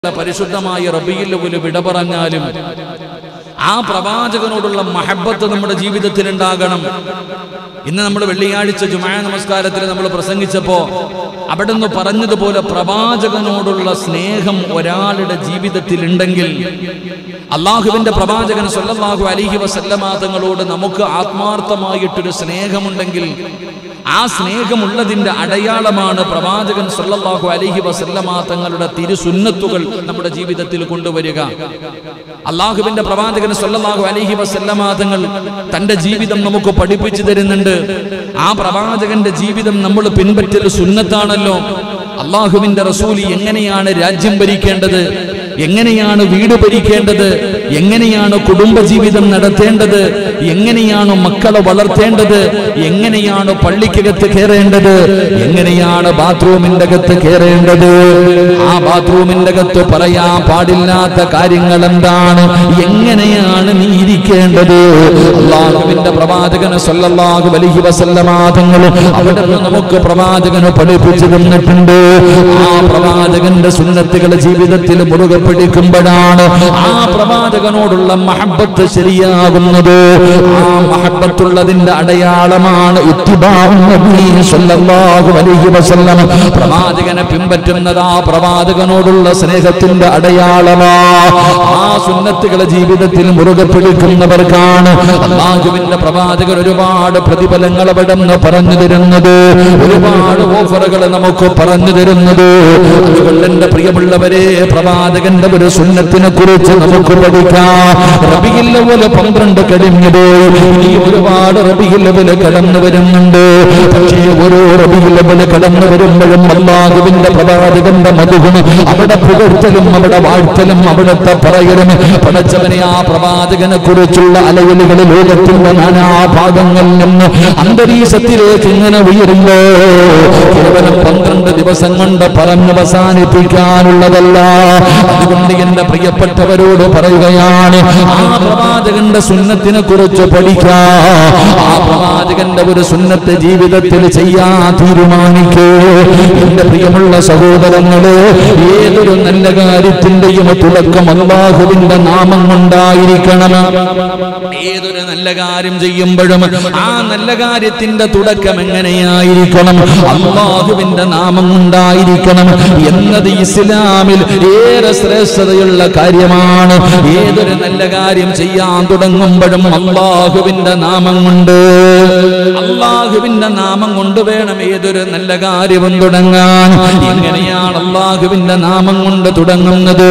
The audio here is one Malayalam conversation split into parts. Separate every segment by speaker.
Speaker 1: പരിശുദ്ധമായ റബിയിൽ ഒരു വിട പറഞ്ഞാലും ആ പ്രവാചകനോടുള്ള മഹബത്ത് നമ്മുടെ ജീവിതത്തിൽ ഉണ്ടാകണം ഇന്ന് നമ്മൾ വെള്ളിയാഴ്ച ജുമായ നമസ്കാരത്തിൽ നമ്മൾ പ്രസംഗിച്ചപ്പോ അവിടുന്ന് പറഞ്ഞതുപോലെ പ്രവാചകനോടുള്ള സ്നേഹം ഒരാളുടെ ജീവിതത്തിൽ ഉണ്ടെങ്കിൽ അള്ളാഹുവിന്റെ പ്രവാചകൻ സല്ലല്ലാഹു അലൈഹി വസല്ലമ തങ്ങളോട് നമുക്ക് ആത്മാർത്ഥമായിട്ടൊരു സ്നേഹമുണ്ടെങ്കിൽ ആ സ്നേഹമുള്ളതിന്റെ അടയാളമാണ് പ്രവാചകൻ സല്ലല്ലാഹു അലൈഹി വസല്ലമ തങ്ങളുടെ തിരുസുന്നത്തുകൾ നമ്മുടെ ജീവിതത്തിൽ കൊണ്ടുവരിക അള്ളാഹുവിന്റെ പ്രവാചകൻ സല്ലല്ലാഹു അലൈഹി വസല്ലമ തങ്ങൾ തന്റെ ജീവിതം നമുക്ക് പഠിപ്പിച്ചു തരുന്നുണ്ട് ആ പ്രവാചകന്റെ ജീവിതം നമ്മൾ പിൻപറ്റൽ സുന്നത്താണല്ലോ അള്ളാഹുവിന്റെ റസൂലി എങ്ങനെയാണ് രാജ്യം ഭരിക്കേണ്ടത് എങ്ങനെയാണ് വീട് ഭരിക്കേണ്ടത് എങ്ങനെയാണ് കുടുംബജീവിതം നടത്തേണ്ടത് എങ്ങനെയാണ് മക്കളെ വളർത്തേണ്ടത് എങ്ങനെയാണ് പള്ളിക്കകത്ത് കയറേണ്ടത് എങ്ങനെയാണ് ബാത്റൂമിന്റെ അകത്ത് കയറേണ്ടത് ആ ബാത്റൂമിന്റെ അകത്ത് പറയാൻ പാടില്ലാത്ത കാര്യങ്ങൾ എന്താണ് എങ്ങനെയാണ് നീ ഇരിക്കേണ്ടത് അള്ളാഹുവിന്റെ പ്രവാചകന് സല്ലല്ലാഹു അലൈഹി വസല്ലമാതങ്ങൾ അവിടെ നിന്ന് നമുക്ക് പ്രവാചകന് പഠിപ്പിച്ചു തന്നിട്ടുണ്ട് ആ പ്രവാചകന്റെ സുന്നത്തുകൾ ജീവിതത്തിൽ മുറുകെ പിടിക്കുമ്പോഴാണ് ആ പ്രവാചകനോടുള്ള മഹബത്ത് ശരിയാകുന്നത് ആ മഹബത്തുള്ളതിന്റെ അടയാളമാണ് ഇത്തിബാഉൻ നബി സല്ലല്ലാഹു അലൈഹി വസല്ലം പ്രവാചകനെ പിൻപറ്റുന്നത് ആ പ്രവാചകനോടുള്ള സ്നേഹത്തിന്റെ അടയാളമാ ആ സുന്നത്തുകളെ ജീവിതത്തിൽ മുറുകെ പിടിക്കുന്നവർക്കാണ് അള്ളാഹുവിന്റെ പ്രവാചകർ ഒരുപാട് പ്രതിഫലങ്ങൾ അവിടെ നിന്ന് പറഞ്ഞു തരുന്നത് ഒരുപാട് ഓഫറുകൾ നമുക്ക് പറഞ്ഞു തരുന്നത് അതുകൊണ്ട് എന്റെ പ്രിയമുള്ളവരെ പ്രവാചകന്റെ ഒരു സുന്നത്തിനെ കുറിച്ച് നമുക്ക് പഠിക്കാം റബിയിൽ പോലെ പന്ത്രണ്ട് കഴിഞ്ഞു പോയി ഇനി ഒരുപാട് റബിയിൽ പോലെ കടന്നു വരുന്നുണ്ട് പക്ഷേ ഓരോ റബിയിൽ പോലെ കടന്നു വരുമ്പോഴും അള്ളാഹുവിന്റെ പ്രവാചകന്റെ മധുഗുണം അവിടെ പുകഴ്ത്തലും അവിടെ വാഴ്ത്തലും അവിടുത്തെ പറയലും പടച്ചവനെ ആ പ്രവാചകനെ കുറിച്ചുള്ള അലയലുകൾ ലോകത്തിന്റെ നാനാഭാഗങ്ങളിൽ നിന്ന് അന്തരീക്ഷത്തിലേക്ക് ഇങ്ങനെ ഉയരുമ്പോ കേവലം പന്ത്രണ്ട് ദിവസം കൊണ്ട് പറഞ്ഞ് അവസാനിപ്പിക്കാനുള്ളതല്ല അതുകൊണ്ട് എന്റെ പ്രിയപ്പെട്ടവരോട് പറയുകയാണ് ആ പ്രവാചകന്റെ സുന്നത്തിനെ കുറിച്ച് പഠിക്കാ ആ പ്രവാചകന്റെ ഒരു സുന്നത്ത് ജീവിതത്തിൽ ചെയ്യാൻ തീരുമാനിക്കേ എന്റെ പ്രിയമുള്ള സഹോദരങ്ങളെ ഏതൊരു നല്ല കാര്യത്തിന്റെയും തുടക്കം അള്ളാഹുവിന്റെ നാമം കൊണ്ടായിരിക്കണം ഏതൊരു നല്ല കാര്യം ചെയ്യുമ്പോഴും ആ നല്ല കാര്യത്തിന്റെ തുടക്കം എങ്ങനെയായിരിക്കണം അള്ളാഹുവിന്റെ നാമം കൊണ്ടായിരിക്കണം എന്നത് ഇസ്ലാമിൽ ഏറെ ശ്രേഷ്ഠതയുള്ള കാര്യമാണ് ഏതൊരു നല്ല കാര്യം ചെയ്യാൻ തുടങ്ങുമ്പോഴും അള്ളാഹുവിന്റെ നാമം കൊണ്ട് അള്ളാഹുവിന്റെ നാമം കൊണ്ട് വേണം ഏതൊരു നല്ല കാര്യവും തുടങ്ങാൻ എങ്ങനെയാണ് അള്ളാഹുവിന്റെ നാമം കൊണ്ട് തുടങ്ങുന്നത്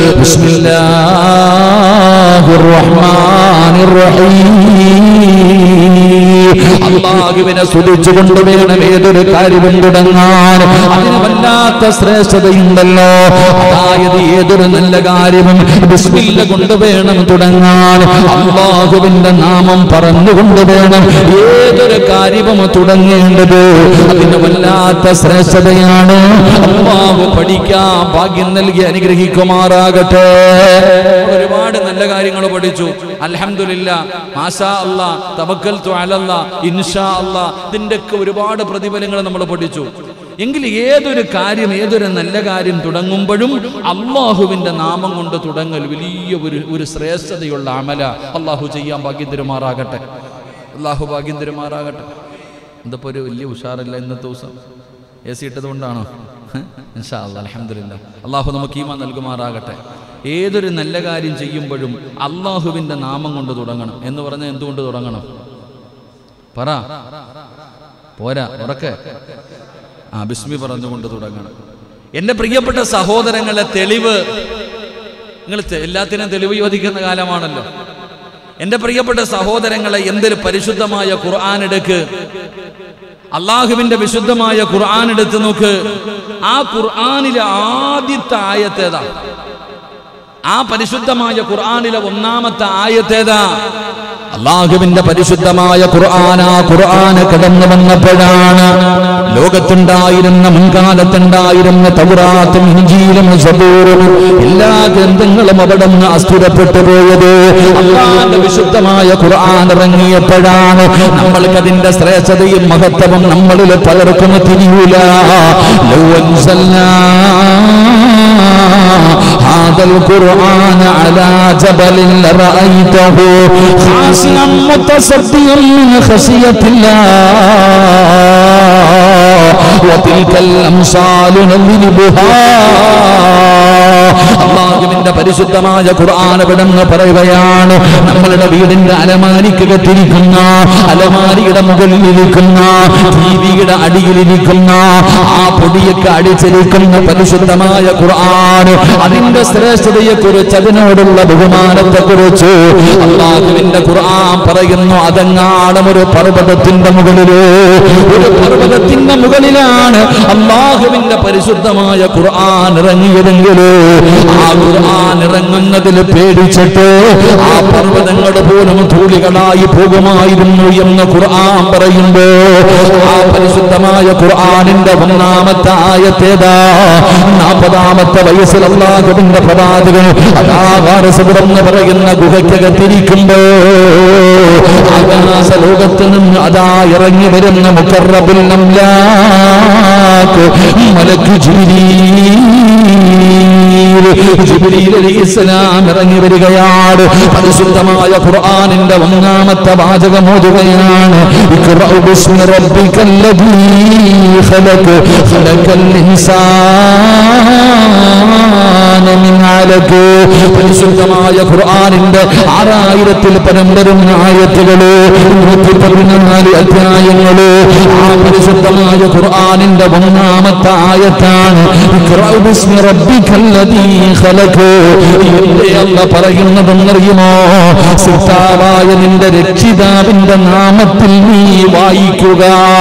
Speaker 1: ബിസ്മില്ലാഹിർ റഹ്മാനിർ റഹീം അള്ളാഹുവിനെ സ്തുതിച്ചുകൊണ്ട് വേണം ഏതൊരു കാര്യവും തുടങ്ങാൻ അതിന് വല്ലാത്ത ശ്രേഷ്ഠതയുണ്ടല്ലോ അതായത് ഏതൊരു നല്ല കാര്യവും ബിസ്മില്ല കൊണ്ട് വേണം തുടങ്ങാൻ അള്ളാഹുവിന്റെ നാമം പറഞ്ഞുകൊണ്ട് വേണം ഏതൊരു കാര്യവും തുടങ്ങേണ്ടത് അതിന് വല്ലാത്ത ശ്രേഷ്ഠതയാണ് അള്ളാഹു പഠിക്കാൻ ഭാഗ്യം നൽകി അനുഗ്രഹിക്കുമാറാകട്ടെ ഒരുപാട് നല്ല കാര്യങ്ങൾ പഠിച്ചു അൽഹംദുലില്ല മാഷാ അല്ലാ തവക്കൽ അലല്ല ഇൻഷാ അല്ലാ ഇതിന്റെ ഒക്കെ ഒരുപാട് പ്രതിഫലങ്ങൾ നമ്മൾ പഠിച്ചു എങ്കിൽ ഏതൊരു കാര്യം ഏതൊരു നല്ല കാര്യം തുടങ്ങുമ്പോഴും അള്ളാഹുവിന്റെ നാമം കൊണ്ട് തുടങ്ങൽ വലിയ ഒരു ഒരു ശ്രേഷ്ഠതയുള്ള അമല അള്ളാഹു ചെയ്യാൻ ഭാഗ്യം തരുമാറാകട്ടെ അള്ളാഹു ഭാഗ്യം തരുമാറാകട്ടെ എന്തപ്പോ ഒരു വലിയ ഉഷാറില്ല ഇന്നത്തെ ദിവസം എ സി ഇട്ടത് കൊണ്ടാണോ ഇൻഷാ അല്ലാ അലഹമില്ല അള്ളാഹു നമുക്ക് ഈമ നൽകുമാറാകട്ടെ ഏതൊരു നല്ല കാര്യം ചെയ്യുമ്പോഴും അള്ളാഹുവിന്റെ നാമം കൊണ്ട് തുടങ്ങണം എന്ന് പറഞ്ഞാൽ എന്തുകൊണ്ട് തുടങ്ങണം പറ പോരാ ഉറക്കെ ആ ബിസ്മി പറഞ്ഞുകൊണ്ട് തുടങ്ങണം എന്റെ പ്രിയപ്പെട്ട സഹോദരങ്ങളെ തെളിവ് നിങ്ങൾ തെ- എല്ലാത്തിനും തെളിവ് യോജിക്കുന്ന കാലമാണല്ലോ എന്റെ പ്രിയപ്പെട്ട സഹോദരങ്ങളെ എന്തൊരു പരിശുദ്ധമായ ഖുർആൻ എടുക്ക് അള്ളാഹുവിന്റെ വിശുദ്ധമായ ഖുർആൻ എടുത്ത് നോക്ക് ആ ഖുർആനിലെ ആദ്യത്തെ ആയത്തേതാ ആ പരിശുദ്ധമായ ഖുർആനിലെ ഒന്നാമത്തെ ആയത്തേതാ അള്ളാഹുവിന്റെ പരിശുദ്ധമായ ഖുർആൻ ആ ഖുർആന് കടന്നു വന്നപ്പോഴാണ് ലോകത്തുണ്ടായിരുന്ന മുൻകാലത്തുണ്ടായിരുന്ന തൗറാത്തും ഇഞ്ചിയിലും സബൂറും എല്ലാ ഗ്രന്ഥങ്ങളും അവിടെ നിന്ന് അസ്ഥിരപ്പെട്ടു പോയത് അള്ളാന്റെ വിശുദ്ധമായ ഖുർആൻ ഇറങ്ങിയപ്പോഴാണ് നമ്മൾക്ക് അതിന്റെ ശ്രേഷ്ഠതയും മഹത്വവും നമ്മളിൽ പലർക്കും തിരിയൂല ലൗ അൻസൽനാ هذا القرآن على جبل لرأيته خاشعا متصديا من خشية الله وتلك الأمثال نضربها അള്ളാഹുവിന്റെ പരിശുദ്ധമായ ഖുർആൻ വിടന്ന് പറയുകയാണ് നമ്മളുടെ വീടിന്റെ അലമാരിക്കകത്തിരിക്കുന്ന അലമാരിയുടെ മുകളിൽ ഇരിക്കുന്ന ടിവിയുടെ അടിയിലിരിക്കുന്ന ആ പൊടിയൊക്കെ അടിച്ചിരിക്കുന്ന പരിശുദ്ധമായ ഖുർആൻ അതിന്റെ ശ്രേഷ്ഠതയെ കുറിച്ച് അതിനോടുള്ള ബഹുമാനത്തെ കുറിച്ച് അള്ളാഹുവിന്റെ ഖുർആൻ പറയുന്നു അതെങ്ങാടും ഒരു പർവ്വതത്തിന്റെ മുകളിലോ ഒരു പർവ്വതത്തിന്റെ മുകളിലാണ് അള്ളാഹുവിന്റെ പരിശുദ്ധമായ ഖുർആൻ ഇറങ്ങിയതെങ്കിലോ ആ ഖുർആൻ ഇറങ്ങുന്നതിൽ പേടിച്ചിട്ട് ആ പർവ്വതങ്ങൾ പോലും ധൂളികളായി പോകുമായിരുന്നു എന്ന് ഖുർആൻ പറയുമ്പോ ആ പരിശുദ്ധമായ ഖുർആനിന്റെ ഒന്നാമത്തെ ആയത്തേതാ നാൽപ്പതാമത്തെ വയസ്സിൽ അള്ളാഹുവിന്റെ പ്രവാചകൻ അതാകാരസപുറം പറയുന്ന ഗുഹയ്ക്കകത്തിരിക്കുമ്പോ ആകാശ ലോകത്ത് നിന്ന് അതാ ഇറങ്ങി വരുന്ന മുക്കറബുൽ അംലാക്ക് മലക്ക് ജിബ്രീൽ അലൈഹിസ്സലാം ഇറങ്ങി വരികയാണ് പരിശുദ്ധമായ ഖുർആനിന്റെ ഒന്നാമത്തെ വാചകം ഓതുകയാണ് ഇഖ്റഉ ബിസ്മി റബ്ബിക്കല്ലദീ ഖലഖ് ഖലഖൽ ഇൻസാന മിൻ അലഖ് പരിശുദ്ധമായ ഖുർആനിന്റെ ആറായിരത്തിൽ പരം വരുന്ന ആയത്തുകള് നൂറ്റി പതിനാല് അധ്യായങ്ങള് ആ പരിശുദ്ധമായ ഖുർആനിന്റെ ഒന്നാമത്തെ ആയത്താണ് ഇഖ്റഉ ബിസ്മി റബ്ബിക്കല്ലദീ ഖലഖ് എന്റെ അല്ല പറയുന്നതെന്നറിയുമോ സിത്താവായ നിന്റെ രക്ഷിതാവിന്റെ നാമത്തിൽ നീ വായിക്കുക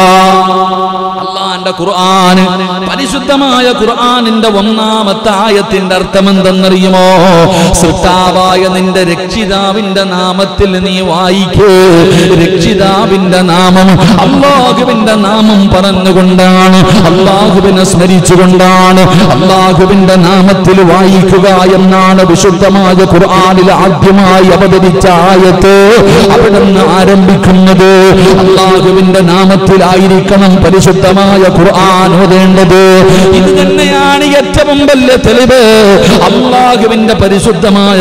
Speaker 1: അള്ളാന്റെ ഖുർആൻ പരിശുദ്ധമായ ഖുർആനിന്റെ ഒന്നാമത്തെ ആയത്തിന്റെ അർത്ഥം എന്തെന്നറിയുമോ സൃഷ്ടാവായ നിന്റെ രക്ഷിതാവിന്റെ നാമത്തിൽ നീ വായിക്കേ രക്ഷിതാവിന്റെ നാമം അള്ളാഹുവിന്റെ നാമം പറഞ്ഞുകൊണ്ടാണ് അള്ളാഹുവിനെ സ്മരിച്ചുകൊണ്ടാണ് അള്ളാഹുവിന്റെ നാമത്തിൽ വായിക്കുക എന്നാണ് വിശുദ്ധമായ ഖുർആനിൽ ആദ്യമായി അവതരിച്ച ആയത്ത് അവിടെ നിന്ന് ആരംഭിക്കുന്നത് അള്ളാഹുവിന്റെ നാമത്തിലായിരിക്കണം പരിശുദ്ധമായ ഖുർആൻ ഓതേണ്ടത് ഇത് തന്നെയാണ് ഏറ്റവും വലിയ തെളിവ് അള്ളാഹുവിന്റെ പരിശുദ്ധമായ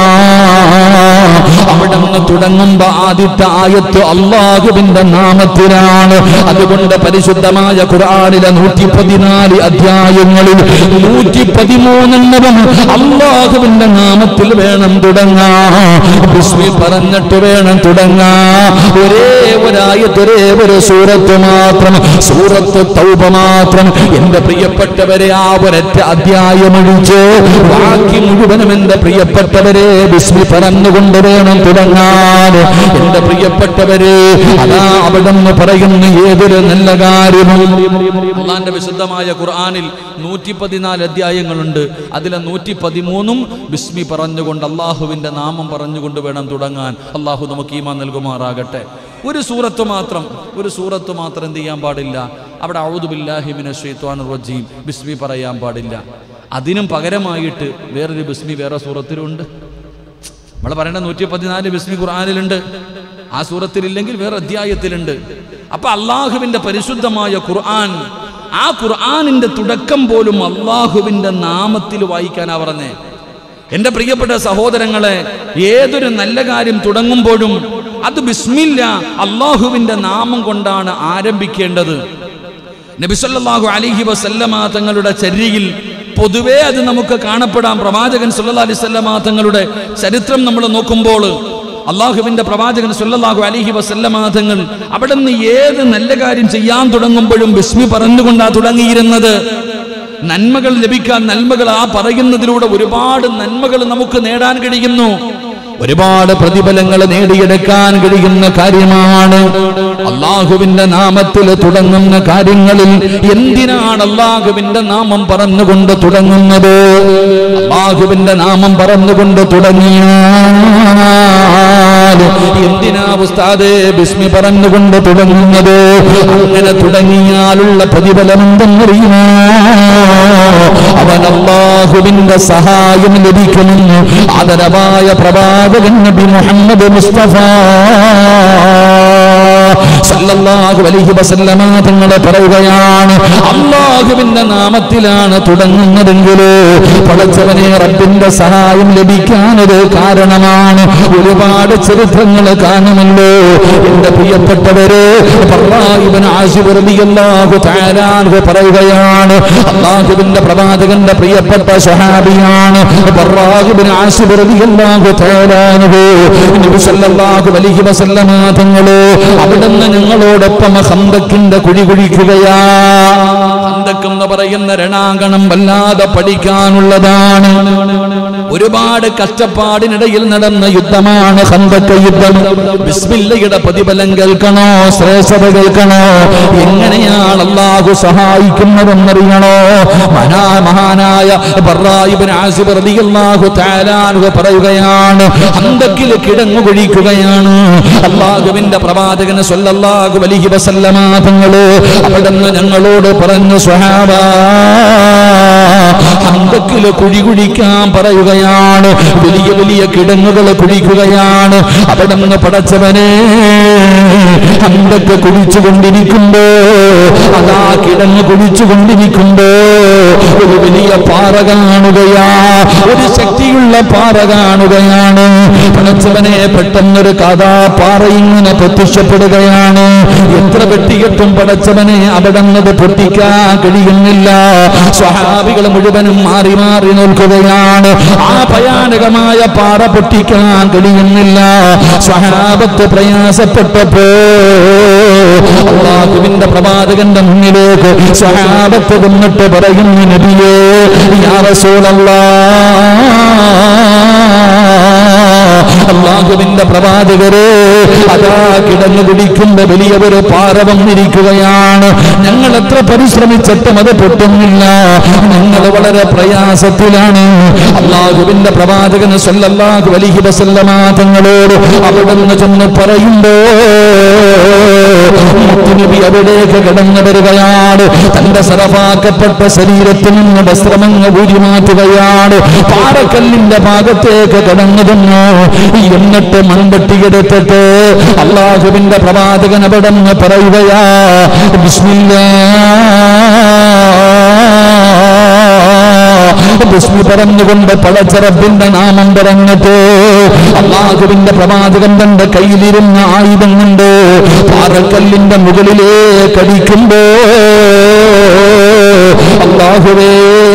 Speaker 1: ഖുർആൻ അവിടെ നിന്ന് തുടങ്ങുമ്പോ ആദ്യത്തെ ആയത്ത് അള്ളാഹുവിന്റെ നാമത്തിലാണ് അതുകൊണ്ട് പരിശുദ്ധമായ ഖുർആനിലെ നൂറ്റി പതിനാല് അധ്യായങ്ങളിൽ നൂറ്റി പതിമൂന്നെണ്ണവും അള്ളാഹുവിന്റെ നാമത്തിൽ വേണം തുടങ്ങാ ബിസ്മി പറഞ്ഞിട്ട് വേണം തുടങ്ങാ ഒരേ ഒരായത്ത് ഒരേ ഒരു സൂറത്ത് മാത്രം സൂറത്ത് തൗബ മാത്രം എന്റെ പ്രിയപ്പെട്ടവരെ ആ ഒരൊറ്റ അധ്യായം ഒഴിച്ച് ബാക്കി മുഴുവനും എന്റെ പ്രിയപ്പെട്ടവരെ ബിസ്മി പറഞ്ഞുകൊണ്ട് വേണം തുടങ്ങാൻ എന്റെ പ്രിയപ്പെട്ടവരെ അതാ അവിടെ നിന്ന് പറയുന്ന ഏതൊരു നല്ല കാര്യവും
Speaker 2: അള്ളാന്റെ വിശുദ്ധമായ ഖുർആനിൽ നൂറ്റി പതിനാല് അധ്യായങ്ങളുണ്ട് അതിലെ നൂറ്റി പതിമൂന്നും ബിസ്മി പറഞ്ഞുകൊണ്ട് അള്ളാഹുവിന്റെ നാമം പറഞ്ഞുകൊണ്ട് വേണം തുടങ്ങാൻ അള്ളാഹു നമുക്ക് ഈമാൻ നൽകുമാറാകട്ടെ ഒരു സൂറത്ത് മാത്രം ഒരു സൂറത്ത് മാത്രം എന്ത് ചെയ്യാൻ പാടില്ല അവിടെ ഔദുബില്ലാഹിമിന ഷെയ്ത്വാൻ റജീം ബിസ്മി പറയാൻ പാടില്ല അതിനും പകരമായിട്ട് വേറൊരു ബിസ്മി വേറെ സൂറത്തിലുണ്ട് നമ്മൾ പറയേണ്ട നൂറ്റി പതിനാല് ബിസ്മി ഖുർആാനിലുണ്ട് ആ സൂറത്തിലില്ലെങ്കിൽ വേറെ അധ്യായത്തിലുണ്ട് അപ്പൊ അള്ളാഹുവിന്റെ പരിശുദ്ധമായ ഖുർആൻ ആ ഖുർആാനിന്റെ തുടക്കം പോലും അള്ളാഹുവിന്റെ നാമത്തിൽ വായിക്കാനാ പറഞ്ഞേ എന്റെ പ്രിയപ്പെട്ട സഹോദരങ്ങളെ ഏതൊരു നല്ല കാര്യം തുടങ്ങുമ്പോഴും അത് ബിസ്മില്ല അള്ളാഹുവിന്റെ നാമം കൊണ്ടാണ് ആരംഭിക്കേണ്ടത് നബിസല്ലാഹു അലിഹി വസല്ലമ തങ്ങളുടെ ചര്യയിൽ പൊതുവേ അത് നമുക്ക് കാണപ്പെടാം പ്രവാചകൻ സുല്ലാ അലിസ്വല്ലമ തങ്ങളുടെ ചരിത്രം നമ്മൾ നോക്കുമ്പോൾ അള്ളാഹുവിന്റെ പ്രവാചകൻ സുല്ലാഹു അലിഹി വസല്ലമ തങ്ങൾ അവിടെ നിന്ന് ഏത് നല്ല കാര്യം ചെയ്യാൻ തുടങ്ങുമ്പോഴും ബിസ്മി പറഞ്ഞുകൊണ്ടാ തുടങ്ങിയിരുന്നത് നന്മകൾ ലഭിക്കാൻ നന്മകൾ ആ പറയുന്നതിലൂടെ ഒരുപാട് നന്മകൾ നമുക്ക് നേടാൻ കഴിയുന്നു
Speaker 1: ഒരുപാട് പ്രതിഫലങ്ങൾ നേടിയെടുക്കാൻ കഴിയുന്ന കാര്യമാണ് അള്ളാഹുവിന്റെ നാമത്തിൽ തുടങ്ങുന്ന കാര്യങ്ങളിൽ എന്തിനാണ് അള്ളാഹുവിന്റെ നാമം പറഞ്ഞുകൊണ്ട് തുടങ്ങുന്നത് അള്ളാഹുവിന്റെ നാമം പറഞ്ഞുകൊണ്ട് തുടങ്ങിയാൽ എന്തിനാ ഉസ്താദേ ബിസ്മി പറഞ്ഞുകൊണ്ട് തുടങ്ങുന്നത് അങ്ങനെ തുടങ്ങിയാലുള്ള പ്രതിഫലം എന്തെന്നറിയുമോ അവൻ അള്ളാഹുവിന്റെ സഹായം ലഭിക്കുമെന്ന് ആദരവായ പ്രവാചകൻ നബി മുഹമ്മദ് മുസ്തഫ സല്ലല്ലാഹു അലൈഹി വസല്ലമ തങ്ങൾ പറയുകയാണ് അള്ളാഹുവിന്റെ നാമത്തിലാണ് തുടങ്ങുന്നതെങ്കിൽ പടച്ചവനെ റബ്ബിന്റെ സഹായം ലഭിക്കാനത് കാരണമാണ് ഒരുപാട് ചരിത്രങ്ങൾ കാണുമല്ലോ എന്റെ പ്രിയപ്പെട്ടവര് ഇബ്ൻ ആസിബ് റളിയല്ലാഹു തആല അൻഹു പറയുകയാണ് അള്ളാഹുവിന്റെ പ്രവാചകന്റെ പ്രിയപ്പെട്ട സ്വഹാബിയാണ് ഇബ്ൻ ആസിബ് റളിയല്ലാഹു തആല അൻഹു നബി സല്ലല്ലാഹു അലൈഹി വസല്ലമ തങ്ങള് അവിടുന്ന് ഞങ്ങളോടൊപ്പം ഹന്തക്കിന്റെ കുഴി കുഴിക്കുകയാ
Speaker 2: ഹന്തക്ക് എന്ന് പറയുന്ന രണാങ്കണം വല്ലാതെ പഠിക്കാനുള്ളതാണ് ഒരുപാട് കഷ്ടപ്പാടിനിടയിൽ നടന്ന യുദ്ധമാണ് ഹന്തക്ക യുദ്ധം ബിസ്മില്ലയുടെ പ്രതിഫലം കേൾക്കണോ ശ്രേഷ്ഠത കേൾക്കണോ എങ്ങനെയാണ് അള്ളാഹു സഹായിക്കുന്നതെന്നറിയണോ മഹാ മഹാനായ ബർറായിബിൻ ആസിബ് റളിയല്ലാഹു തആല അൻഹു പറയുകയാണ് ഹന്തക്കിൽ കിടങ്ങു കുഴിക്കുകയാണ് അള്ളാഹുവിന്റെ പ്രവാചകന് സ്വല്ലല്ലാഹു അലൈഹി വസല്ലമ തങ്ങള് അവിടുന്ന് ഞങ്ങളോട് പറഞ്ഞു സ്വഹാബ ഹന്തക്കില് കുഴി കുഴിക്കാൻ പറയുകയാണ് വലിയ വലിയ കിടങ്ങുകൾ കുഴിക്കുകയാണ് അവിടുന്ന് പടച്ചവനെ ഹന്തക്ക് കുഴിച്ചുകൊണ്ടിരിക്കുമ്പോ അതാ കിടങ്ങ് കുഴിച്ചുകൊണ്ടിരിക്കുമ്പോ ഒരു വലിയ പാറ കാണുകയാ ഒരു ശക്തിയുള്ള പാറ കാണുകയാണ് പടച്ചവനെ പെട്ടെന്നൊരു കഥാ പാറ ഇങ്ങനെ പ്രത്യക്ഷപ്പെടുകയാണ് എത്ര വെട്ടിയിട്ടും പടച്ചവനെ അവിടുന്നത് പൊട്ടിക്കാൻ കഴിയുന്നില്ല സ്വഹാബികൾ മുഴുവനും മാറി മാറി നിൽക്കുകയാണ് ആ ഭയാനകമായ പാറ പൊട്ടിക്കാൻ കഴിയുന്നില്ല സ്വഹാബത്ത് പ്രയാസപ്പെട്ടപ്പോ അള്ളാഹുവിന്റെ പ്രവാചകന്റെ മുന്നിലേക്ക് സ്വഹാബത്ത് വന്നിട്ട് പറയുന്നു നബിയേ യാ റസൂലല്ലാ അള്ളാഹുവിന്റെ പ്രവാചകരെ അതാ കിടന്നു പിടിക്കുന്ന വലിയ ഒരു പാറ വന്നിരിക്കുകയാണ് ഞങ്ങൾ എത്ര പരിശ്രമിച്ചിട്ടും അത് പൊട്ടുന്നില്ല ഞങ്ങൾ വളരെ പ്രയാസത്തിലാണ് അള്ളാഹുവിന്റെ പ്രവാചകന് സല്ലല്ലാഹു അലൈഹി വസല്ലമ തങ്ങളോട് അവിടുന്ന് ചെന്ന് പറയുമ്പോ മുത്തുനബി അവിടേക്ക് കടന്നു വരികയാണ് തന്റെ സറഫാക്കപ്പെട്ട ശരീരത്തിൽ നിന്ന് വസ്ത്രമങ്ങ് ഊരി മാറ്റുകയാണ് പാറക്കല്ലിന്റെ ഭാഗത്തേക്ക് കടന്നു തന്നു എന്നിട്ട് മൺപെട്ടിയെടുത്തിട്ട് അള്ളാഹുവിന്റെ പ്രവാചകൻ അവിടെ നിന്ന് പറയുകയാ ബിസ്മില്ലാ ബിസ്മി പറഞ്ഞുകൊണ്ട് പടച്ചറബിന്റെ നാമം പറഞ്ഞിട്ട് അള്ളാഹുവിന്റെ പ്രവാചകൻ തന്റെ കയ്യിലിരുന്ന ആയുധം കൊണ്ട് പാറക്കല്ലിന്റെ മുകളിലേക്ക് അടിക്കുമ്പോ അള്ളാഹുവേ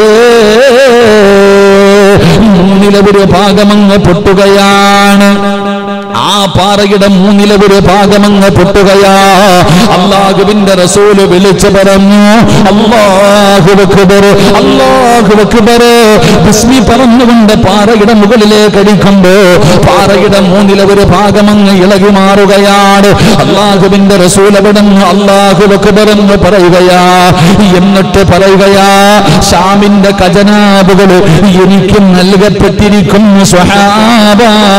Speaker 2: മൂന്നിലെ ഒരു ഭാഗമങ്ങ് പൊട്ടുകയാണ് ആ പാറയുടെ മൂന്നിലെ ഒരു ഭാഗമങ്ങ് പൊട്ടുകയാ അള്ളാഹുവിന്റെ റസൂല് വിളിച്ചു പറഞ്ഞു അള്ളാഹു അക്ബർ അള്ളാഹു അക്ബർ ബിസ്മി പറഞ്ഞുകൊണ്ട് പാറയുടെ മുകളിലേക്ക് അടിക്കുമ്പോ പാറയുടെ മൂന്നിലെ ഒരു ഭാഗമങ്ങ് ഇളകി മാറുകയാണ് അള്ളാഹുവിന്റെ റസൂൽ അവിടെ അള്ളാഹു അക്ബർ എന്ന് പറയുകയാ എന്നിട്ട് പറയുകയാ ഷാമിന്റെ ഖജനാബുകൾ എനിക്ക് നൽകപ്പെട്ടിരിക്കുന്നു സ്വഹാബ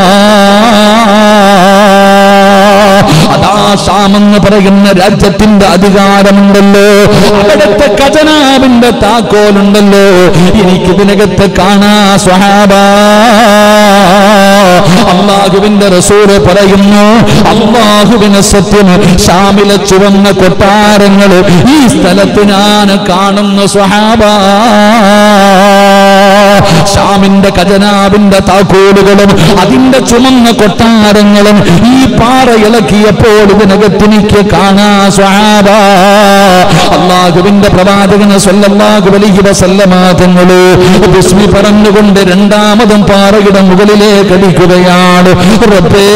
Speaker 2: അതാ ഷാമെന്ന് പറയുന്ന രാജ്യത്തിന്റെ അധികാരമുണ്ടല്ലോ അവിടുത്തെ ഖജനാവിന്റെ താക്കോലുണ്ടല്ലോ എനിക്കിതിനകത്ത് കാണാ സ്വഹാബ അള്ളാഹുവിന്റെ റസൂല് പറയുന്നു അള്ളാഹുവിന് സത്യം ഷാമിലെ ചുവന്ന കൊട്ടാരങ്ങൾ ഈ സ്ഥലത്ത് ഞാൻ കാണുന്നു സ്വഹാബ ഷാമിന്റെ ഖജനാവിന്റെ താക്കോലുകളും അതിന്റെ ചുമന്ന കൊട്ടാരങ്ങളും ഈ പാറ ഇളക്കിയപ്പോൾ ഇതിനകത്ത് എനിക്ക് കാണാ സ്വഹാബ അള്ളാഹുവിന്റെ പ്രവാചകന് സ്വല്ലല്ലാഹു അലൈഹി വസല്ലമ തങ്ങള് ബിസ്മി പറഞ്ഞുകൊണ്ട് രണ്ടാമതും പാറയുടെ മുകളിലേക്ക് അടിക്കുകയാണ് റബ്ബേ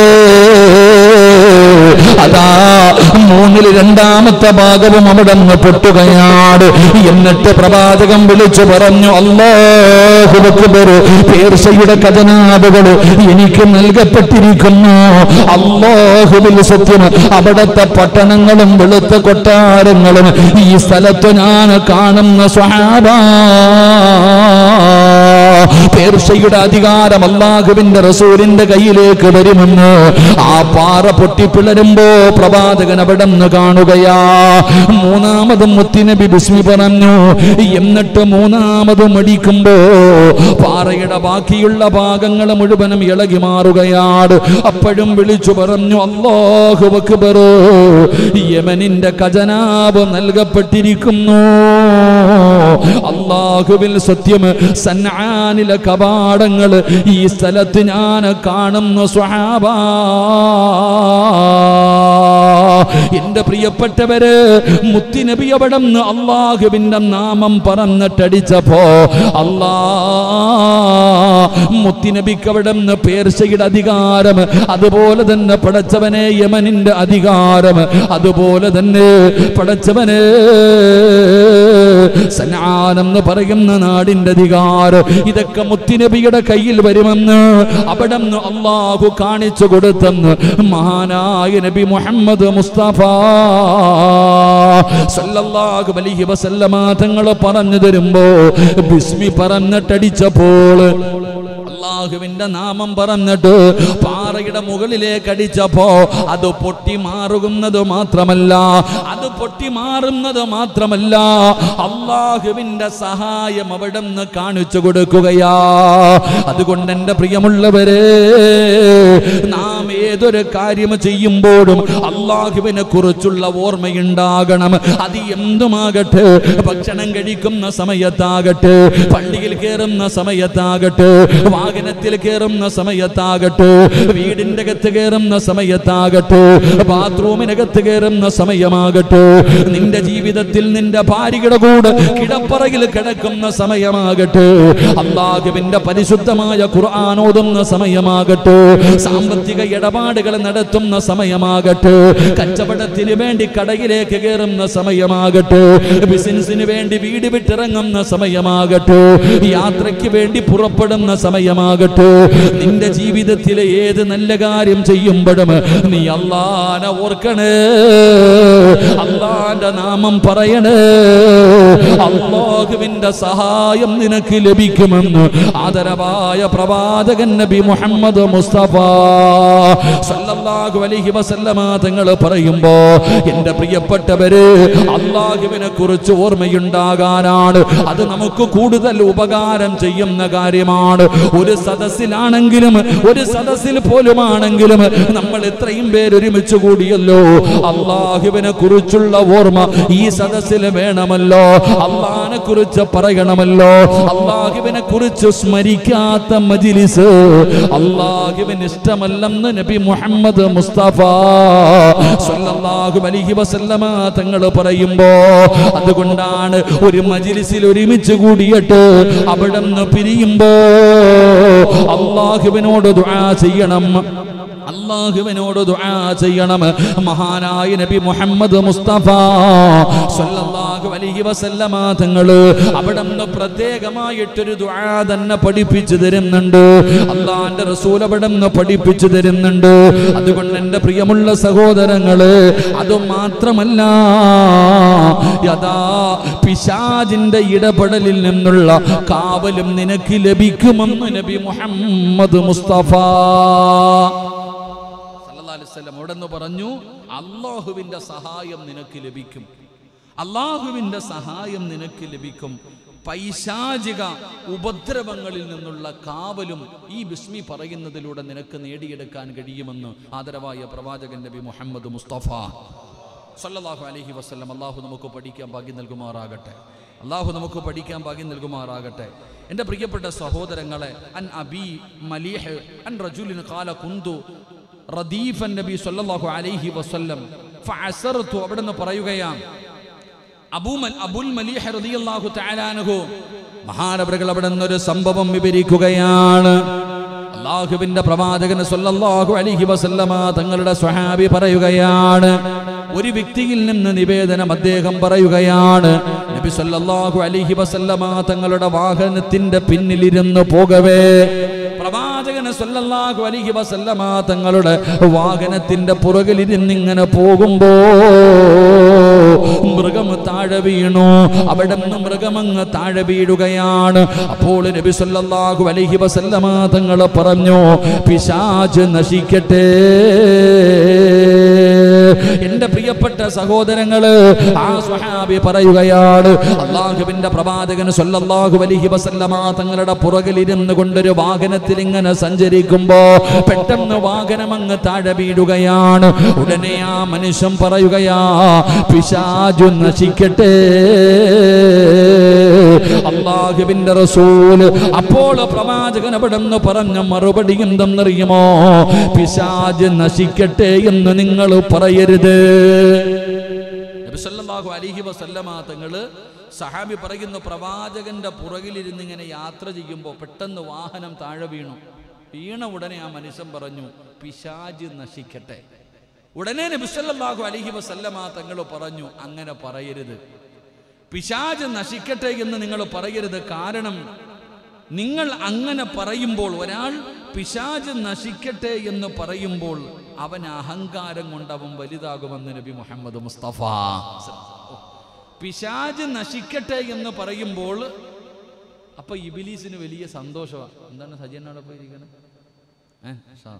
Speaker 2: അതാ മൂന്നിൽ രണ്ടാമത്തെ ഭാഗവും അവിടെ നിന്ന് പൊട്ടുകയാണ് എന്നിട്ട് പ്രവാചകം വിളിച്ചു പറഞ്ഞു അല്ലാഹു അക്ബർ പേർഷയുടെ ഖജനാവുകൾ എനിക്ക് നൽകപ്പെട്ടിരിക്കുന്നു അല്ലാഹുവിൽ സത്യം അവിടത്തെ പട്ടണങ്ങളും വെളുത്ത കൊട്ടാരങ്ങളും ഈ സ്ഥലത്ത് ഞാൻ കാണുന്ന സ്വഹാബ
Speaker 1: പേർഷ്യയുടെ അധികാരം അള്ളാഹുവിന്റെ റസൂലിന്റെ കയ്യിലേക്ക് വരുമെന്ന് ആ പാറ പൊട്ടിപ്പിളരുമ്പോ പ്രവാചകൻ അവിടെ നിന്ന് കാണുകയാ മൂന്നാമതും മുത്തിനബി ബിസ്മി പറഞ്ഞു എന്നിട്ട് മൂന്നാമതും അടിക്കുമ്പോ പാറയുടെ ബാക്കിയുള്ള ഭാഗങ്ങൾ മുഴുവനും ഇളകി മാറുകയാണ് അപ്പോഴും വിളിച്ചു പറഞ്ഞു അള്ളാഹു അക്ബർ യമനിന്റെ ഖജനാവ് നൽകപ്പെട്ടിരിക്കുന്നു അള്ളാഹുവിൽ സത്യം സന്നാനിലെ കവാടങ്ങൾ ഈ സ്ഥലത്ത് ഞാൻ കാണുന്നു സ്വഹാബ എന്റെ പ്രിയപ്പെട്ടവര് മുത്തിനബി അവിടെ നിന്ന് അള്ളാഹുവിന്റെ നാമം പറഞ്ഞിട്ടടിച്ചപ്പോ അല്ലാ മുത്തിനബിക്ക് അവിടെ നിന്ന് പേർച്ചയുടെ അധികാരം അതുപോലെ തന്നെ പടച്ചവനെ യമനിന്റെ അധികാരം അതുപോലെ തന്നെ പടച്ചവനെ സന്നാനെന്ന് പറയുന്ന നാടിന്റെ അധികാരം ഇതൊക്കെ മുത്തിനബിയുടെ കയ്യിൽ വരുമെന്ന് അവിടെ നിന്ന് അള്ളാഹു കാണിച്ചു കൊടുത്തെന്ന് മഹാനായ നബി മുഹമ്മദ് മുസ്തഫ സല്ലല്ലാഹു അലൈഹി വസല്ലമ തങ്ങൾ പറഞ്ഞു തരുമ്പോ ബിസ്മി പറഞ്ഞിട്ടടിച്ചപ്പോൾ അള്ളാഹുവിന്റെ നാമം പറഞ്ഞിട്ട് പാറയുടെ മുകളിലേക്ക് അടിച്ചപ്പോ അത് പൊട്ടി മാറുന്നത് മാത്രമല്ല അത് പൊട്ടി മാറുന്നത് മാത്രമല്ല അള്ളാഹുവിന്റെ സഹായം അവിടെ നിന്ന് കാണിച്ചു കൊടുക്കുകയാ അതുകൊണ്ട് എൻ്റെ പ്രിയമുള്ളവരെ നാം ഏതൊരു കാര്യം ചെയ്യുമ്പോഴും അള്ളാഹുവിനെ കുറിച്ചുള്ള ഓർമ്മയുണ്ടാകണം അത് എന്തുമാകട്ടെ ഭക്ഷണം കഴിക്കുന്ന സമയത്താകട്ടെ പള്ളിയിൽ കയറുന്ന സമയത്താകട്ടെ വാഹനത്തിൽ കയറുന്ന സമയത്താകട്ടെ വീടിന്റെ അകത്ത് കയറുന്ന സമയത്താകട്ടെ ബാത്റൂമിനകത്ത് കയറുന്ന സമയമാകട്ടെ നിന്റെ ജീവിതത്തിൽ നിന്റെ ഭാര്യയുടെ കൂടെ കിടപ്പറയിൽ കിടക്കുന്ന സമയമാകട്ടെ അള്ളാഹുവിന്റെ പരിശുദ്ധമായ ഖുർആൻ ഓതുന്ന സമയമാകട്ടെ സാമ്പത്തിക ഇടപാടുകൾ നടത്തുന്ന സമയമാകട്ടെ കച്ചവടത്തിന് വേണ്ടി കടയിലേക്ക് കയറുന്ന സമയമാകട്ടെ ബിസിനസിന് വേണ്ടി വീട് വിട്ടിറങ്ങുന്ന സമയമാകട്ടെ യാത്രയ്ക്ക് വേണ്ടി പുറപ്പെടുന്ന സമയമാകട്ടെ നിന്റെ ജീവിതത്തിലെ ഏത് നല്ല കാര്യം ചെയ്യുമ്പോഴും നീ അള്ളാനെ ഓർക്കണേ അള്ളാന്റെ നാമം പറയണേ അള്ളാഹുവിന്റെ സഹായം നിനക്ക് ലഭിക്കുമെന്ന് ആദരവായ പ്രവാചകൻ നബി മുഹമ്മദ് മുസ്തഫ സല്ലല്ലാഹു അലൈഹി വസല്ലമ തങ്ങൾ പറയുമ്പോ എൻ്റെ പ്രിയപ്പെട്ടവര് അള്ളാഹുവിനെ കുറിച്ച് ഓർമ്മയുണ്ടാകാനാണ് അത് നമുക്ക് കൂടുതൽ ഉപകാരം ചെയ്യുന്ന കാര്യമാണ് ഒരു സദസ്സിലാണെങ്കിലും ഒരു സദസ്സിൽ പോലുമാണെങ്കിലും നമ്മൾ എത്രയും പേര് ഒരുമിച്ച് കൂടിയല്ലോ അള്ളാഹുവിനെ കുറിച്ചുള്ള ഓർമ്മ ഈ സദസ്സിൽ വേണമല്ലോ അള്ളാഹിനെ കുറിച്ച് പറയണമല്ലോ അള്ളാഹുവിനെ കുറിച്ച് സ്മരിക്കാത്ത മജിലിസ് അള്ളാഹുവിന് ഇഷ്ടമല്ലെന്ന് നബി മുഹമ്മദ് മുസ്തഫ സല്ലല്ലാഹു അലൈഹി വസല്ലമ തങ്ങൾ പറയുമ്പോ അതുകൊണ്ടാണ് ഒരു മജിലിസിൽ ഒരുമിച്ച് കൂടിയിട്ട് അവിടെ നിന്ന് പിരിയുമ്പോ അള്ളാഹുവിനോട് ദുആ ചെയ്യണം അള്ളാഹുവിനോട് ദുആ ചെയ്യണം മഹാനായ നബി മുഹമ്മദ് മുസ്തഫ സല്ലല്ലാഹു അലൈഹി വസല്ലമ തങ്ങള് അവിടെ നിന്ന് പ്രത്യേകമായിട്ടൊരു ദുആ തന്നെ പഠിപ്പിച്ചു തരുന്നുണ്ട് അള്ളാന്റെ റസൂൽ അവിടെ നിന്ന് പഠിപ്പിച്ചു തരുന്നുണ്ട് അതുകൊണ്ട് എൻ്റെ പ്രിയമുള്ള സഹോദരങ്ങള് അത് മാത്രമല്ല യഥാ പിശാജിന്റെ ഇടപെടലിൽ നിന്നുള്ള കാവലും നിനക്ക് ലഭിക്കുമെന്ന് നബി മുഹമ്മദ് മുസ്തഫ സല്ലല്ലാഹു അലൈഹി വസല്ലം അവിടെ നിന്ന് പറഞ്ഞു അള്ളാഹുവിന്റെ സഹായം നിനക്ക് ലഭിക്കും അള്ളാഹുവിന്റെ സഹായം നിനക്ക് ലഭിക്കും പൈശാചിക ഉപദ്രവങ്ങളിൽ നിന്നുള്ള കാവലും ഈ ബിസ്മി പറയുന്നതിലൂടെ നിനക്ക് നേടിയെടുക്കാൻ കഴിയുമെന്ന് ആദരവായ പ്രവാചകൻ നബി മുഹമ്മദ് മുസ്തഫ സല്ലല്ലാഹു അലൈഹി വസല്ലം അള്ളാഹു നമുക്ക് പഠിക്കാൻ ഭാഗ്യം നൽകുമാറാകട്ടെ അള്ളാഹു നമുക്ക് പഠിക്കാൻ ഭാഗ്യം നൽകുമാറാകട്ടെ എൻ്റെ പ്രിയപ്പെട്ട സഹോദരങ്ങളെ അൻ അബി മലീഹ് അൻ റജുലിൻ കാല കുന്തു റദീഫൻ നബി സല്ലല്ലാഹു അലൈഹി വസല്ലം ഫഅസർതു അവിടെ നിന്ന് പറയുകയാണ് അബൂമൽ അബുൽ മലീഹ് റളിയല്ലാഹു തആല അൻഹു മഹാനവറുകൾ അവിടെ നിന്നൊരു സംഭവം വിവരിക്കുകയാണ് അള്ളാഹുവിന്റെ പ്രവാചകൻ സല്ലല്ലാഹു അലൈഹി വസല്ലമ തങ്ങളുടെ സ്വഹാബി പറയുകയാണ് ഒരു വ്യക്തിയിൽ നിന്ന് നിവേദനം അദ്ദേഹം പറയുകയാണ് നബി സല്ലല്ലാഹു അലൈഹി വസല്ലമ തങ്ങളുടെ വാഹനത്തിന്റെ പിന്നിലിരുന്ന് പോകവേ പ്രവാചകന് സല്ലല്ലാഹു അലൈഹി വസല്ലമ തങ്ങളുടെ വാഹനത്തിന്റെ പുറകിലിരുന്ന് ഇങ്ങനെ പോകുമ്പോ മൃഗം താഴെ വീണു അവിടെ നിന്ന് മൃഗമങ്ങ് താഴെ വീഴുകയാണ് അപ്പോൾ നബി സല്ലല്ലാഹു അലൈഹി വസല്ലമ തങ്ങൾ പറഞ്ഞു പിശാച് നശിക്കട്ടെ എന്റെ പ്രിയപ്പെട്ട സഹോദരങ്ങള് ആ സ്വഹാബി പറയുകയാണ് അള്ളാഹുവിന്റെ പ്രവാചകൻ സല്ലല്ലാഹു അലൈഹി വസല്ലമ തങ്ങളുടെ പുറകിലിരുന്ന് കൊണ്ടൊരു വാഹനത്തിൽ ഇങ്ങനെ സഞ്ചരിക്കുമ്പോ പെട്ടെന്ന് വാഹനം അങ്ങ് താഴെ വീഴുകയാണ് ഉടനെ ആ മനുഷ്യൻ പറയുകയാ പിശാചു നശിക്കട്ടെ അള്ളാഹുവിന്റെ റസൂല് അപ്പോൾ പ്രവാചകൻ അവിടെ നിന്ന് പറഞ്ഞ മറുപടി എന്തെന്നറിയുമോ പിശാജ് നശിക്കട്ടെ എന്ന് നിങ്ങൾ പറയരുത്
Speaker 2: നബി സല്ലല്ലാഹു അലൈഹി വസല്ലമ തങ്ങള് സഹാബി പറയുന്നു പ്രവാചകന്റെ പുറകിലിരുന്ന് ഇങ്ങനെ യാത്ര ചെയ്യുമ്പോൾ പെട്ടെന്ന് വാഹനം താഴെ വീണു വീണ ഉടനെ ആ മനുഷ്യൻ പറഞ്ഞു പിശാജ് നശിക്കട്ടെ ഉടനെ നബി സല്ലല്ലാഹു അലൈഹി വസല്ലമ തങ്ങൾ പറഞ്ഞു അങ്ങനെ പറയരുത് പിശാജ് നശിക്കട്ടെ എന്ന് നിങ്ങൾ പറയരുത് കാരണം നിങ്ങൾ അങ്ങനെ പറയുമ്പോൾ ഒരാൾ പിശാജ് നശിക്കട്ടെ എന്ന് പറയുമ്പോൾ അവൻ അഹങ്കാരം കൊണ്ട് അവൻ വലുതാകുമെന്ന് നബി മുഹമ്മദ് മുസ്തഫ പിശാജ് നശിക്കട്ടെ എന്ന് പറയുമ്പോൾ അപ്പൊ ഇബിലീസിന് വലിയ സന്തോഷമാണ് എന്താണ് സജീനോടെ പോയിരിക്കുന്നത് ഏഹ് സാർ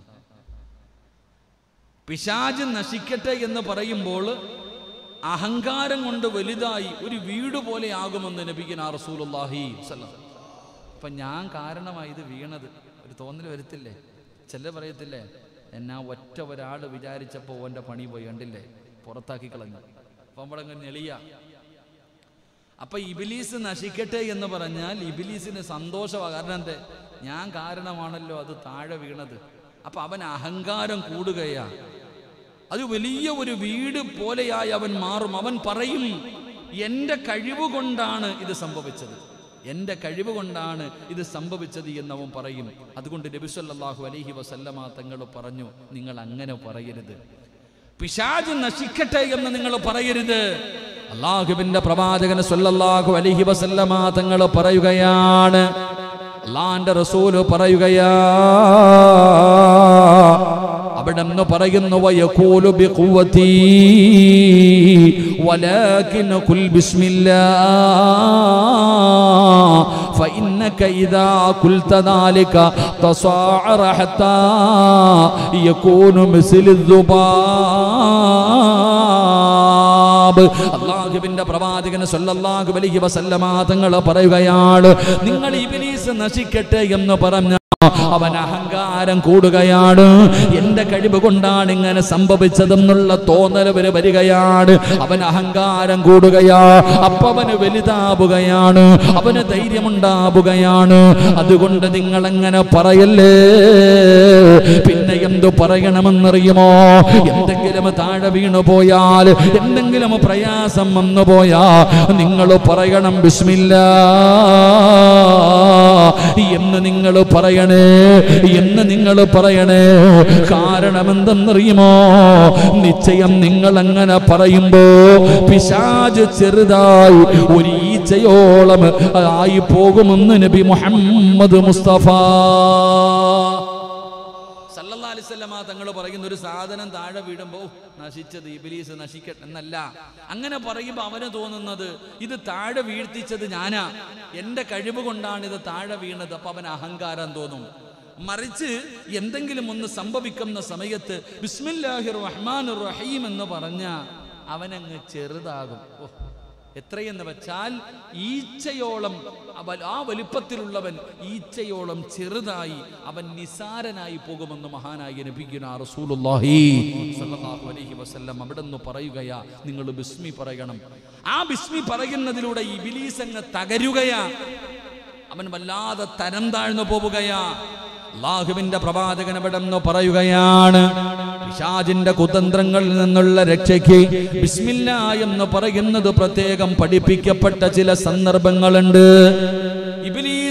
Speaker 2: പിശാജ് നശിക്കട്ടെ എന്ന് പറയുമ്പോൾ അഹങ്കാരം കൊണ്ട് വലുതായി ഒരു വീട് പോലെ ആകുമെന്ന് നബിക്കുന്ന റസൂലുള്ളാഹി സ്വല്ലം അപ്പൊ ഞാൻ കാരണമായി ഇത് വീണത് ഒരു തോന്നൽ വരത്തില്ലേ ചില പറയത്തില്ലേ എന്നാ ഒറ്റ ഒരാൾ വിചാരിച്ചപ്പോൾ ഓൻ്റെ പണി പോയി കണ്ടില്ലേ പുറത്താക്കി കളഞ്ഞു അപ്പൊ നമ്മളങ്ങ് നെളിയ അപ്പൊ ഇബിലീസ് നശിക്കട്ടെ എന്ന് പറഞ്ഞാൽ ഇബിലീസിന് സന്തോഷമാണ് കാരണം എന്തേ ഞാൻ കാരണമാണല്ലോ അത് താഴെ വീണത് അപ്പൊ അവൻ അഹങ്കാരം കൂടുകയാ അത് വലിയ ഒരു വീട് പോലെയായി അവൻ മാറും അവൻ പറയും എൻ്റെ കഴിവ് കൊണ്ടാണ് ഇത് സംഭവിച്ചത് എൻ്റെ കഴിവ് കൊണ്ടാണ് ഇത് സംഭവിച്ചത് എന്നവൻ പറയും അതുകൊണ്ട് നബി സല്ലല്ലാഹു അലൈഹി വസല്ലമ തങ്ങൾ പറഞ്ഞു നിങ്ങൾ അങ്ങനെ പറയരുത് പിശാജ് നശിക്കട്ടെ എന്ന് നിങ്ങൾ പറയരുത്
Speaker 1: അള്ളാഹുവിന്റെ പ്രവാചകൻ സല്ലല്ലാഹു അലൈഹി വസല്ലമ തങ്ങൾ പറയുകയാണ് അള്ളാന്റെ റസൂല് പറയുകയാ അവിടെ നിന്ന് പറയുന്നു വയഖൂലു ബിഖുവതി വലാകിൻ കുൽ ബിസ്മില്ലാ فإنك إذا قلت ذلك تصاعر حتى يكون مثل الذباب അള്ളാഹുവിന്റെ പ്രവാചകൻ സല്ലല്ലാഹു അലൈഹി വസല്ലമ തങ്ങൾ പറയുകയാണ് നിങ്ങൾ ഇബ്ലീസ് നശിക്കട്ടെ എന്ന് പറഞ്ഞ അവൻ അഹങ്കാരം കൂടുകയാണ് എന്റെ കഴിവ് കൊണ്ടാണ് ഇങ്ങനെ സംഭവിച്ചതെന്നുള്ള തോന്നൽ വരെ വരികയാണ് അവൻ അഹങ്കാരം കൂടുകയാ അപ്പവന് വലുതാവുകയാണ് അവന് ധൈര്യമുണ്ടാവുകയാണ് അതുകൊണ്ട് നിങ്ങൾ അങ്ങനെ പറയല്ലേ പിന്നെ എന്തു പറയണമെന്നറിയുമോ എന്തെങ്കിലും താഴെ വീണു പോയാൽ എന്തെങ്കിലും പ്രയാസം വന്നു പോയാ നിങ്ങൾ പറയണം ബിസ്മില്ല എന്ന് നിങ്ങൾ പറയണേ എന്ന് നിങ്ങൾ പറയണേ കാരണം എന്തെന്നറിയുമോ നിശ്ചയം നിങ്ങൾ അങ്ങനെ പറയുമ്പോ പിശാജ് ചെറുതായി ഒരു ഈച്ചയോളം ആയി പോകുമെന്ന് നബി മുഹമ്മദ് മുസ്തഫ
Speaker 2: സല്ലല്ലാഹു അലൈഹി വസല്ലമ തങ്ങൾ പറയുന്ന ഒരു സാധനം താഴെ വീഴുമ്പോൾ നശിച്ചത് ഇബിലീസ് നശിക്കട്ടെ എന്നല്ല അങ്ങനെ പറയുമ്പോൾ അവന് തോന്നുന്നത് ഇത് താഴെ വീഴ്ത്തിച്ചത് ഞാനാ എൻ്റെ കഴിവ് കൊണ്ടാണ് ഇത് താഴെ വീണത് അപ്പൊ അവൻ അഹങ്കാരം തോന്നും മറിച്ച് എന്തെങ്കിലും ഒന്ന് സംഭവിക്കുന്ന സമയത്ത് ബിസ്മില്ലാഹിർ റഹ്മാനുർ റഹീം എന്ന് പറഞ്ഞ അവനങ്ങ് ചെറുതാകും ഓ എത്രയെന്ന് വെച്ചാൽ ഈച്ചയോളം അവൻ ആ വലുപ്പത്തിലുള്ളവൻ ഈച്ചയോളം ചെറുതായി അവൻ നിസാരനായി പോകുമെന്ന് മഹാനായി നബിക്കുന്ന റസൂലുള്ളാഹി സ്വല്ലല്ലാഹു അലൈഹി വസല്ലം അവിടെ നിന്ന് പറയുകയാ നിങ്ങൾ ബിസ്മി പറയണം ആ ബിസ്മി പറയുന്നതിലൂടെ ഈ ബിലീസ് അങ്ങ് തകരുകയാ അവൻ വല്ലാതെ തരം താഴ്ന്നു പോവുകയാ അള്ളാഹുവിന്റെ പ്രവാചകൻ അവിടെ നിന്ന് പറയുകയാണ് പിശാചിന്റെ കുതന്ത്രങ്ങളിൽ നിന്നുള്ള രക്ഷയ്ക്ക് ബിസ്മില്ല എന്ന് പറയുന്നത് പ്രത്യേകം പഠിപ്പിക്കപ്പെട്ട ചില സന്ദർഭങ്ങളുണ്ട് ഇബിലീസ്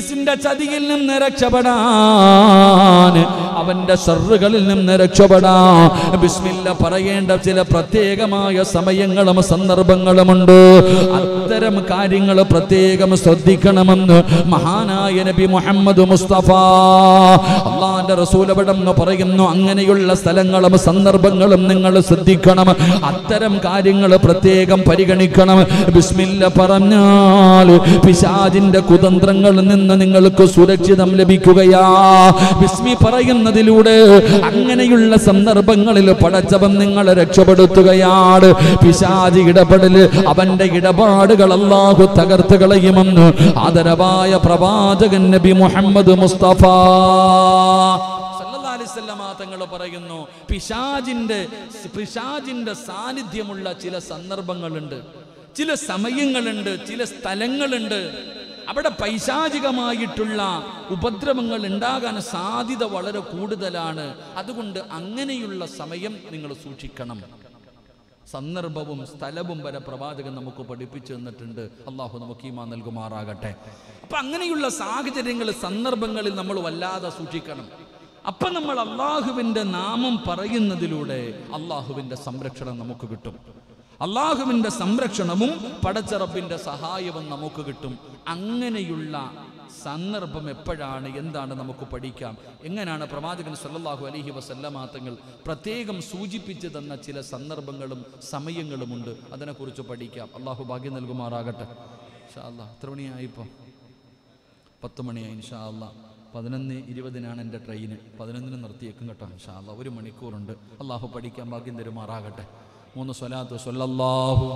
Speaker 1: ഇബിലീസിന്റെ ചതിയിൽ നിന്ന് രക്ഷപ്പെടാൻ അവന്റെ ഷറുകളിൽ നിന്ന് രക്ഷപ്പെടാൻ ബിസ്മില്ല പറയേണ്ട ചില പ്രത്യേകമായ സമയങ്ങളും സന്ദർഭങ്ങളുമുണ്ട് അത്തരം കാര്യങ്ങൾ പ്രത്യേകം ശ്രദ്ധിക്കണമെന്ന് മഹാനായ നബി മുഹമ്മദ് മുസ്തഫ അള്ളാന്റെ റസൂൽ അവിടെ പറയുന്നു അങ്ങനെയുള്ള സ്ഥലങ്ങളും സന്ദർഭങ്ങളും നിങ്ങൾ ശ്രദ്ധിക്കണം അത്തരം കാര്യങ്ങൾ പ്രത്യേകം പരിഗണിക്കണം ബിസ്മില്ല പറഞ്ഞാൽ പിശാജിന്റെ കുതന്ത്രങ്ങളിൽ നിന്ന് നിങ്ങൾക്ക് സുരക്ഷിതം ലഭിക്കുകയാ ബിസ്മി പറയുന്നതിലൂടെ അങ്ങനെയുള്ള സന്ദർഭങ്ങളിൽ പടച്ചവൻ നിങ്ങളെ രക്ഷപ്പെടുത്തുകയാണ് പിശാജി ഇടപെടൽ അവന്റെ ഇടപാടുകൾ അല്ലാഹു തകർത്ത് കളയുമെന്ന് ആദരവായ പ്രവാചകൻ നബി മുഹമ്മദ് മുസ്തഫ സല്ലല്ലാഹു അലൈഹി വസല്ലമ തങ്ങൾ പറയുന്നു പിശാജിന്റെ പിശാജിന്റെ സാന്നിധ്യമുള്ള ചില സന്ദർഭങ്ങളുണ്ട് ചില സമയങ്ങളുണ്ട് ചില സ്ഥലങ്ങളുണ്ട് അവിടെ പൈശാചികമായിട്ടുള്ള ഉപദ്രവങ്ങൾ ഉണ്ടാകാൻ സാധ്യത വളരെ കൂടുതലാണ് അതുകൊണ്ട് അങ്ങനെയുള്ള സമയം നിങ്ങൾ സൂക്ഷിക്കണം സന്ദർഭവും സ്ഥലവും വരെ പ്രവാചകൻ നമുക്ക് പഠിപ്പിച്ചു തന്നിട്ടുണ്ട് അള്ളാഹു നമുക്ക് ഈമാ നൽകുമാറാകട്ടെ അപ്പൊ അങ്ങനെയുള്ള സാഹചര്യങ്ങൾ സന്ദർഭങ്ങളിൽ നമ്മൾ വല്ലാതെ സൂക്ഷിക്കണം അപ്പൊ നമ്മൾ അള്ളാഹുവിന്റെ നാമം പറയുന്നതിലൂടെ അള്ളാഹുവിന്റെ സംരക്ഷണം നമുക്ക് കിട്ടും അള്ളാഹുവിന്റെ സംരക്ഷണവും പടച്ചറപ്പിന്റെ സഹായവും നമുക്ക് കിട്ടും അങ്ങനെയുള്ള സന്ദർഭം എപ്പോഴാണ് എന്താണ് നമുക്ക് പഠിക്കാം എങ്ങനെയാണ് പ്രവാചകൻ സല്ലല്ലാഹു അലൈഹി വസല്ലമ തങ്ങൾ പ്രത്യേകം സൂചിപ്പിച്ചു തന്ന ചില സന്ദർഭങ്ങളും സമയങ്ങളുമുണ്ട് അതിനെക്കുറിച്ച് പഠിക്കാം അള്ളാഹു ഭാഗ്യം നൽകുമാറാകട്ടെ ഇൻഷാ അല്ലാ എത്ര മണിയായിപ്പോൾ പത്ത് മണിയായി ഇൻഷാ അല്ലാ പതിനൊന്ന് ഇരുപതിനാണ് എൻ്റെ ട്രെയിന് പതിനൊന്നിന് നിർത്തിയേക്കും കേട്ടോ ഇൻഷാ അല്ലാ ഒരു മണിക്കൂറുണ്ട് അള്ളാഹു പഠിക്കാൻ ഭാഗ്യം തരുമാറാകട്ടെ മൂന്ന് സ്വലാത്ത് സ്വല്ലല്ലാഹു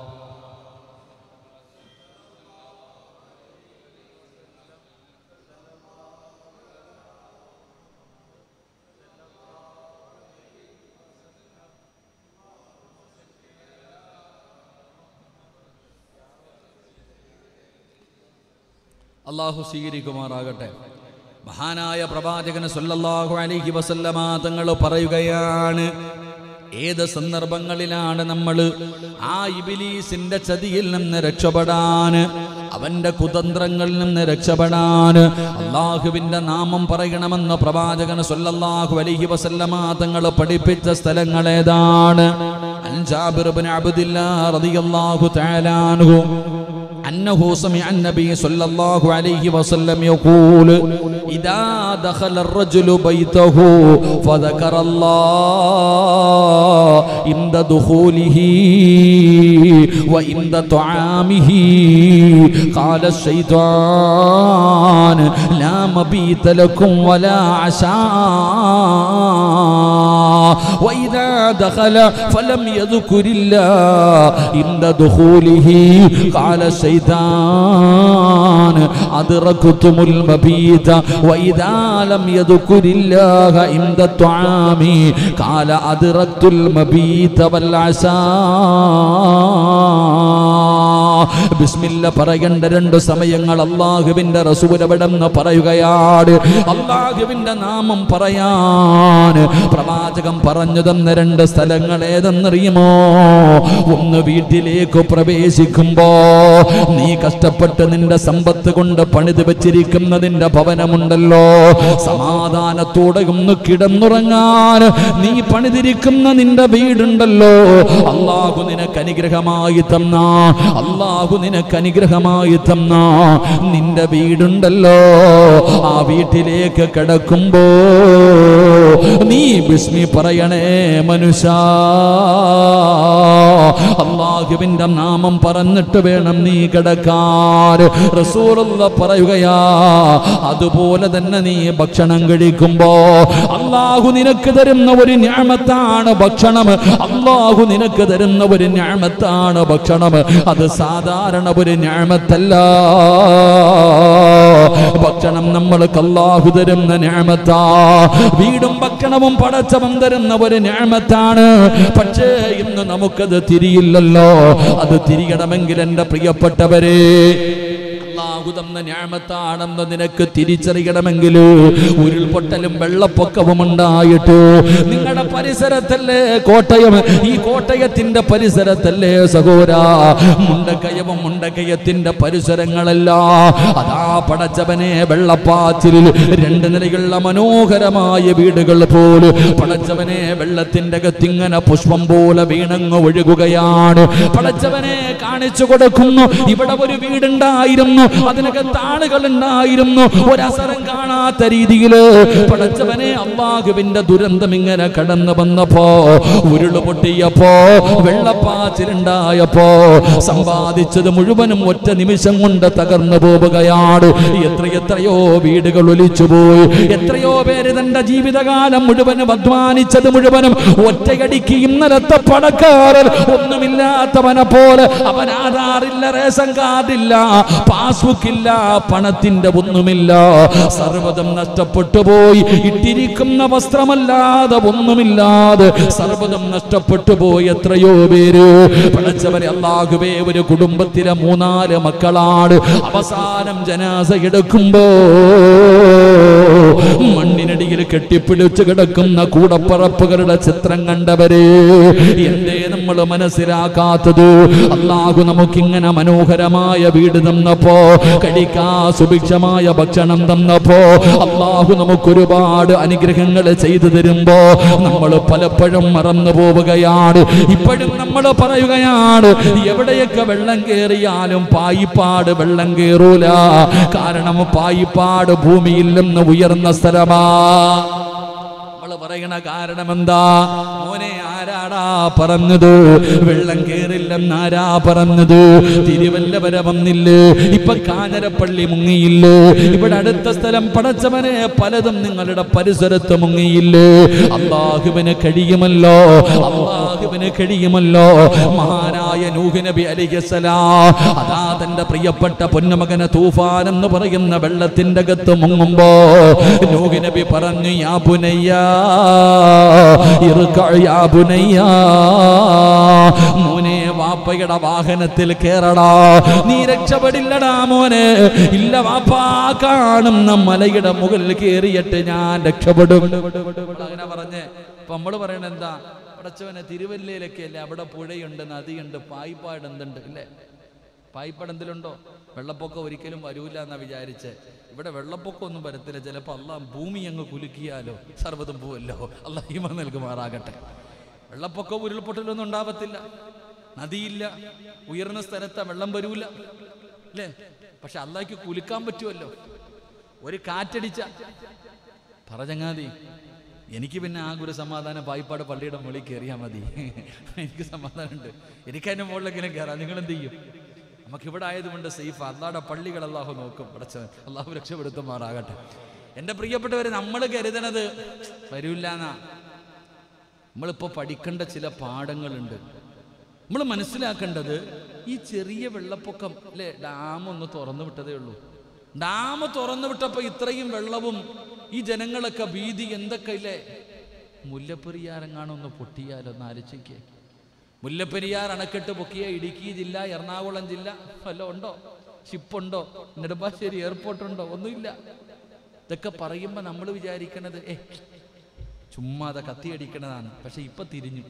Speaker 1: അള്ളാഹു സ്വീകരിക്കുമാറാകട്ടെ മഹാനായ പ്രവാചകന് സല്ലല്ലാഹു അലൈഹി വസല്ലമ തങ്ങൾ പറയുകയാണ് ഏത് സന്ദർഭങ്ങളിലാണ് നമ്മൾ ആ ഇബിലീസിന്റെ ചതിയിൽ നിന്ന് രക്ഷപ്പെടാൻ അവന്റെ കുതന്ത്രങ്ങളിൽ നിന്ന് രക്ഷപ്പെടാൻ അള്ളാഹുവിന്റെ നാമം പറയണമെന്ന് പ്രവാചകൻ സല്ലല്ലാഹു അലൈഹി വസല്ലമ തങ്ങൾ പഠിപ്പിച്ച സ്ഥലങ്ങൾ ഏതാണ് അൻജാബിർ ഇബ്നു അബ്ദില്ലാഹ് റളിയല്ലാഹു തആല അൻഹു أنه سمع النبي صلى الله عليه وسلم يقول إذا دخل الرجل بيته فذكر الله عند دخوله وعند طعامه قال الشيطان لا مبيت لكم ولا عشاء وإذا دخل فلم يذكر الله عند دخوله قال الشيطان أدركتم المبيت وإذا لم يذكر الله عند الطعام قال أدركت المبيت والعشاء ബിസ്മില്ല പറയേണ്ട രണ്ട് സമയങ്ങൾ അള്ളാഹുവിന്റെ റസൂലവിടെന്ന് പറയുകയാണ് അള്ളാഹുവിന്റെ നാമം പറയാൻ പ്രവാചകം പറഞ്ഞു തന്ന രണ്ട് സ്ഥലങ്ങൾ ഏതെന്നറിയുമോ ഒന്ന് വീട്ടിലേക്ക് പ്രവേശിക്കുമ്പോ നീ കഷ്ടപ്പെട്ട് നിന്റെ സമ്പത്ത് കൊണ്ട് പണിത് വെച്ചിരിക്കുന്ന നിന്റെ ഭവനമുണ്ടല്ലോ സമാധാനത്തോടെ ഒന്ന് കിടന്നുറങ്ങാൻ നീ പണിതിരിക്കുന്ന നിന്റെ വീടുണ്ടല്ലോ അള്ളാഹു നിനക്ക് അനുഗ്രഹമായി തന്ന അള്ളാഹു നിനക്ക് അനുഗ്രഹമായി തന്ന നിന്റെ വീടുണ്ടല്ലോ ആ വീട്ടിലേക്ക് കിടക്കുമ്പോ നീ ബിസ്മി പറയണേ മനുഷ്യ അള്ളാഹുവിന്റെ നാമം പറഞ്ഞിട്ട് വേണം നീ കിടക്കാൻ റസൂലുള്ള പറയുകയാ അതുപോലെ തന്നെ നീ ഭക്ഷണം കഴിക്കുമ്പോ അള്ളാഹു നിനക്ക് തരുന്ന ഒരു ഞാമത്താണ് ഭക്ഷണം അള്ളാഹു നിനക്ക് തരുന്ന ഒരു ഞാമത്താണ് ഭക്ഷണം അത് സാധാരണ ഒരു ഞാമത്തല്ല ഭക്ഷണം നമ്മൾക്ക് അള്ളാഹു തരുന്ന ഞാമത്താ വീടും ഭക്ഷണവും പടച്ചവൻ തരുന്ന ഒരു ഞാമത്താണ് പക്ഷേ ഇന്ന് നമുക്കത് തിരിയില്ലല്ലോ അത് തിരിയണമെങ്കിൽ എൻ്റെ പ്രിയപ്പെട്ടവരെ അള്ളാഹു
Speaker 2: അള്ളാഹു തന്ന ഞാമത്താണെന്ന് നിനക്ക് തിരിച്ചറിയണമെങ്കിൽ ഉരുൾപൊട്ടലും വെള്ളപ്പൊക്കവും ഉണ്ടായിട്ട് നിങ്ങളുടെ പരിസരത്തല്ലേ കോട്ടയം ഈ കോട്ടയത്തിന്റെ പരിസരത്തല്ലേ സഹോര മുണ്ടക്കയവും മുണ്ടക്കയത്തിന്റെ പരിസരങ്ങളല്ല അതാ പടച്ചവനെ വെള്ളപ്പാച്ചിലിൽ രണ്ട് നിലയുള്ള മനോഹരമായ വീടുകൾ പോലും പടച്ചവനെ വെള്ളത്തിന്റെ അകത്തിങ്ങനെ പുഷ്പം പോലെ വീണങ്ങ് ഒഴുകുകയാണ് പടച്ചവനെ കാണിച്ചു കൊടുക്കുന്നു ഇവിടെ ഒരു വീടുണ്ടായിരുന്നു അതിനകത്ത് ആളുകൾ ഉണ്ടായിരുന്നു ഒരസരം കാണാത്ത രീതിയിൽ പടച്ചവനെ അള്ളാഹുവിന്റെ ദുരന്തം ഇങ്ങനെ കടന്നു വന്നപ്പോ ഉരുള് പൊട്ടിയപ്പോ വെള്ളപ്പാച്ചിലുണ്ടായപ്പോ സമ്പാദിച്ചത് മുഴുവനും ഒറ്റ നിമിഷം കൊണ്ട് തകർന്നു പോവുകയാണ് എത്രയെത്രയോ വീടുകൾ ഒലിച്ചുപോയി എത്രയോ പേര് തന്റെ ജീവിതകാലം മുഴുവനും അധ്വാനിച്ചത് മുഴുവനും ഒറ്റയടിക്ക് ഇന്നലത്തെ പണക്കാരൻ ഒന്നുമില്ലാത്തവനെ പോലെ അവൻ ആധാറില്ല റേഷൻ കാർഡില്ല പാസ്ബുക്ക് ഇല്ല പണത്തിന്റെ ഒന്നുമില്ല സർവ്വതും നഷ്ടപ്പെട്ടു പോയി ഇട്ടിരിക്കുന്ന വസ്ത്രമല്ലാതെ ഒന്നുമില്ലാതെ സർവ്വതും നഷ്ടപ്പെട്ടു പോയി എത്രയോ പേര് പടച്ചവരെ അല്ലാഹുവേ ഒരു കുടുംബത്തിലെ മൂന്നാല് മക്കളാണ് അവസാനം ജനാസ എടുക്കുമ്പോ മണ്ണിനടിയിൽ കെട്ടിപ്പിടിച്ച് കിടക്കുന്ന കൂടപ്പറപ്പുകളുടെ ചിത്രം കണ്ടവരെ എന്തേ നമ്മൾ മനസ്സിലാക്കാത്തത് അള്ളാഹു നമുക്കിങ്ങനെ മനോഹരമായ വീട് തന്നപ്പോ കഴിക്കാ സുഭിക്ഷമായ ഭക്ഷണം തന്നപ്പോ അള്ളാഹു നമുക്കൊരുപാട് അനുഗ്രഹങ്ങൾ ചെയ്തു തരുമ്പോ നമ്മൾ പലപ്പോഴും മറന്നു പോവുകയാണ് ഇപ്പോഴും നമ്മൾ പറയുകയാണ് എവിടെയൊക്കെ വെള്ളം കയറിയാലും പായിപ്പാട് വെള്ളം കയറൂല കാരണം പായിപ്പാട് ഭൂമിയിൽ നിന്ന് ഉയർന്ന സ്ഥലമാ നമ്മള് പറയണ കാരണം എന്താ മോനെ ആരാടാ പറഞ്ഞത് വെള്ളം കേറില്ലെന്ന് ആരാ പറഞ്ഞത് തിരുവല്ല വരെ വന്നില്ലേ ഇപ്പൊ കാഞ്ഞരപ്പള്ളി മുങ്ങിയില്ലേ ഇവിടെ അടുത്ത സ്ഥലം പടച്ചവനെ പലതും നിങ്ങളുടെ പരിസരത്ത് മുങ്ങിയില്ലേ അള്ളാഹുവിന് കഴിയുമല്ലോ അള്ളാഹുവിന് കഴിയുമല്ലോ മഹാനായ നൂഹ് നബി അലിഹസലാം അതാ തന്റെ പ്രിയപ്പെട്ട പൊന്നുമകനെ തൂഫാൻ എന്ന് പറയുന്ന വെള്ളത്തിന്റെ അകത്ത് മുങ്ങുമ്പോ നൂഹ് നബി പറഞ്ഞു യാ പുനയ്യാ ഇറുക്ക യാ പുനയ്യാ മോനെ വാപ്പയുടെ വാഹനത്തിൽ കേറടാ നീ രക്ഷപ്പെടില്ലടാ മോനെ ഇല്ല വാപ്പാ കാണുന്ന മലയുടെ മുകളിൽ കയറിയിട്ട് ഞാൻ രക്ഷപ്പെടും അങ്ങനെ പറഞ്ഞേ അപ്പൊ നമ്മള് പറയണ എന്താ പടച്ചവനെ തിരുവല്ലയിലൊക്കെ അല്ലേ അവിടെ പുഴയുണ്ട് നദിയുണ്ട് പായിപ്പാട് എന്തുണ്ട് അല്ലേ പായിപ്പാട് എന്തിലുണ്ടോ വെള്ളപ്പൊക്കം ഒരിക്കലും വരൂല എന്നാ വിചാരിച്ച് ഇവിടെ വെള്ളപ്പൊക്കം ഒന്നും വരത്തില്ല ചിലപ്പോൾ അള്ളാഹ് ഭൂമി അങ്ങ് കുലുക്കിയാലോ സർവ്വതും പോവല്ലോ അള്ളാഹ് ഹിമ നൽകുമാറാകട്ടെ വെള്ളപ്പൊക്കവും ഉരുൾപൊട്ടലൊന്നും ഉണ്ടാവത്തില്ല നദിയില്ല ഉയർന്ന സ്ഥലത്ത് വെള്ളം വരൂല അല്ലേ പക്ഷെ അള്ളാഹ്ക്ക് കുലുക്കാൻ പറ്റുമല്ലോ ഒരു കാറ്റടിച്ച പറഞ്ഞങ്ങാതി എനിക്ക് പിന്നെ ആ ഒരു സമാധാനം പായിപ്പാട് പള്ളിയുടെ മുകളിൽ കയറിയാൽ മതി എനിക്ക് സമാധാനമുണ്ട് എനിക്ക് അതിൻ്റെ മുകളിലെങ്കിലും കയറാം നിങ്ങൾ എന്ത് ചെയ്യും നമുക്ക് ഇവിടെ ആയതുകൊണ്ട് സേഫ് അള്ളാടെ പള്ളികൾ അള്ളാഹു നോക്കും പടച്ചവൻ അള്ളാഹു രക്ഷപ്പെടുത്തുമാറാകട്ടെ എൻ്റെ പ്രിയപ്പെട്ടവർ നമ്മൾ കരുതണത് വരൂല്ല എന്നാ നമ്മളിപ്പോൾ പഠിക്കേണ്ട ചില പാഠങ്ങളുണ്ട് നമ്മൾ മനസ്സിലാക്കേണ്ടത് ഈ ചെറിയ വെള്ളപ്പൊക്കം അല്ലേ ഡാം ഒന്ന് തുറന്നു വിട്ടതേ ഉള്ളൂ ഡാം തുറന്നു വിട്ടപ്പോൾ ഇത്രയും വെള്ളവും ഈ ജനങ്ങളൊക്കെ ഭീതി എന്തൊക്കെ ഇല്ലേ മുല്ലപ്പെരിയാറെങ്ങാനും ഒന്ന് പൊട്ടിയാലോ ഒന്ന് ആലോചിക്കേ മുല്ലപ്പെരിയാർ അണക്കെട്ട് പൊക്കിയ ഇടുക്കി ജില്ല എറണാകുളം ജില്ല വല്ല ഉണ്ടോ ഷിപ്പുണ്ടോ നെടുമ്പാശ്ശേരി എയർപോർട്ടുണ്ടോ ഒന്നുമില്ല ഇതൊക്കെ പറയുമ്പോൾ നമ്മൾ വിചാരിക്കണത് ഏ ചുമ്മാതെ കത്തിയടിക്കണതാണ് പക്ഷെ ഇപ്പൊ തിരിഞ്ഞു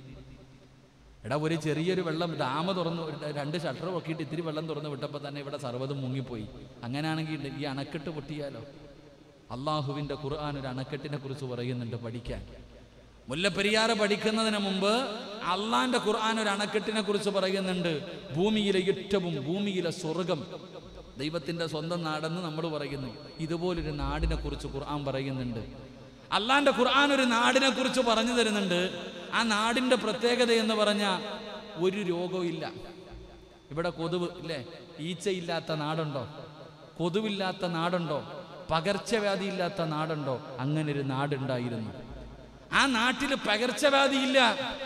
Speaker 2: എടാ ഒരു ചെറിയൊരു വെള്ളം ഡാം തുറന്നു ഒരു രണ്ട് ഷട്ടർ പൊക്കിയിട്ട് ഇത്തിരി വെള്ളം തുറന്നു വിട്ടപ്പോൾ തന്നെ ഇവിടെ സർവ്വതും മുങ്ങിപ്പോയി അങ്ങനെയാണെങ്കിൽ ഈ അണക്കെട്ട് പൊട്ടിയാലോ അള്ളാഹുവിൻ്റെ ഖുർആൻ ഒരു അണക്കെട്ടിനെ കുറിച്ച് പറയുന്നുണ്ട് പഠിക്കാൻ മുല്ലപ്പെരിയാറ് പഠിക്കുന്നതിന് മുമ്പ് അള്ളാന്റെ ഖുർആൻ ഒരു അണക്കെട്ടിനെ കുറിച്ച് പറയുന്നുണ്ട് ഭൂമിയിലെ ഏറ്റവും ഭൂമിയിലെ സ്വർഗം ദൈവത്തിന്റെ സ്വന്തം നാടെന്ന് നമ്മൾ പറയുന്നു ഇതുപോലൊരു നാടിനെ കുറിച്ച് ഖുർആൻ പറയുന്നുണ്ട് അള്ളാന്റെ ഖുർആൻ ഒരു നാടിനെ കുറിച്ച് പറഞ്ഞു തരുന്നുണ്ട് ആ നാടിന്റെ പ്രത്യേകത എന്ന് പറഞ്ഞ ഒരു രോഗവും ഇല്ല ഇവിടെ കൊതുവ് ഇല്ലേ ഈച്ചയില്ലാത്ത നാടുണ്ടോ കൊതുവില്ലാത്ത നാടുണ്ടോ പകർച്ചവ്യാധി ഇല്ലാത്ത നാടുണ്ടോ അങ്ങനെ ഒരു നാടുണ്ടായിരുന്നു ആ നാട്ടിൽ പകർച്ചവ്യാധി ഇല്ല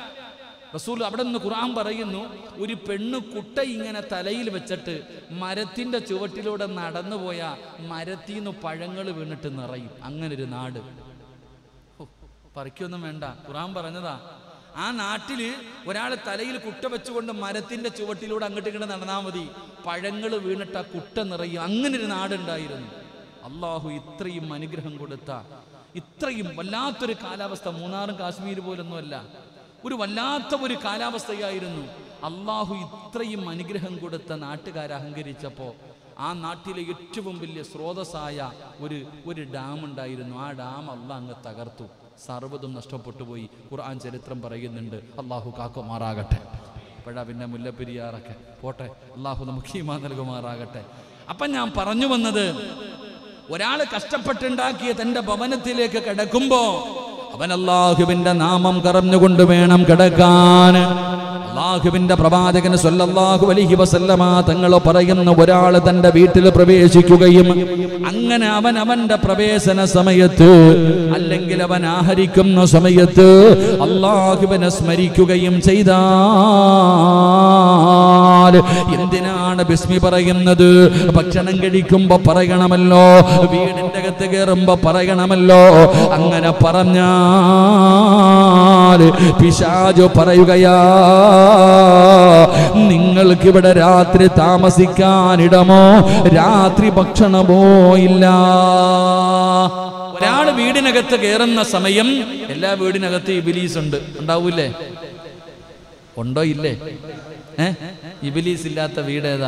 Speaker 2: റസൂൽ അവിടെ നിന്ന് ഖുർആൻ പറയുന്നു ഒരു പെണ്ണ് കുട്ട ഇങ്ങനെ തലയിൽ വെച്ചിട്ട് മരത്തിന്റെ ചുവട്ടിലൂടെ നടന്നു പോയ മരത്തിൽ നിന്ന് പഴങ്ങൾ വീണിട്ട് നിറയും അങ്ങനെ ഒരു നാട് ഹോ, പറിക്കൊന്നും വേണ്ട ഖുർആൻ പറഞ്ഞതാ ആ നാട്ടില് ഒരാൾ തലയിൽ കുട്ട വെച്ചുകൊണ്ട് മരത്തിന്റെ ചുവട്ടിലൂടെ അങ്ങോട്ട് ഇങ്ങോട്ട് നടന്നാൽ മതി പഴങ്ങൾ വീണിട്ട് ആ കുട്ട നിറയും അങ്ങനെ ഒരു നാടുണ്ടായിരുന്നു അള്ളാഹു ഇത്രയും അനുഗ്രഹം കൊടുത്ത ഇത്രയും വല്ലാത്തൊരു കാലാവസ്ഥ മൂന്നാറും കാശ്മീർ പോലൊന്നുമല്ല ഒരു വല്ലാത്ത ഒരു കാലാവസ്ഥയായിരുന്നു അള്ളാഹു ഇത്രയും അനുഗ്രഹം കൊടുത്ത നാട്ടുകാരെ അഹങ്കരിച്ചപ്പോൾ ആ നാട്ടിലെ ഏറ്റവും വലിയ സ്രോതസ്സായ ഒരു ഒരു ഡാം ഉണ്ടായിരുന്നു ആ ഡാം അള്ളാഹ് അങ്ങ് തകർത്തു സർവ്വതും നഷ്ടപ്പെട്ടു പോയി ഖുർആൻ ചരിത്രം പറയുന്നുണ്ട് അള്ളാഹു കാക്കുമാറാകട്ടെ അപ്പോഴാ പിന്നെ മുല്ലപ്പെരിയാറൊക്കെ പോട്ടെ അള്ളാഹു നമുക്ക് ഈമാ നൽകുമാറാകട്ടെ അപ്പം ഞാൻ പറഞ്ഞു വന്നത് ഒരാൾ കഷ്ടപ്പെട്ടുണ്ടാക്കിയ തന്റെ ഭവനത്തിലേക്ക് കിടക്കുമ്പോ അവൻ അള്ളാഹുവിന്റെ നാമം കറഞ്ഞുകൊണ്ട് വേണം കിടക്കാൻ അള്ളാഹുവിന്റെ പ്രവാചകൻ സല്ലല്ലാഹു അലൈഹി വസല്ലമ തങ്ങൾ പറയുന്ന ഒരാൾ തന്റെ വീട്ടിൽ പ്രവേശിക്കുകയും അങ്ങനെ അവൻ അവന്റെ പ്രവേശന സമയത്ത് അല്ലെങ്കിൽ അവൻ ആഹരിക്കുന്ന സമയത്ത് അള്ളാഹുവിനെ സ്മരിക്കുകയും ചെയ്താൽ എന്തിനാണ് ബിസ്മി പറയുന്നത് ഭക്ഷണം കഴിക്കുമ്പോ പറയണമല്ലോ വീടിന്റെ അകത്ത് കയറുമ്പോ പറയണമല്ലോ അങ്ങനെ പറഞ്ഞാൽ പിശാജു പറയുകയാ നിങ്ങൾക്കിവിടെ രാത്രി താമസിക്കാനിടമോ രാത്രി ഭക്ഷണമോ ഇല്ല ഒരാൾ വീടിനകത്ത് കയറുന്ന സമയം എല്ലാ വീടിനകത്ത് ഇബിലീസ് ഉണ്ട് ഉണ്ടാവൂലേ ഉണ്ടോ ഇല്ലേ ഏ ഇബിലീസ് ഇല്ലാത്ത വീട് ഏതാ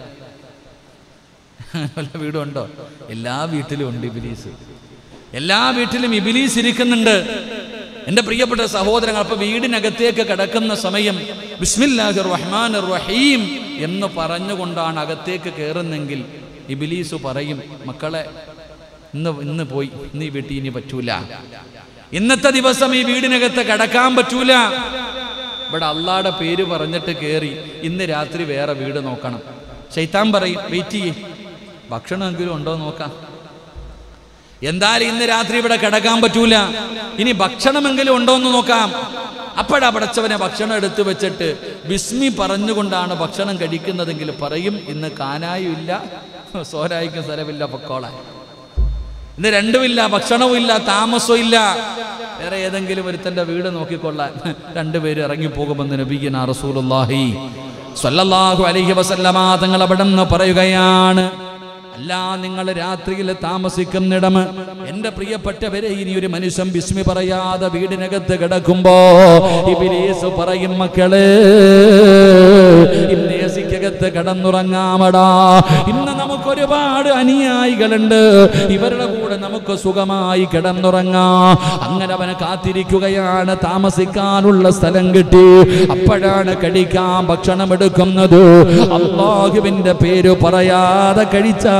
Speaker 2: വല്ല വീടുണ്ടോ എല്ലാ വീട്ടിലും ഉണ്ട് ഇബിലീസ് എല്ലാ വീട്ടിലും ഇബിലീസ് ഇരിക്കുന്നുണ്ട് എൻ്റെ പ്രിയപ്പെട്ട സഹോദരങ്ങൾ അപ്പൊ വീടിനകത്തേക്ക് കിടക്കുന്ന സമയം ബിസ്മില്ലാഹിർ റഹ്മാൻ റഹീം എന്ന് പറഞ്ഞുകൊണ്ടാണ് അകത്തേക്ക് കയറുന്നെങ്കിൽ ഇബിലീസ് പറയും മക്കളെ ഇന്ന് ഇന്ന് പോയി ഇന്ന് ഈ വീട്ടിൽ ഇനി പറ്റൂല ഇന്നത്തെ ദിവസം ഈ വീടിനകത്ത് കിടക്കാൻ പറ്റൂല ഇവിടെ അള്ളാടെ പേര് പറഞ്ഞിട്ട് കയറി ഇന്ന് രാത്രി വേറെ വീട് നോക്കണം ശൈത്താൻ പറയും വെയിറ്റ് ചെയ്യേ ഭക്ഷണമെങ്കിലും ഉണ്ടോ എന്ന് നോക്കാം എന്തായാലും ഇന്ന് രാത്രി ഇവിടെ കിടക്കാൻ പറ്റൂല ഇനി ഭക്ഷണമെങ്കിലും ഉണ്ടോ എന്ന് നോക്കാം അപ്പോഴാ പടച്ചവനെ ഭക്ഷണം എടുത്തു വെച്ചിട്ട് ബിസ്മി പറഞ്ഞുകൊണ്ടാണ് ഭക്ഷണം കഴിക്കുന്നതെങ്കിൽ പറയും ഇന്ന് കാനായും ഇല്ല സോരായിക്കും സ്ഥലമില്ല പൊക്കോളാൻ ഇന്ന് രണ്ടുമില്ല ഭക്ഷണവും ഇല്ല താമസവും ഇല്ല വേറെ ഏതെങ്കിലും ഒരുത്തന്റെ വീട് നോക്കിക്കൊള്ളാൻ രണ്ടുപേര് ഇറങ്ങിപ്പോകുമെന്ന് നബീന റസൂലുള്ളാഹി സ്വല്ലല്ലാഹു അലൈഹി വസല്ലമ തങ്ങൾ അവിടെ നിന്ന് പറയുകയാണ് അല്ല നിങ്ങൾ രാത്രിയിൽ താമസിക്കുന്നിടം എന്റെ പ്രിയപ്പെട്ടവരെ ഇനി ഒരു മനുഷ്യൻ ബിസ്മി പറയാതെ വീടിനകത്ത് കിടക്കുമ്പോ ഇബിലീസ് പറയും മക്കളെ ഇന്ന് ഏസിക്കകത്ത് കിടന്നുറങ്ങാമടാ ഇന്ന് നമുക്ക് ഒരുപാട് അനുയായികളുണ്ട് ഇവരുടെ കൂടെ നമുക്ക് സുഖമായി കിടന്നുറങ്ങാം അങ്ങനെ അവനെ കാത്തിരിക്കുകയാണ് താമസിക്കാനുള്ള സ്ഥലം കിട്ടി അപ്പോഴാണ് കഴിക്കാൻ ഭക്ഷണം എടുക്കുന്നത് അള്ളാഹുവിന്റെ പേര് പറയാതെ കഴിച്ചാ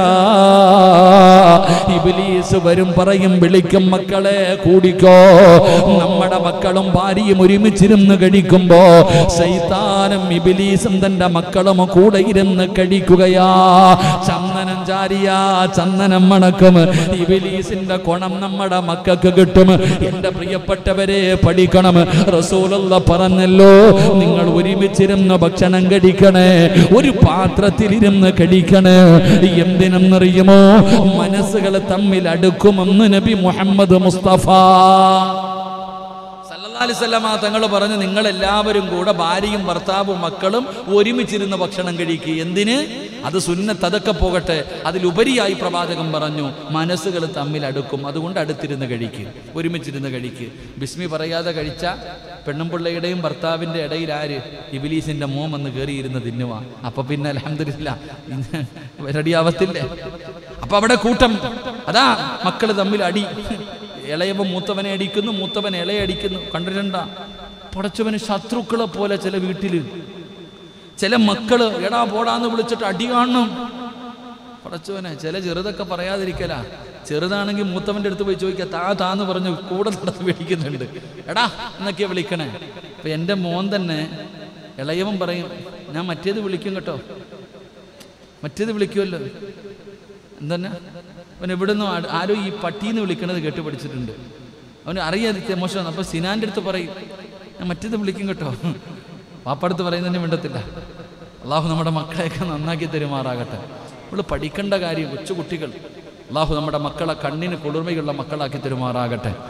Speaker 2: ഇബിലീസ് വരും പറയും വിളിക്കും മക്കളെ കൂടിക്കോ നമ്മുടെ മക്കളും ഭാര്യയും ഒരുമിച്ചിരുന്ന് കഴിക്കുമ്പോ സൈത്താനും ഇബിലീസും തന്റെ മക്കളും കൂടെ ഇരുന്ന് കഴിക്കുകയാ ചന്ദനം ചാരിയാ ചന്ദനം മണക്കും ഇബിലീസിന്റെ കുണം നമ്മുടെ മക്കൾക്ക് കിട്ടും എന്റെ പ്രിയപ്പെട്ടവരെ പഠിക്കണം റസൂലുള്ള പറഞ്ഞല്ലോ നിങ്ങൾ ഒരുമിച്ചിരുന്ന് ഭക്ഷണം കഴിക്കണേ ഒരു പാത്രത്തിലിരുന്ന് കഴിക്കണേ എന്തിനെന്നറിയുമോ മനസ്സുകൾ തമ്മിൽ അടുക്കുമെന്ന് നബി മുഹമ്മദ് മുസ്തഫ സല്ലല്ലാഹു അലൈഹി വസല്ലമ തങ്ങൾ പറഞ്ഞു നിങ്ങൾ എല്ലാവരും കൂടെ ഭാര്യയും ഭർത്താവും മക്കളും ഒരുമിച്ചിരുന്ന് ഭക്ഷണം കഴിക്കുക എന്തിന് അത് സുന്നത്ത് അതൊക്കെ പോകട്ടെ അതിലുപരിയായി പ്രവാചകൻ പറഞ്ഞു മനസ്സുകൾ തമ്മിൽ അടുക്കും അതുകൊണ്ട് അടുത്തിരുന്ന് കഴിക്കുക ഒരുമിച്ചിരുന്ന് കഴിക്കുക ബിസ്മി പറയാതെ കഴിച്ച പെണ്ണും പിള്ളയുടെയും ഭർത്താവിന്റെ ഇടയിൽ ആര് ഇബിലീസിന്റെ മോം വന്ന് കയറിയിരുന്ന് തിന്നുക അപ്പൊ പിന്നെ അലഹമില്ല റെഡിയാവത്തില്ലേ അപ്പൊ അവിടെ കൂട്ടം അതാ മക്കൾ തമ്മിൽ അടി ഇളയവൻ മൂത്തവനെ അടിക്കുന്നു മൂത്തവൻ ഇളയെ അടിക്കുന്നു കണ്ടിട്ടുണ്ട പടച്ചവന് ശത്രുക്കളെ പോലെ ചില വീട്ടില് ചില മക്കള് എടാ പോടാന്ന് വിളിച്ചിട്ട് അടി കാണണം പടച്ചവനെ ചില ചെറുതൊക്കെ പറയാതിരിക്കല ചെറുതാണെങ്കിൽ മൂത്തവന്റെ അടുത്ത് പോയി ചോദിക്കുക താ താന്ന് പറഞ്ഞ് കൂടെ നടന്ന് വിളിക്കുന്നുണ്ട് എടാ എന്നൊക്കെയാ വിളിക്കണേ അപ്പൊ എൻ്റെ മോൻ തന്നെ ഇളയവൻ പറയും ഞാൻ മറ്റേത് വിളിക്കും കേട്ടോ മറ്റേത് വിളിക്കുമല്ലോ എന്തെന്നാ അവൻ എവിടുന്നോ ആ- ആരോ ഈ പട്ടീന്ന് വിളിക്കണത് കേട്ട് പഠിച്ചിട്ടുണ്ട് അവന് അറിയാതിരിച്ച മോശമാണ് അപ്പൊ സിനാന്റെ അടുത്ത് പറയും ഞാൻ മറ്റേത് വിളിക്കും കേട്ടോ പാപ്പടുത്ത് പറയുന്നതിന് വേണ്ടത്തില്ല അള്ളാഹു നമ്മുടെ മക്കളെയൊക്കെ നന്നാക്കി തരുമാറാകട്ടെ നമ്മൾ പഠിക്കേണ്ട കാര്യം കൊച്ചുകുട്ടികൾ അള്ളാഹു നമ്മുടെ മക്കളെ കണ്ണിന് കുളിർമയുള്ള മക്കളാക്കി തരുമാറാകട്ടെ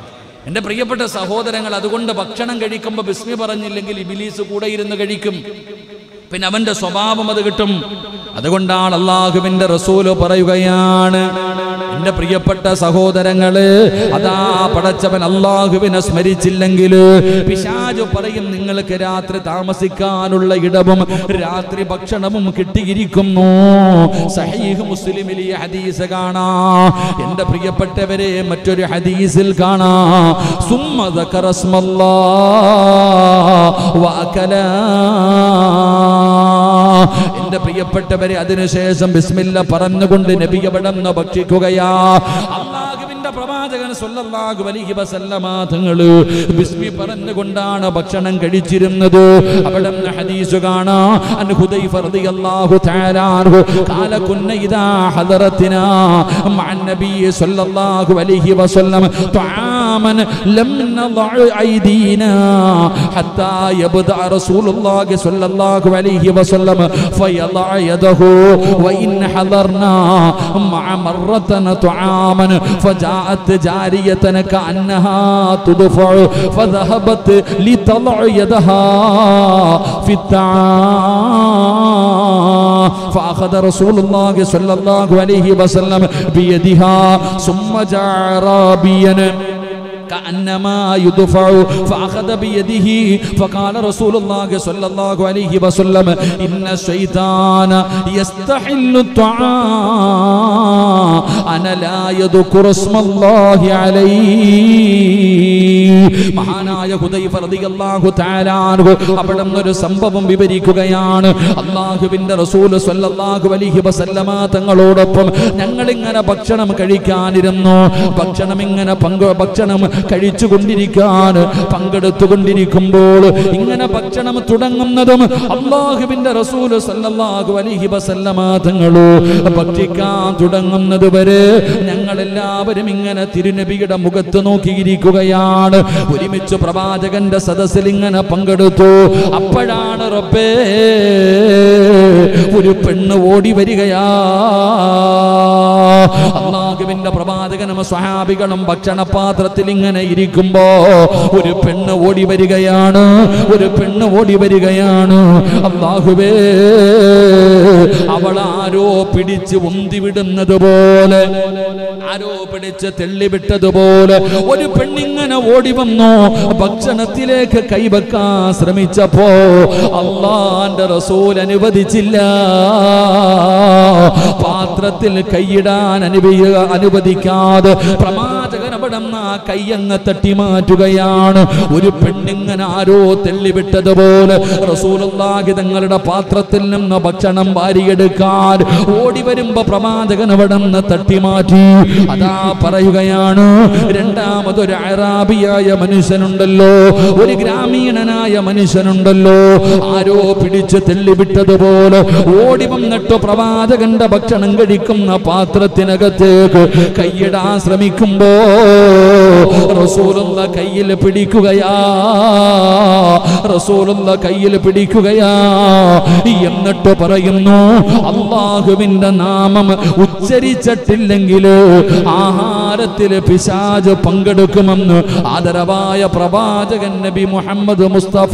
Speaker 2: എൻ്റെ പ്രിയപ്പെട്ട സഹോദരങ്ങൾ അതുകൊണ്ട് ഭക്ഷണം കഴിക്കുമ്പോൾ ബിസ്മി പറഞ്ഞില്ലെങ്കിൽ ഇബിലീസ് കൂടെ ഇരുന്ന് കഴിക്കും പിന്നെ അവന്റെ സ്വഭാവം അത് കിട്ടും അതുകൊണ്ടാണ് അള്ളാഹുവിന്റെ റസൂല് പറയുകയാണ് എന്റെ പ്രിയപ്പെട്ട സഹോദരങ്ങള് അതാ പടച്ചവൻ അള്ളാഹുവിനെ സ്മരിച്ചില്ലെങ്കിൽ പിശാജ് പറയും നിങ്ങൾക്ക് രാത്രി താമസിക്കാനുള്ള ഇടവും രാത്രി ഭക്ഷണവും കിട്ടിയിരിക്കുന്നു സഹീഹ് മുസ്ലിമിൽ ഈ ഹദീസ് കാണാ എന്റെ പ്രിയപ്പെട്ടവരെ മറ്റൊരു ഹദീസിൽ കാണാ സുമ്മ ذكر اسم الله وأكلا എന്റെ പ്രിയപ്പെട്ടവരെ അതിനുശേഷം ബിസ്മില്ല പറഞ്ഞുകൊണ്ട് നബി അവിടെ നിന്ന് ഭക്ഷിക്കുകയാ അള്ളാഹുവിന്റെ പ്രവാചകൻ സല്ലല്ലാഹു അലൈഹി വസല്ലമ തങ്ങള് ബിസ്മി പറഞ്ഞുകൊണ്ടാണ് ഭക്ഷണം കഴിച്ചിരുന്നത് അവിടെ നിന്ന് ഹദീസ് കാണാ അൻ ഹുദൈഫ റളിയല്ലാഹു തആല അൻഹു ഖാല കുന്ന ഇദാ ഹദറത്തിനാ മഅ നബി സല്ലല്ലാഹു അലൈഹി വസല്ലം طعاما لم نضع أيدينا حتى يبدأ رسول الله صلى الله عليه وسلم فيضع يده وإن حضرنا مع مرة طعاما فجاءت جارية كأنها تدفع فذهبت لتضع يدها في الطعام فأخذ رسول الله صلى الله عليه وسلم بيدها ثم جاء عربيا كأنما يدفع فأخذ بيده فقال رسول الله صلى الله عليه وسلم إن الشيطان يستحل الطعام أنا لا يذكر اسم الله عليه മഹാനായ ഹുദൈഫ റളിയല്ലാഹു തആല അൻഹു അവിടെ ഒരു സംഭവം വിവരിക്കുകയാണ് അള്ളാഹുവിന്റെ റസൂൽ സ്വല്ലല്ലാഹു അലൈഹി വസല്ലമ തങ്ങളോടൊപ്പം ഞങ്ങൾ ഇങ്ങനെ ഭക്ഷണം കഴിക്കാനിരുന്നു ഭക്ഷണം ഇങ്ങനെ പങ്കു ഭക്ഷണം കഴിച്ചുകൊണ്ടിരിക്കാൻ പങ്കെടുത്തുകൊണ്ടിരിക്കുമ്പോൾ ഇങ്ങനെ ഭക്ഷണം തുടങ്ങുന്നതും അള്ളാഹുവിന്റെ റസൂൽ സല്ലല്ലാഹു അലൈഹി വസല്ലമ തങ്ങള് ഭക്ഷിക്കാൻ തുടങ്ങുന്നത് വരെ ഞങ്ങൾ എല്ലാവരും ഇങ്ങനെ തിരുനബിയുടെ മുഖത്ത് നോക്കിയിരിക്കുകയാണ് ഒരുമിച്ച് പ്രവാചകന്റെ സദസ്സിൽ ഇങ്ങനെ പങ്കെടുത്തു അപ്പോഴാണ് റബ്ബേ ഒരു പെണ്ണ് ഓടി വരികയാ അള്ളാഹുവിന്റെ പ്രവാചകനും സ്വഹാബികളും ഭക്ഷണപാത്രത്തിൽ ഇങ്ങനെ ഇരിക്കുമ്പോ ഒരു പെണ്ണ് ഓടി വരികയാണ് ഒരു പെണ്ണ് ഓടി വരികയാണ് അള്ളാഹുവേ അവൾ ആരോ പിടിച്ച് ഉന്തിവിടുന്നത് പോലെ ആരോ പിടിച്ച് തെള്ളിവിട്ടതുപോലെ ഒരു പെണ്ണിങ്ങനെ ഓടി വന്നു ഭക്ഷണത്തിലേക്ക് കൈവെക്കാൻ ശ്രമിച്ചപ്പോ അള്ളാന്റെ റസൂൽ അനുവദിച്ചില്ല പാത്രത്തിൽ കൈയിടാൻ അനുവദിക അനുവദിക്കാതെ പ്രവാചകൻ അവിടെ നിന്ന് ആ കൈയങ്ങ് തട്ടി മാറ്റുകയാണ് ഒരു പെണ്ണിങ്ങനെ ആരോ തെള്ളിവിട്ടതുപോലെ റസൂലുള്ളാഹി തങ്ങളുടെ പാത്രത്തിൽ നിന്ന് ഭക്ഷണം വാരിയെടുക്കാൻ ഓടി വരുമ്പോ പ്രവാചകൻ അവിടെ നിന്ന് തട്ടി മാറ്റി അതാ പറയുകയാണ് രണ്ടാമതൊരു അറാബിയായ മനുഷ്യനുണ്ടല്ലോ ഒരു ഗ്രാമീണനായ മനുഷ്യനുണ്ടല്ലോ ആരോ പിടിച്ച് തെള്ളിവിട്ടതുപോലെ ഓടി വന്നിട്ട് പ്രവാചകന്റെ ഭക്ഷണം കഴിക്കുന്ന പാത്രത്തിനകത്തേക്ക് കൈയിടാൻ ശ്രമിക്കുമ്പോ റസൂലുള്ള കയ്യിൽ പിടിക്കുകയാ റസൂലുള്ള കയ്യിൽ പിടിക്കുകയാ എന്നിട്ട് പറയുന്നു അള്ളാഹുവിന്റെ നാമം ഉച്ചരിച്ചിട്ടില്ലെങ്കിൽ ആഹാരത്തിൽ പിശാജ് പങ്കെടുക്കുമെന്ന് ആദരവായ പ്രവാചകൻ നബി മുഹമ്മദ് മുസ്തഫ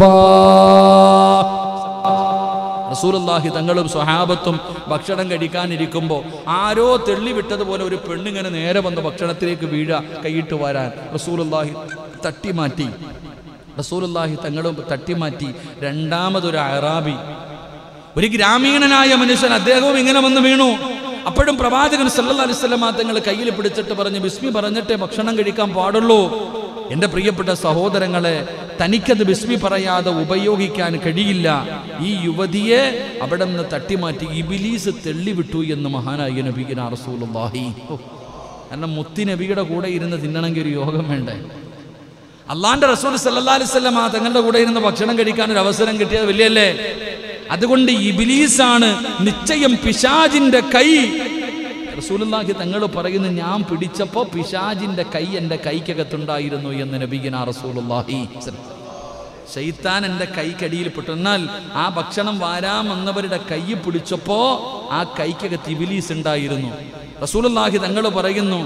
Speaker 2: റസൂലുള്ളാഹി തങ്ങളും സ്വഹാബത്തും ഭക്ഷണം കഴിക്കാനിരിക്കുമ്പോൾ ആരോ തെള്ളിവിട്ടതുപോലെ ഒരു പെണ്ണിങ്ങനെ നേരെ വന്ന് ഭക്ഷണത്തിലേക്ക് വീഴ കൈയിട്ട് വരാൻ റസൂലുള്ളാഹി തട്ടിമാറ്റി റസൂലുള്ളാഹി തങ്ങളും തട്ടിമാറ്റി രണ്ടാമതൊരു അറാബി ഒരു ഗ്രാമീണനായ മനുഷ്യൻ അദ്ദേഹവും ഇങ്ങനെ വന്ന് വീണു അപ്പോഴും പ്രവാചകൻ സല്ലല്ലാഹു അലൈഹി വസല്ലം തങ്ങൾ കയ്യിൽ പിടിച്ചിട്ട് പറഞ്ഞു ബിസ്മി പറഞ്ഞിട്ടേ ഭക്ഷണം കഴിക്കാൻ പാടുള്ളൂ എൻ്റെ പ്രിയപ്പെട്ട സഹോദരങ്ങളെ തനിക്കത് ബിസ്മി പറയാതെ ഉപയോഗിക്കാൻ കഴിയില്ല ഈ യുവതിയെ അവിടെ നിന്ന് തട്ടിമാറ്റി ഇബിലീസ് തെള്ളിവിട്ടു എന്ന് മഹാനായ നബീന റസൂലുള്ളാഹി ഓ, കാരണം മുത്തി നബിയുടെ കൂടെ ഇരുന്ന് തിന്നണമെങ്കിൽ ഒരു യോഗം വേണ്ടേ അള്ളാന്റെ റസൂൽ സല്ലല്ലാഹു അലൈഹി വസല്ലം ആ തങ്ങളുടെ കൂടെ ഇരുന്ന് ഭക്ഷണം കഴിക്കാൻ ഒരു അവസരം കിട്ടിയത് വലിയല്ലേ അതുകൊണ്ട് ഇബിലീസാണ് നിശ്ചയം പിശാജിന്റെ കൈ റസൂലുള്ളാഹി തങ്ങൾ പറയുന്നു ഞാൻ പിടിച്ചപ്പോ പിശാജിന്റെ കൈ എൻ്റെ കൈക്കകത്തുണ്ടായിരുന്നു എന്ന് നബീന റസൂലുള്ളാഹി ശൈത്താൻ എൻ്റെ കൈക്കടിയിൽ പെട്ടു എന്നാൽ ആ ഭക്ഷണം വാരാൻ വന്നവരുടെ കൈ പിടിച്ചപ്പോ ആ കൈക്കകത്ത് ഇബിലീസ് ഉണ്ടായിരുന്നു റസൂലുള്ളാഹി തങ്ങൾ പറയുന്നു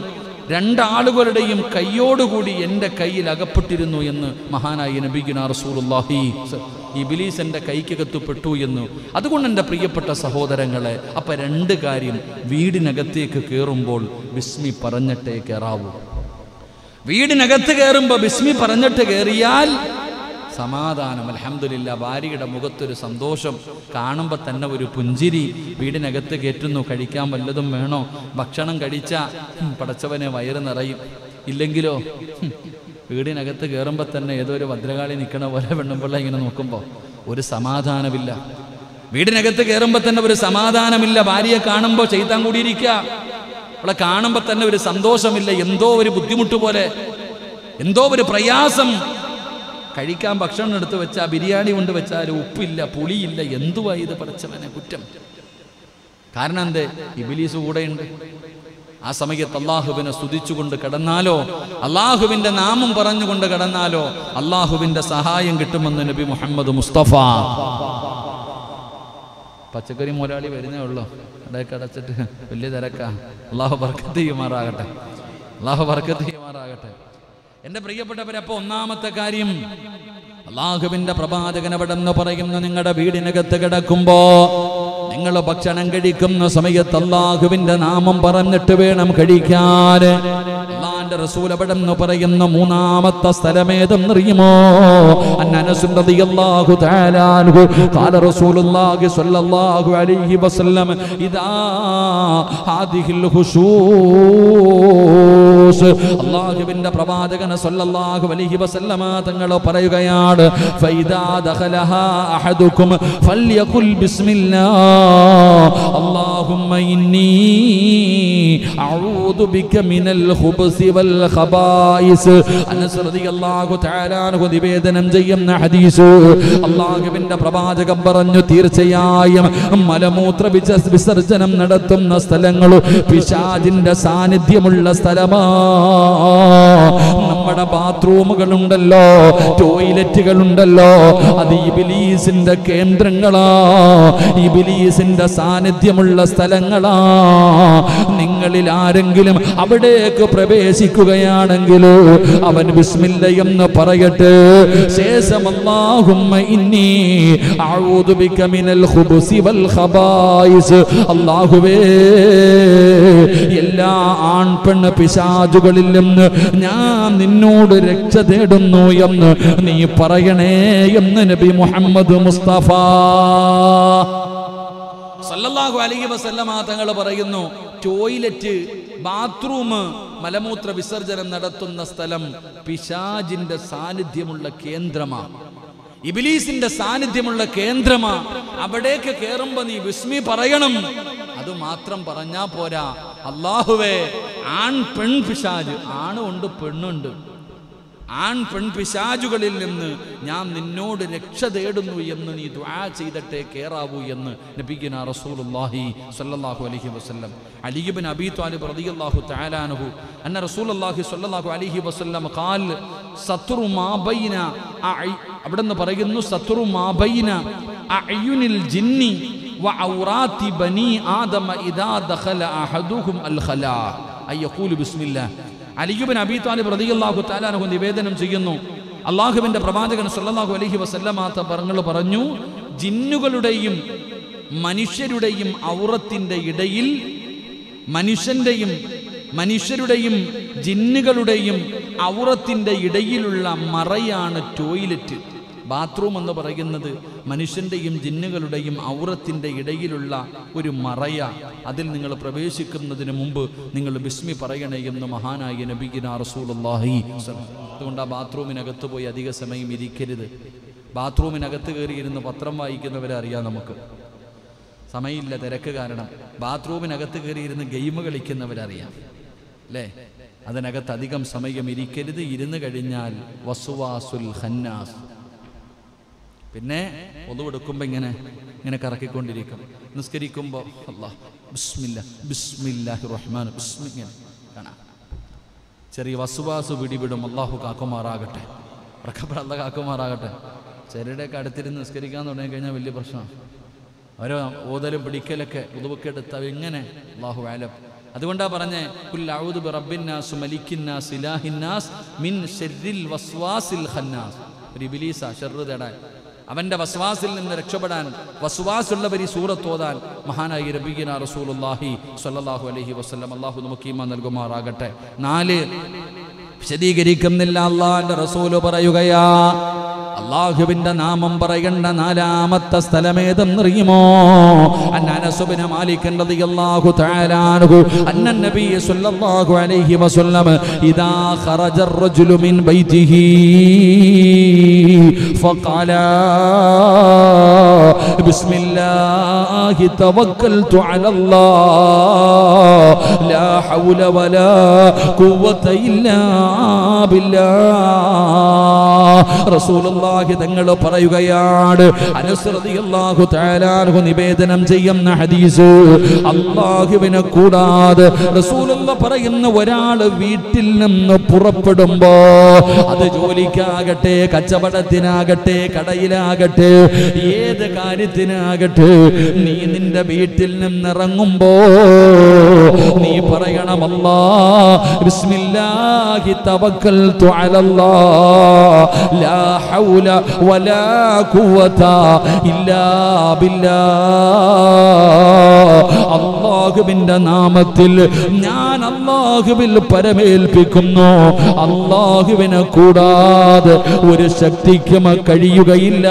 Speaker 2: രണ്ടാളുകളുടെയും കൈയോടുകൂടി എൻ്റെ കയ്യിൽ അകപ്പെട്ടിരുന്നു എന്ന് മഹാനായ നബിഗുന റസൂലുള്ളാഹി ഇബിലീസ് എൻ്റെ കൈക്കകത്ത് പെട്ടു എന്ന് അതുകൊണ്ട് എൻ്റെ പ്രിയപ്പെട്ട സഹോദരങ്ങളെ അപ്പം രണ്ട് കാര്യം വീടിനകത്തേക്ക് കയറുമ്പോൾ ബിസ്മി പറഞ്ഞിട്ടേ കയറാവൂ വീടിനകത്ത് കയറുമ്പോൾ ബിസ്മി പറഞ്ഞിട്ട് കയറിയാൽ സമാധാനം അലഹമില്ല ഭാര്യയുടെ മുഖത്തൊരു സന്തോഷം കാണുമ്പോൾ തന്നെ ഒരു പുഞ്ചിരി വീടിനകത്ത് കയറ്റുന്നു കഴിക്കാൻ വല്ലതും വേണോ ഭക്ഷണം കഴിച്ച പടച്ചവനെ വയറ് നിറയും ഇല്ലെങ്കിലോ ഹും, വീടിനകത്ത് കയറുമ്പോൾ തന്നെ ഏതോ ഒരു ഭദ്രകാളി നിൽക്കണ പോലെ പെണ്ണുമ്പിള്ള ഇങ്ങനെ നോക്കുമ്പോൾ ഒരു സമാധാനമില്ല വീടിനകത്ത് കയറുമ്പോൾ തന്നെ ഒരു സമാധാനമില്ല ഭാര്യയെ കാണുമ്പോൾ ചെയ്താൻ കൂടിയിരിക്കുക അവളെ കാണുമ്പോൾ തന്നെ ഒരു സന്തോഷമില്ല എന്തോ ഒരു ബുദ്ധിമുട്ട് പോലെ എന്തോ ഒരു പ്രയാസം കഴിക്കാൻ ഭക്ഷണം എടുത്ത് വെച്ചാൽ ബിരിയാണി കൊണ്ട് വെച്ചാൽ ഉപ്പില്ല പുളിയില്ല എന്തുവാ ഇത് പഠിച്ചവനെ കുറ്റം കാരണം എന്തേ ഇബിലീസ് കൂടെയുണ്ട് ആ സമയത്ത് അള്ളാഹുവിനെ സ്തുതിച്ചുകൊണ്ട് കിടന്നാലോ അള്ളാഹുവിന്റെ നാമം പറഞ്ഞുകൊണ്ട് കിടന്നാലോ അള്ളാഹുവിന്റെ സഹായം കിട്ടുമെന്ന് നബി മുഹമ്മദ് മുസ്തഫ പച്ചക്കറി മുതലാളി വരുന്നേ ഉള്ളൂ കടയൊക്കെ അടച്ചിട്ട് വലിയ തിരക്കാ അള്ളാഹു ബർക്കത്ത് ചെയ്യുമാറാകട്ടെ അള്ളാഹു ബർക്കത്ത് ചെയ്യുമാറാകട്ടെ എൻ്റെ പ്രിയപ്പെട്ടവരെ അപ്പോൾ ഒന്നാമത്തെ കാര്യം അള്ളാഹുവിന്റെ പ്രവാചകൻ അവിടെ നിന്ന് പറയുന്നു നിങ്ങളുടെ വീടിനകത്ത് കിടക്കുമ്പോ നിങ്ങൾ ഭക്ഷണം കഴിക്കുന്ന സമയത്ത് അള്ളാഹുവിന്റെ നാമം പറഞ്ഞിട്ട് വേണം കഴിക്കാൻ അള്ളാന്റെ റസൂൽ അവിടെ നിന്ന് പറയുന്ന മൂന്നാമത്തെ സ്ഥലമേതെന്നറിയുമോ അന്നനസ് റളിയല്ലാഹു തആല അൻഹു ഖാല റസൂലുള്ളാഹി സ്വല്ലല്ലാഹു അലൈഹി വസല്ലം ഇദാ ഹാദിഹിൽ ഹുശൂസ് അള്ളാഹുവിന്റെ പ്രവാചകൻ സ്വല്ലല്ലാഹു അലൈഹി വസല്ലമ തങ്ങൾ പറയുകയാണ് ഫൈദാ ദഖലഹാ അഹദുക്കും ഫൽയഖുൽ ബിസ്മില്ലാഹ് അല്ലാഹുമ്മ ഇന്നി അഊദു ബിക മിനൽ ഖുബ്സി വൽ ഖബായിസ് അനസ് റളിയല്ലാഹു തആല അൻഹു നിവേദനം ചെയ്യുന്ന ഹദീസ് അള്ളാഹുവിന്റെ പ്രവാചകൻ പറഞ്ഞു തീർച്ചയായും മലമൂത്ര വിസ- വിസർജനം നടത്തുന്ന സ്ഥലങ്ങൾ പിശാജിന്റെ സാന്നിധ്യമുള്ള സ്ഥലമാ നമ്മുടെ ബാത്റൂമുകളുണ്ടല്ലോ ടോയ്ലറ്റുകളുണ്ടല്ലോ അത് ഇബിലീസിന്റെ കേന്ദ്രങ്ങളാ ഇബിലീസിന്റെ സാന്നിധ്യമുള്ള സ്ഥലങ്ങളാ നിങ്ങളിൽ ആരെങ്കിലും അവിടേക്ക് പ്രവേശിക്കുകയാണെങ്കിൽ അവൻ വിസ്മില്ല എന്ന് പറയട്ടെ ശേഷം അല്ലാഹുമ്മ ഇന്നി അഊദു ബിക മിനൽ ഖുബുസി വൽ ഖബായിസ് അല്ലാഹുവേ എല്ലാ ആൺ പെണ്ണ് പിശാചുകളിൽ നിന്ന് ഞാൻ നിന്നോട് രക്ഷ തേടുന്നു എന്ന് നീ പറയണേ എന്ന് നബി മുഹമ്മദ് മുസ്തഫ സല്ലല്ലാഹു അലൈഹി വസല്ലമ തങ്ങൾ പറയുന്നു ടോയ്ലറ്റ് ബാത്റൂം മലമൂത്ര വിസർജനം നടത്തുന്ന സ്ഥലം പിശാജിന്റെ സാന്നിധ്യമുള്ള കേന്ദ്രമാണ് ഇബിലീസിന്റെ സാന്നിധ്യമുള്ള കേന്ദ്രമാ അവിടേക്ക് കയറുമ്പോ നീ വിസ്മി പറയണം അത് മാത്രം പറഞ്ഞാ പോരാ അള്ളാഹുവേ ആൺ പെൺ പിശാജ് ആണുണ്ട് പെണ്ണുണ്ട് ആൺ പെൺ പിശാചുകളിൽ നിന്ന് ഞാൻ നിന്നോട് രക്ഷ തേടുന്നു എന്ന് നീ ദുആ ചെയ്തിട്ടേ കേറാവൂ എന്ന് നബിഗിന റസൂലുള്ളാഹി സ്വല്ലല്ലാഹു അലൈഹി വസല്ലം അലി ഇബ്നു അബീ ത്വാലിബ് റളിയല്ലാഹു തആല അൻഹു അന്ന റസൂലുള്ളാഹി സ്വല്ലല്ലാഹു അലൈഹി വസല്ലം ഖാൽ സത്റു മാ ബൈന അഅയ് അവിടെന്ന് പറയുന്നു സത്റു മാ ബൈന അഅയുനിൽ ജിന്നി വഔറാത്തി ബനി ആദമ ഇദാ ദഖല അഹദുഹും അൽ ഖലാ അയ് യഖൂലു ബിസ്മില്ലാഹ് അലിയുബിൻ അബി താലിബ് റളിയല്ലാഹു തആലാനഹു നിവേദനം ചെയ്യുന്നു അള്ളാഹുവിന്റെ പ്രവാചകൻ സല്ലല്ലാഹു അലൈഹി വസല്ലമാത്ത പറങ്ങൾ പറഞ്ഞു ജിന്നുകളുടെയും മനുഷ്യരുടെയും ഔറത്തിന്റെ ഇടയിൽ മനുഷ്യന്റെയും മനുഷ്യരുടെയും ജിന്നുകളുടെയും ഔറത്തിന്റെ ഇടയിലുള്ള മറയാണ് ടോയ്ലറ്റ് ബാത്റൂം എന്ന് പറയുന്നത് മനുഷ്യന്റെയും ജിന്നുകളുടെയും ഔറത്തിന്റെ ഇടയിലുള്ള ഒരു മറയ അതിൽ നിങ്ങൾ പ്രവേശിക്കുന്നതിന് മുമ്പ് നിങ്ങൾ ബിസ്മി പറയണേ എന്ന് മഹാനായ നബിഗിന റസൂലുള്ളാഹി അതുകൊണ്ട് ആ ബാത്റൂമിനകത്ത് പോയി അധിക സമയം ഇരിക്കരുത് ബാത്റൂമിനകത്ത് കയറിയിരുന്ന് പത്രം വായിക്കുന്നവരെ അറിയാം നമുക്ക് സമയമില്ല തിരക്ക് കാരണം ബാത്റൂമിനകത്ത് കയറിയിരുന്ന് ഗെയിം കളിക്കുന്നവരറിയാം അല്ലേ അതിനകത്ത് അധികം സമയം ഇരിക്കരുത് ഇരുന്ന് കഴിഞ്ഞാൽ വസുവാസുൽ ഖന്നാസ് പിന്നെ ഒതുവെടുക്കുമ്പോൾ ഇങ്ങനെ ഇങ്ങനെ കറക്കിക്കൊണ്ടിരിക്കും നിസ്കരിക്കുമ്പോൾ അല്ലാഹ് ബിസ്മില്ല ബിസ്മില്ലാഹി റഹ്മാൻ ബിസ്മി ഇങ്ങനെ കാണാം ചെറിയ വസുവാസ് പിടിവിടും അള്ളാഹു കാക്കുമാറാകട്ടെ ഉറക്കപ്പെടാൻ അല്ല കാക്കുമാറാകട്ടെ ചിലരുടെയൊക്കെ അടുത്തിരുന്ന് നിസ്കരിക്കാൻ തുടങ്ങി കഴിഞ്ഞാൽ വലിയ പ്രശ്നമാണ് ഓരോ ഓതലും പിടിക്കലൊക്കെ ഉതുവൊക്കെ എടുത്ത എങ്ങനെ അള്ളാഹു ആലം അതുകൊണ്ടാ പറഞ്ഞേ "ഖുൽ അഊദു ബിറബ്ബിന്നാസ് മലിക്കിന്നാസ് ഇലാഹിന്നാസ് മിൻ ശർരിൽ വസ്വാസിൽ ഖന്നാസ് ഒരു ഇബ്ലീസ ഷർറ് തേടാൻ അവന്റെ വസ്വാസിൽ നിന്ന് രക്ഷപ്പെടാൻ വസ്വാസുള്ളവർ ഈ സൂറത്ത് ഓതാൻ മഹാനായി റബീന റസൂലുള്ളാഹി സ്വല്ലല്ലാഹു അലൈഹി വസല്ലം അള്ളാഹു നമുക്ക് ഈമാൻ നൽകുമാറാകട്ടെ നാല് വിശദീകരിക്കുന്നില്ല അള്ളാന്റെ റസൂല് പറയുകയാ അള്ളാഹുവിന്റെ നാമം പറയേണ്ട നാലാമത്തെ സ്ഥലമേതെന്നറിയുമോ അന്നസുബിന് മാലികൻ റളിയല്ലാഹു തആല അൻഹു അന്ന നബി സല്ലല്ലാഹു അലൈഹി വസല്ലം ഇദാ ഖറജ الرجل من بيته فقال بسم الله توكلت على الله لا حول ولا قوة إلا بالله رسول الله തങ്ങൾ പറയുകയാണ് അനസ് റളിയല്ലാഹു തആല അൻഹു നിവേദനം ചെയ്യുന്ന ഹദീസ് അള്ളാഹുവിനെ കൂടാതെ റസൂലുള്ള പറയുന്ന ഒരാൾ വീട്ടിൽ നിന്ന് പുറപ്പെടുമ്പോ അത് ജോലിക്കാകട്ടെ കച്ചവടത്തിനാകട്ടെ കടയിലാകട്ടെ ഏത് കാര്യത്തിനാകട്ടെ നീ നിന്റെ വീട്ടിൽ നിന്നിറങ്ങുമ്പോ നീ പറയണമല്ലാ ബിസ്മില്ലാഹി തവക്കൽതു അലല്ലാഹ് ലാ ഹൗല വലാ ഖുവത ഇല്ലാ ബില്ലാഹ് അള്ളാഹുവിന്റെ നാമത്തിൽ ഞാൻ അള്ളാഹുവിൽ പരമേൽപ്പിക്കുന്നു അള്ളാഹുവിനെ കൂടാതെ ഒരു ശക്തിക്കും കഴിയുകയില്ല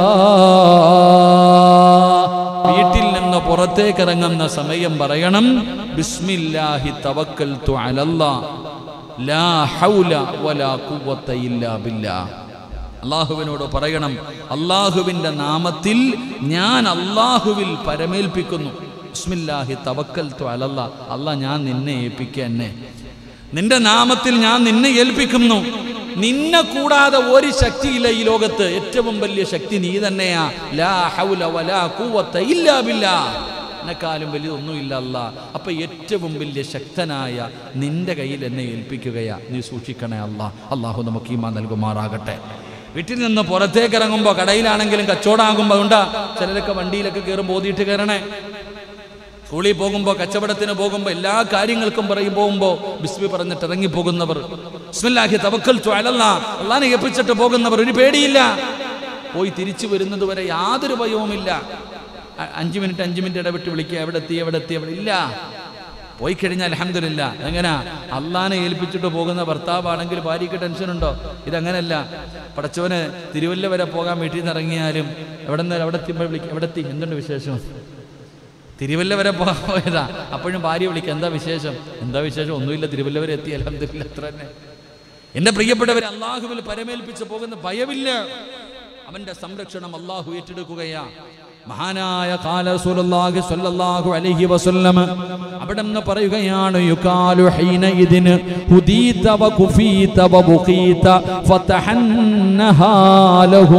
Speaker 2: വീട്ടിൽ നിന്ന് പുറത്തേക്ക് ഇറങ്ങുന്ന സമയം പറയണം ബിസ്മില്ലാഹി തവക്കൽതു അലല്ലാ ലാ ഹൗല വലാ ഖുവത ഇല്ലാ ബില്ലാഹ് അള്ളാഹുവിനോട് പറയണം അള്ളാഹുവിൻ്റെ നാമത്തിൽ ഞാൻ അള്ളാഹുവിൽ പരമേൽപ്പിക്കുന്നു ബിസ്മില്ലാഹി തവക്കൽ അലല്ല അല്ല ഞാൻ നിന്നെ ഏൽപ്പിക്കുക എന്നെ നിന്റെ നാമത്തിൽ ഞാൻ നിന്നെ ഏൽപ്പിക്കുന്നു നിന്നെ കൂടാതെ ഒരു ശക്തിയില്ല ഈ ലോകത്ത് ഏറ്റവും വലിയ ശക്തി നീ തന്നെയാ ലാ ഹൗല വലാ ഖുവത ഇല്ലാ ബില്ലാ എന്നെക്കാളും വലുതൊന്നുമില്ല അല്ല അപ്പൊ ഏറ്റവും വലിയ ശക്തനായ നിന്റെ കയ്യിൽ എന്നെ ഏൽപ്പിക്കുകയാ നീ സൂക്ഷിക്കണേ അല്ല അള്ളാഹു നമുക്ക് ഈമാ നൽകുമാറാകട്ടെ വീട്ടിൽ നിന്ന് പുറത്തേക്ക് ഇറങ്ങുമ്പോൾ കടയിലാണെങ്കിലും കച്ചവടമാകുമ്പോൾ അതുകൊണ്ടാ ചിലരൊക്കെ വണ്ടിയിലൊക്കെ കയറും ബോധിയിട്ട് കയറണേ സ്കൂളിൽ പോകുമ്പോൾ കച്ചവടത്തിന് പോകുമ്പോൾ എല്ലാ കാര്യങ്ങൾക്കും പറയും പോകുമ്പോൾ ബിസ്മി പറഞ്ഞിട്ട് ഇറങ്ങി പോകുന്നവർ ബിസ്മില്ലാഹി തവക്കൽ അലല്ലാ അള്ളാനെ ഏൽപ്പിച്ചിട്ട് പോകുന്നവർ ഒരു പേടിയില്ല പോയി തിരിച്ചു വരുന്നത് വരെ യാതൊരു ഭയവുമില്ല അ- അഞ്ച് മിനിറ്റ് അഞ്ച് മിനിറ്റ് ഇടവിട്ട് വിളിക്കുക എവിടെ എത്തി എവിടെ എത്തി എവിടെ ഇല്ല പോയി കഴിഞ്ഞാൽ അലഹമില്ല എങ്ങനാ അള്ളാനെ ഏൽപ്പിച്ചിട്ട് പോകുന്ന ഭർത്താവാണെങ്കിൽ ഭാര്യയ്ക്ക് ടെൻഷൻ ഉണ്ടോ ഇതങ്ങനല്ല പടച്ചവന് തിരുവല്ല വരെ പോകാൻ വീട്ടിൽ നിന്ന് ഇറങ്ങിയാലും എവിടെ നിന്ന് എവിടെ എത്തിയപ്പോൾ വിളിക്കും എവിടെ എത്തി എന്തുണ്ട് വിശേഷം തിരുവല്ല വരെ പോകാൻ പോയതാ അപ്പോഴും ഭാര്യ വിളിക്കുക എന്താ വിശേഷം എന്താ വിശേഷം ഒന്നുമില്ല തിരുവല്ല വരെ എത്തി അലഹമില്ല അത്ര തന്നെ എന്റെ പ്രിയപ്പെട്ടവർ അള്ളാഹുവിൽ പരമേൽപ്പിച്ച് പോകുന്ന ഭയമില്ല അവന്റെ സംരക്ഷണം അള്ളാഹു ഏറ്റെടുക്കുകയാ മഹാനായ കാല റസൂലുള്ളാഹി സ്വല്ലല്ലാഹു അലൈഹി വസല്ലം അവിടെ നിന്ന് പറയുകയാണ് യുകാലു ഹീനഇദിന് ഹുദീത വ കുഫീത വ ബുഖീത ഫതഹന്നഹാ ലഹു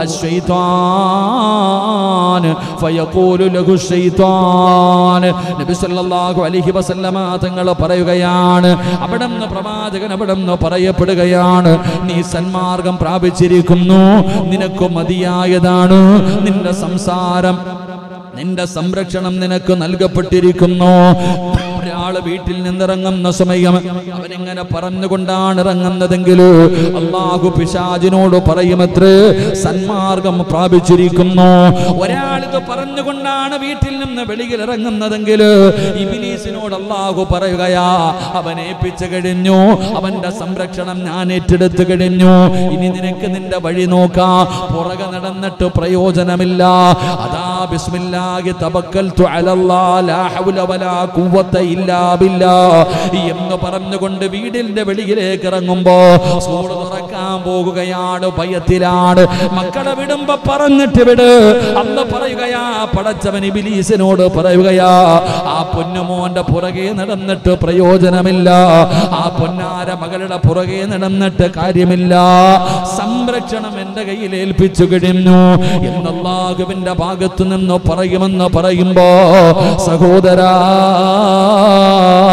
Speaker 2: الشيطان فيقول له الشيطان നബി സല്ലല്ലാഹു അലൈഹി വസല്ലമ തങ്ങൾ പറയുകയാണ് അവിടെ നിന്ന് പ്രവാചകൻ അവിടെ നിന്ന് പറയപ്പെടുകയാണ് നീ സന്മാർഗം പ്രാപിച്ചിരിക്കുന്നു നിനക്ക് മതിയായതാണ് നിന്റെ സംസാരം നിന്റെ സംരക്ഷണം നിനക്ക് നൽകപ്പെട്ടിരിക്കുന്നു ഒരാള് വീട്ടിൽ നിന്നിറങ്ങുന്ന സമയം അവനിങ്ങനെ പറഞ്ഞുകൊണ്ടാണ് ഇറങ്ങുന്നതെങ്കിൽ അള്ളാഹു പിശാജിനോട് പറയുമത്രേ സന്മാർഗം പ്രാപിച്ചിരിക്കുന്നു ഒരാളിത് പറഞ്ഞുകൊണ്ടാണ് വീട്ടിൽ നിന്ന് വെളിയിൽ ഇറങ്ങുന്നതെങ്കിൽ ഇബിലീസിനോട് അള്ളാഹു പറയുകയാ അവൻ ഏൽപ്പിച്ചു കഴിഞ്ഞു അവന്റെ സംരക്ഷണം ഞാൻ ഏറ്റെടുത്തു കഴിഞ്ഞു ഇനി നിനക്ക് നിന്റെ വഴി നോക്കാം പുറകെ നടന്നിട്ട് പ്രയോജനമില്ല അതാ ബിസ്മില്ലാഹി തവക്കൽതു അലല്ലാ ലാ ഹൗല വലാ ഖുവത ഇല്ലാ ബില്ലാ എന്ന് പറഞ്ഞുകൊണ്ട് വീടിന്റെ വെളിയിലേക്ക് ഇറങ്ങുമ്പോ സ്കൂൾ തുറക്കാൻ പോകുകയാണ് ഭയത്തിലാണ് മക്കളെ വിടുമ്പോ പറഞ്ഞിട്ട് വിട് അന്ന് പറയുകയാ പടച്ചവൻ ഇബിലീസിനോട് പറയുകയാ ആ പൊന്നുമോന്റെ പുറകെ നടന്നിട്ട് പ്രയോജനമില്ല ആ പൊന്നാര മകളുടെ പുറകെ നടന്നിട്ട് കാര്യമില്ല സംരക്ഷണം എന്റെ കയ്യിൽ ഏൽപ്പിച്ചു കഴിഞ്ഞു എന്നല്ലാഹുവിന്റെ ഭാഗത്തു നിന്ന് പറയുമെന്ന് പറയുമ്പോ സഹോദരാ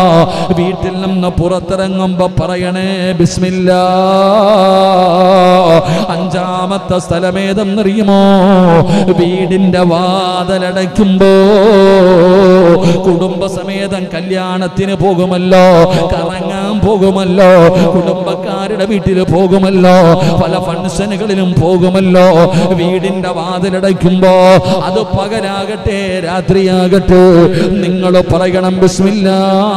Speaker 2: വീട്ടിൽ നിന്ന് പുറത്തിറങ്ങുമ്പോ പറയണേ ബിസ്മില്ലാ
Speaker 1: അഞ്ചാമത്തെ സ്ഥലമേതെന്നറിയുമോ വീടിന്റെ വാതലടയ്ക്കുമ്പോ കുടുംബസമേതം കല്യാണത്തിന് പോകുമല്ലോ കറങ്ങാൻ പോകുമല്ലോ കുടുംബക്കാരുടെ വീട്ടിൽ പോകുമല്ലോ പല ഫംഗ്ഷനുകളിലും പോകുമല്ലോ വീടിന്റെ വാതിലടയ്ക്കുമ്പോ അത് പകലാകട്ടെ രാത്രിയാകട്ടെ നിങ്ങൾ പറയണം ബിസ്മില്ല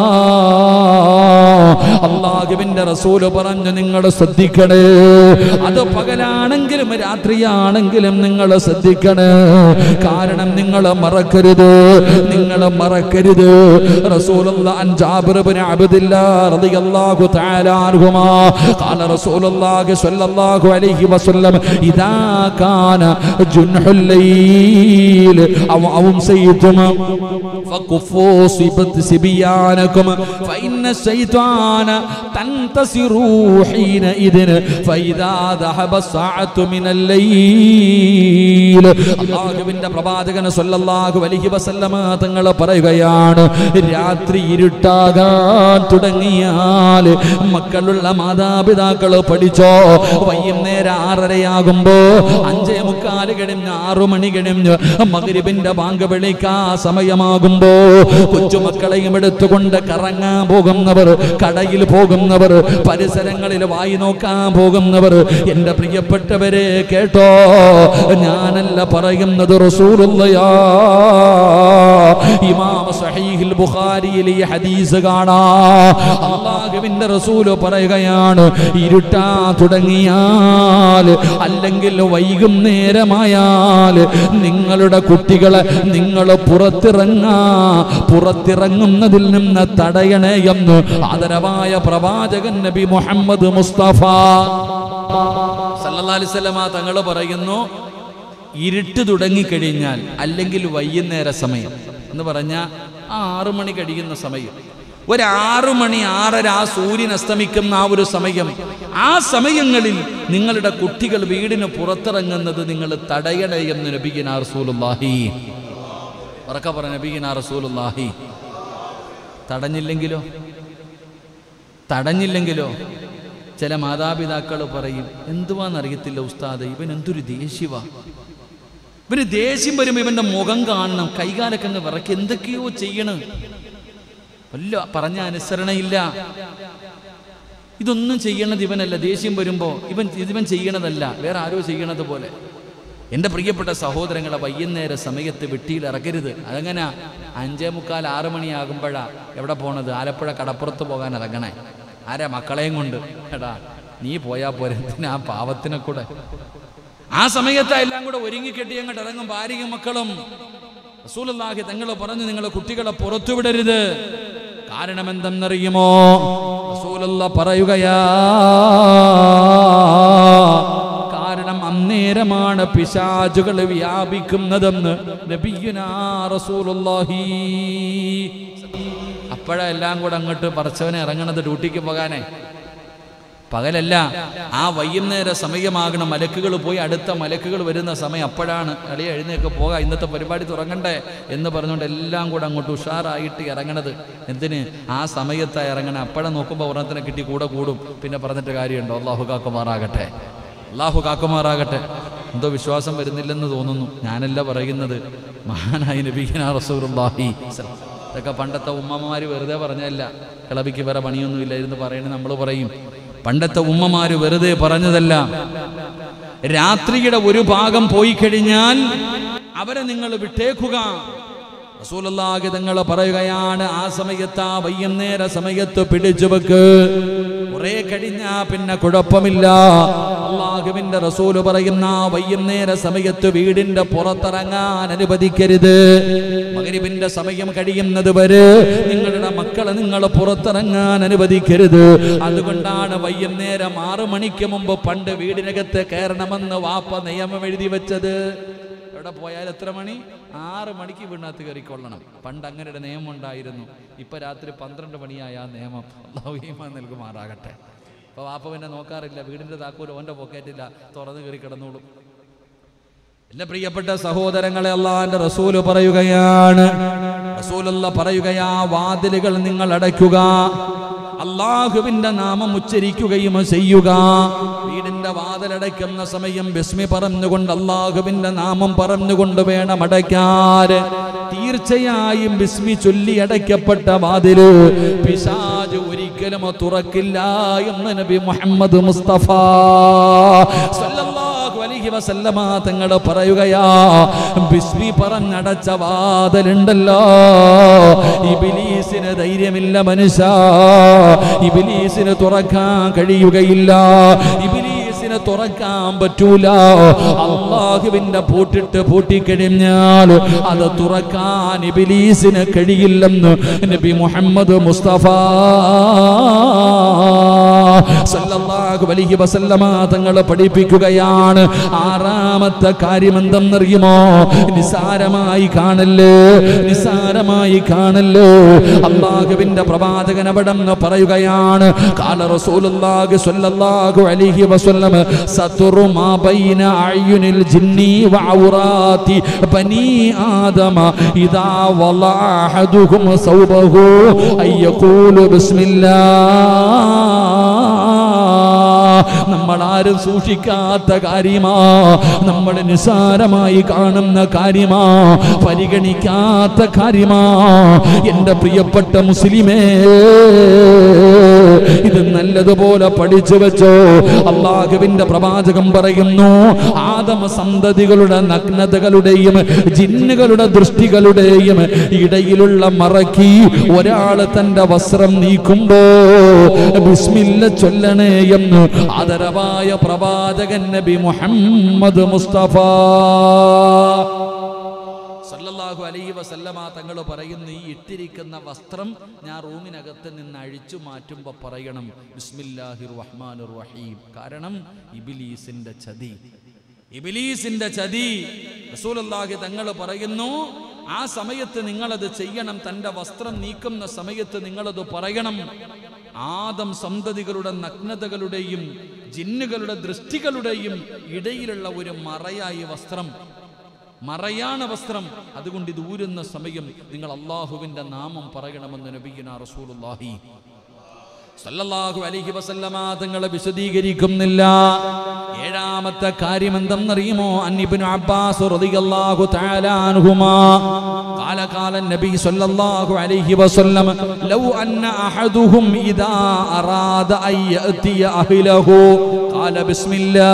Speaker 1: അള്ളാഹുവിന്റെ റസൂല് പറഞ്ഞു നിങ്ങൾ ശ്രദ്ധിക്കണേ അത് പകലാണെങ്കിലും രാത്രിയാണെങ്കിലും നിങ്ങൾ ശ്രദ്ധിക്കണേ കാരണം നിങ്ങൾ മറക്കരുത് നിങ്ങൾ മറക്കരുത് റസൂലുള്ള അൻ ജാബിർ ഇബ്നു അബ്ദില്ലാ റളിയല്ലാഹു തആല അൻഹുമാ قال رسول الله صلى الله عليه وسلم إذا كان جنح الليل أو أمسيتم فكفوا صبت سبيانكم فإن الشيطان تنتصر حينئذ فإذا ذهب الساعة من الليل അള്ളാഹുവിന്റെ പ്രവാചകൻ സല്ലല്ലാഹു അലൈഹി വസല്ലമ തങ്ങൾ പറയുകയാണ് രാത്രി ഇരുട്ടാകാൻ തുടങ്ങിയാൽ മക്കളുള്ള മാതാപിതാക്കൾ പഠിച്ചോ വൈകുന്നേരം ആറരയാകുമ്പോ അഞ്ചേ മുക്കാല് കഴിഞ്ഞ് ആറു മണി കഴിഞ്ഞ് മകരിബിന്റെ ബാങ്ക് വിളിക്കാ സമയമാകുമ്പോ കൊച്ചുമക്കളെയും എടുത്തുകൊണ്ട് കറങ്ങാൻ പോകുന്നവർ കടയിൽ പോകുന്നവർ പരിസരങ്ങളിൽ വായി നോക്കാൻ പോകുന്നവർ എന്റെ പ്രിയപ്പെട്ടവരെ കേട്ടോ ഞാനല്ല പറയുന്നത് റസൂലുള്ളയാ ഇമാം സഹീഹുൽ ബുഖാരിയിൽ ഈ ഹദീസ് കാണാ അള്ളാഹുവിന്റെ റസൂല് പറയുകയാണ് ഇരുട്ടാ തുടങ്ങിയാൽ അല്ലെങ്കിൽ വൈകുന്നേരമായാൽ നിങ്ങളുടെ കുട്ടികളെ നിങ്ങൾ പുറത്തിറങ്ങാ പുറത്തിറങ്ങുന്നതിൽ നിന്ന് തടയണേ എന്ന് ആദരവായ പ്രവാചകൻ നബി മുഹമ്മദ് മുസ്തഫ
Speaker 2: സല്ലല്ലാഹു അലൈഹി വസല്ലമ തങ്ങൾ പറയുന്നു ഇരുട്ട് തുടങ്ങിക്കഴിഞ്ഞാൽ അല്ലെങ്കിൽ വൈകുന്നേര സമയം എന്ന് പറഞ്ഞാൽ ആ ആറു മണി കഴിയുന്ന സമയം ഒരു ആറു മണി ആറര ആ സൂര്യൻ അസ്തമിക്കുന്ന ആ ഒരു സമയം ആ സമയങ്ങളിൽ നിങ്ങളുടെ കുട്ടികൾ വീടിന് പുറത്തിറങ്ങുന്നത് നിങ്ങൾ തടയണേ എന്ന് നബിഗിന റസൂലുള്ളാഹി ഉറക്ക പറ നബിഗിന റസൂലുള്ളാഹി തടഞ്ഞില്ലെങ്കിലോ തടഞ്ഞില്ലെങ്കിലോ ചില മാതാപിതാക്കൾ പറയും എന്തുവാന്നറിയത്തില്ല ഉസ്താദ് ഇവൻ എന്തൊരു ദേഷ്യവാ ഇവന് ദേഷ്യം വരുമ്പോൾ ഇവന്റെ മുഖം കാണണം കൈകാലൊക്കെ അങ്ങ് വിറക്കി എന്തൊക്കെയോ ചെയ്യണം വല്ല പറഞ്ഞ അനുസരണയില്ല ഇതൊന്നും ചെയ്യണത് ഇവനല്ല ദേഷ്യം വരുമ്പോ ഇവൻ ഇവൻ ചെയ്യണതല്ല വേറെ ആരോ ചെയ്യണത് പോലെ എൻ്റെ പ്രിയപ്പെട്ട സഹോദരങ്ങളെ വൈകുന്നേര സമയത്ത് വെട്ടിയിൽ ഇറക്കരുത് അതങ്ങനെ അഞ്ചേ മുക്കാൽ ആറ് മണിയാകുമ്പോഴാ എവിടെ പോണത് ആലപ്പുഴ കടപ്പുറത്ത് പോകാൻ ഇറങ്ങണേ ആരാ മക്കളെയും കൊണ്ട് എടാ നീ പോയാ പോരെ എന്തിനാ ആ പാവത്തിനെ കൂടെ ആ സമയത്ത് എല്ലാം കൂടെ ഒരുങ്ങി കെട്ടി അങ്ങോട്ട് ഇറങ്ങും ഭാര്യയും മക്കളും റസൂലുള്ളാഹി തങ്ങൾ പറഞ്ഞു നിങ്ങളെ കുട്ടികളെ പുറത്തു വിടരുത് കാരണം എന്തെന്നറിയുമോ റസൂലുള്ള പറയുകയാ കാരണം അന്നേരമാണ് പിശാചുകൾ വ്യാപിക്കുന്നതെന്ന് നബിയുനാ റസൂലുള്ളാഹി അപ്പോഴാ എല്ലാം കൂടെ അങ്ങോട്ട് പറച്ചവനെ ഇറങ്ങണത് ഡ്യൂട്ടിക്ക് പോകാനേ പകലല്ല ആ വൈകുന്നേര സമയമാകണം മലക്കുകൾ പോയി അടുത്ത മലക്കുകൾ വരുന്ന സമയം അപ്പോഴാണ് കളിയെ എഴുന്നേക്ക് പോകാം ഇന്നത്തെ പരിപാടി തുറങ്ങണ്ടേ എന്ന് പറഞ്ഞുകൊണ്ട് എല്ലാം കൂടെ അങ്ങോട്ട് ഉഷാറായിട്ട് ഇറങ്ങണത് എന്തിന് ആ സമയത്താ ഇറങ്ങണേ അപ്പോഴെ നോക്കുമ്പോൾ ഒരെണ്ണത്തിനെ കിട്ടി കൂടെ കൂടും പിന്നെ പറഞ്ഞിട്ട് കാര്യമുണ്ടോ അള്ളാഹു കാക്കുമാറാകട്ടെ അള്ളാഹു കാക്കുമാറാകട്ടെ എന്തോ വിശ്വാസം വരുന്നില്ലെന്ന് തോന്നുന്നു ഞാനല്ല പറയുന്നത് മഹാനായി നബീന റസൂറുല്ലാഹി ഇതൊക്കെ പണ്ടത്തെ ഉമ്മമാര് വെറുതെ പറഞ്ഞല്ല കിളവിക്ക് വേറെ പണിയൊന്നുമില്ലായിരുന്നു പറയുന്നത് നമ്മൾ പറയും പണ്ടത്തെ ഉമ്മമാര് വെറുതെ പറഞ്ഞതല്ല രാത്രിയുടെ ഒരു ഭാഗം പോയി കഴിഞ്ഞാൽ അവരെ നിങ്ങൾ വിട്ടേക്കുക റസൂലുള്ളാഹി തങ്ങൾ പറയുകയാണ് ആ സമയത്ത് ആ വൈകുന്നേര സമയത്ത് പിടിച്ചു വെക്ക് കുറെ കഴിഞ്ഞാ പിന്നെ കുഴപ്പമില്ല അള്ളാഹുവിന്റെ റസൂല് പറയുന്ന ആ വൈകുന്നേര സമയത്ത് വീടിന്റെ പുറത്തിറങ്ങാൻ അനുവദിക്കരുത് മകരിബിന്റെ സമയം കഴിയുന്നത് വരെ നിങ്ങളുടെ മക്കളെ നിങ്ങൾ പുറത്തിറങ്ങാൻ അനുവദിക്കരുത് അതുകൊണ്ടാണ് വൈകുന്നേരം ആറു മണിക്ക് മുമ്പ് പണ്ട് വീടിനകത്ത് കയറണമെന്ന് വാപ്പ നിയമം എഴുതി വെച്ചത് എവിടെ പോയാൽ എത്ര മണി ആറ് മണിക്ക് വീടിനകത്ത് കയറിക്കൊള്ളണം പണ്ട് അങ്ങനെ ഒരു നിയമം ഉണ്ടായിരുന്നു ഇപ്പൊ രാത്രി പന്ത്രണ്ട് മണിയായ ആ നിയമം അള്ളാഹുമാൻ നൽകുമാറാകട്ടെ അപ്പൊ വാപ്പ പിന്നെ നോക്കാറില്ല വീടിന്റെ താക്കോൽ ഓന്റെ പോക്കറ്റില്ല തുറന്ന് കയറി കിടന്നോളും എന്റെ പ്രിയപ്പെട്ട സഹോദരങ്ങളെ അള്ളാന്റെ റസൂല് പറയുകയാണ് റസൂലുള്ള പറയുകയാ വാതിലുകൾ നിങ്ങൾ അടയ്ക്കുക അള്ളാഹുവിന്റെ നാമം ഉച്ചരിക്കുകയും ചെയ്യുക വീടിന്റെ വാതിലടയ്ക്കുന്ന സമയം ബിസ്മി പറഞ്ഞുകൊണ്ട് അള്ളാഹുവിന്റെ നാമം പറഞ്ഞുകൊണ്ട് വേണം അടയ്ക്കാൻ തീർച്ചയായും ബിസ്മി ചൊല്ലി അടയ്ക്കപ്പെട്ട വാതില് പിശാജ് ഒരിക്കലും തുറക്കില്ല എന്ന് നബി മുഹമ്മദ് മുസ്തഫ സല്ലല്ലാഹു അലൈഹി വസല്ലമ തങ്ങൾ പറയുകയാ ബിസ്മി പറഞ്ഞടച്ച വാതിലുണ്ടല്ലോ ഇബിലീസിന് ധൈര്യമില്ല മനുഷ്യ ഇബിലീസിന് തുറക്കാൻ കഴിയുകയില്ല ഇബിലീസിന് തുറക്കാൻ പറ്റൂല അള്ളാഹുവിന്റെ പൂട്ടിട്ട് പൂട്ടിക്കഴിഞ്ഞാൽ അത് തുറക്കാൻ ഇബിലീസിന് കഴിയില്ലെന്ന് നബി മുഹമ്മദ് മുസ്തഫ സല്ലല്ലാഹു അലൈഹി വസല്ലമ തങ്ങൾ പഠിപ്പിക്കുകയാണ് ആറാമത്തെ കാര്യം എന്തെന്നറിയുമോ നിസാരമായി കാണല്ലേ നിസാരമായി കാണല്ലേ അള്ളാഹുവിന്റെ പ്രവാചകൻ അവിടെന്ന് പറയുകയാണ് കാല റസൂലുള്ളാഹി സ്വല്ലല്ലാഹു അലൈഹി വസല്ലം സതുറു മാ ബൈന അയ്യുനിൽ ജിന്നി വഔറാത്തി ബനി ആദമ ഇദാ വളഅ അഹദുഹും സൗബഹു അയ്യഖൂലു ബിസ്മില്ലാ നമ്മൾ ആരും സൂക്ഷിക്കാത്ത കാര്യമാ നമ്മൾ നിസാരമായി കാണുന്ന കാര്യമാ പരിഗണിക്കാത്ത കാര്യമാ എന്റെ പ്രിയപ്പെട്ട മുസ്ലിമേ ഇത് നല്ലതുപോലെ പഠിച്ചു വെച്ചോ അള്ളാഹുവിന്റെ പ്രവാചകം പറയുന്നു ആദമ സന്തതികളുടെ നഗ്നതകളുടെയും ജിന്നുകളുടെ ദൃഷ്ടികളുടെയും ഇടയിലുള്ള മറക്കി ഒരാൾ തന്റെ വസ്ത്രം നീക്കുമ്പോ ബിസ്മില്ല ചൊല്ലണേ എന്ന് ആദരവായ പ്രവാചകൻ നബി മുഹമ്മദ് മുസ്തഫ സല്ലല്ലാഹു അലൈഹി വസല്ലമ തങ്ങൾ പറയുന്ന ഈ ഇട്ടിരിക്കുന്ന വസ്ത്രം ഞാൻ റൂമിനകത്ത് നിന്ന് അഴിച്ചു മാറ്റുമ്പോൾ പറയണം ബിസ്മില്ലാഹിർ റഹ്മാനിർ റഹീം കാരണം ഇബിലീസിന്റെ ചതി ഇബിലീസിന്റെ ചതി റസൂലുള്ളാഹി തങ്ങൾ പറയുന്നു ആ സമയത്ത് നിങ്ങളത് ചെയ്യണം തന്റെ വസ്ത്രം നീക്കുന്ന സമയത്ത് നിങ്ങളത് പറയണം ആദം സന്തതികളുടെ നഗ്നതകളുടെയും ജിന്നുകളുടെ ദൃഷ്ടികളുടെയും ഇടയിലുള്ള ഒരു മറയായി വസ്ത്രം മറയാണ് വസ്ത്രം അതുകൊണ്ട് ഇത് ഊരുന്ന സമയം നിങ്ങൾ അള്ളാഹുവിന്റെ നാമം പറയണമെന്ന് നബിയുന റസൂലുള്ളാഹി സല്ലല്ലാഹു അലൈഹി വസല്ലമ തങ്ങളെ വിശദീകരിക്കുന്നില്ല ഏഴാമത്തെ കാര്യം എന്തെന്നറിയുമോ അന്നിബ്നു അബ്ബാസ് റളിയല്ലാഹു തആല അൻഹുമാ قال قال النبي صلى الله عليه وسلم لو أن أحدهم إذا أراد أن يأتي أهله قال بسم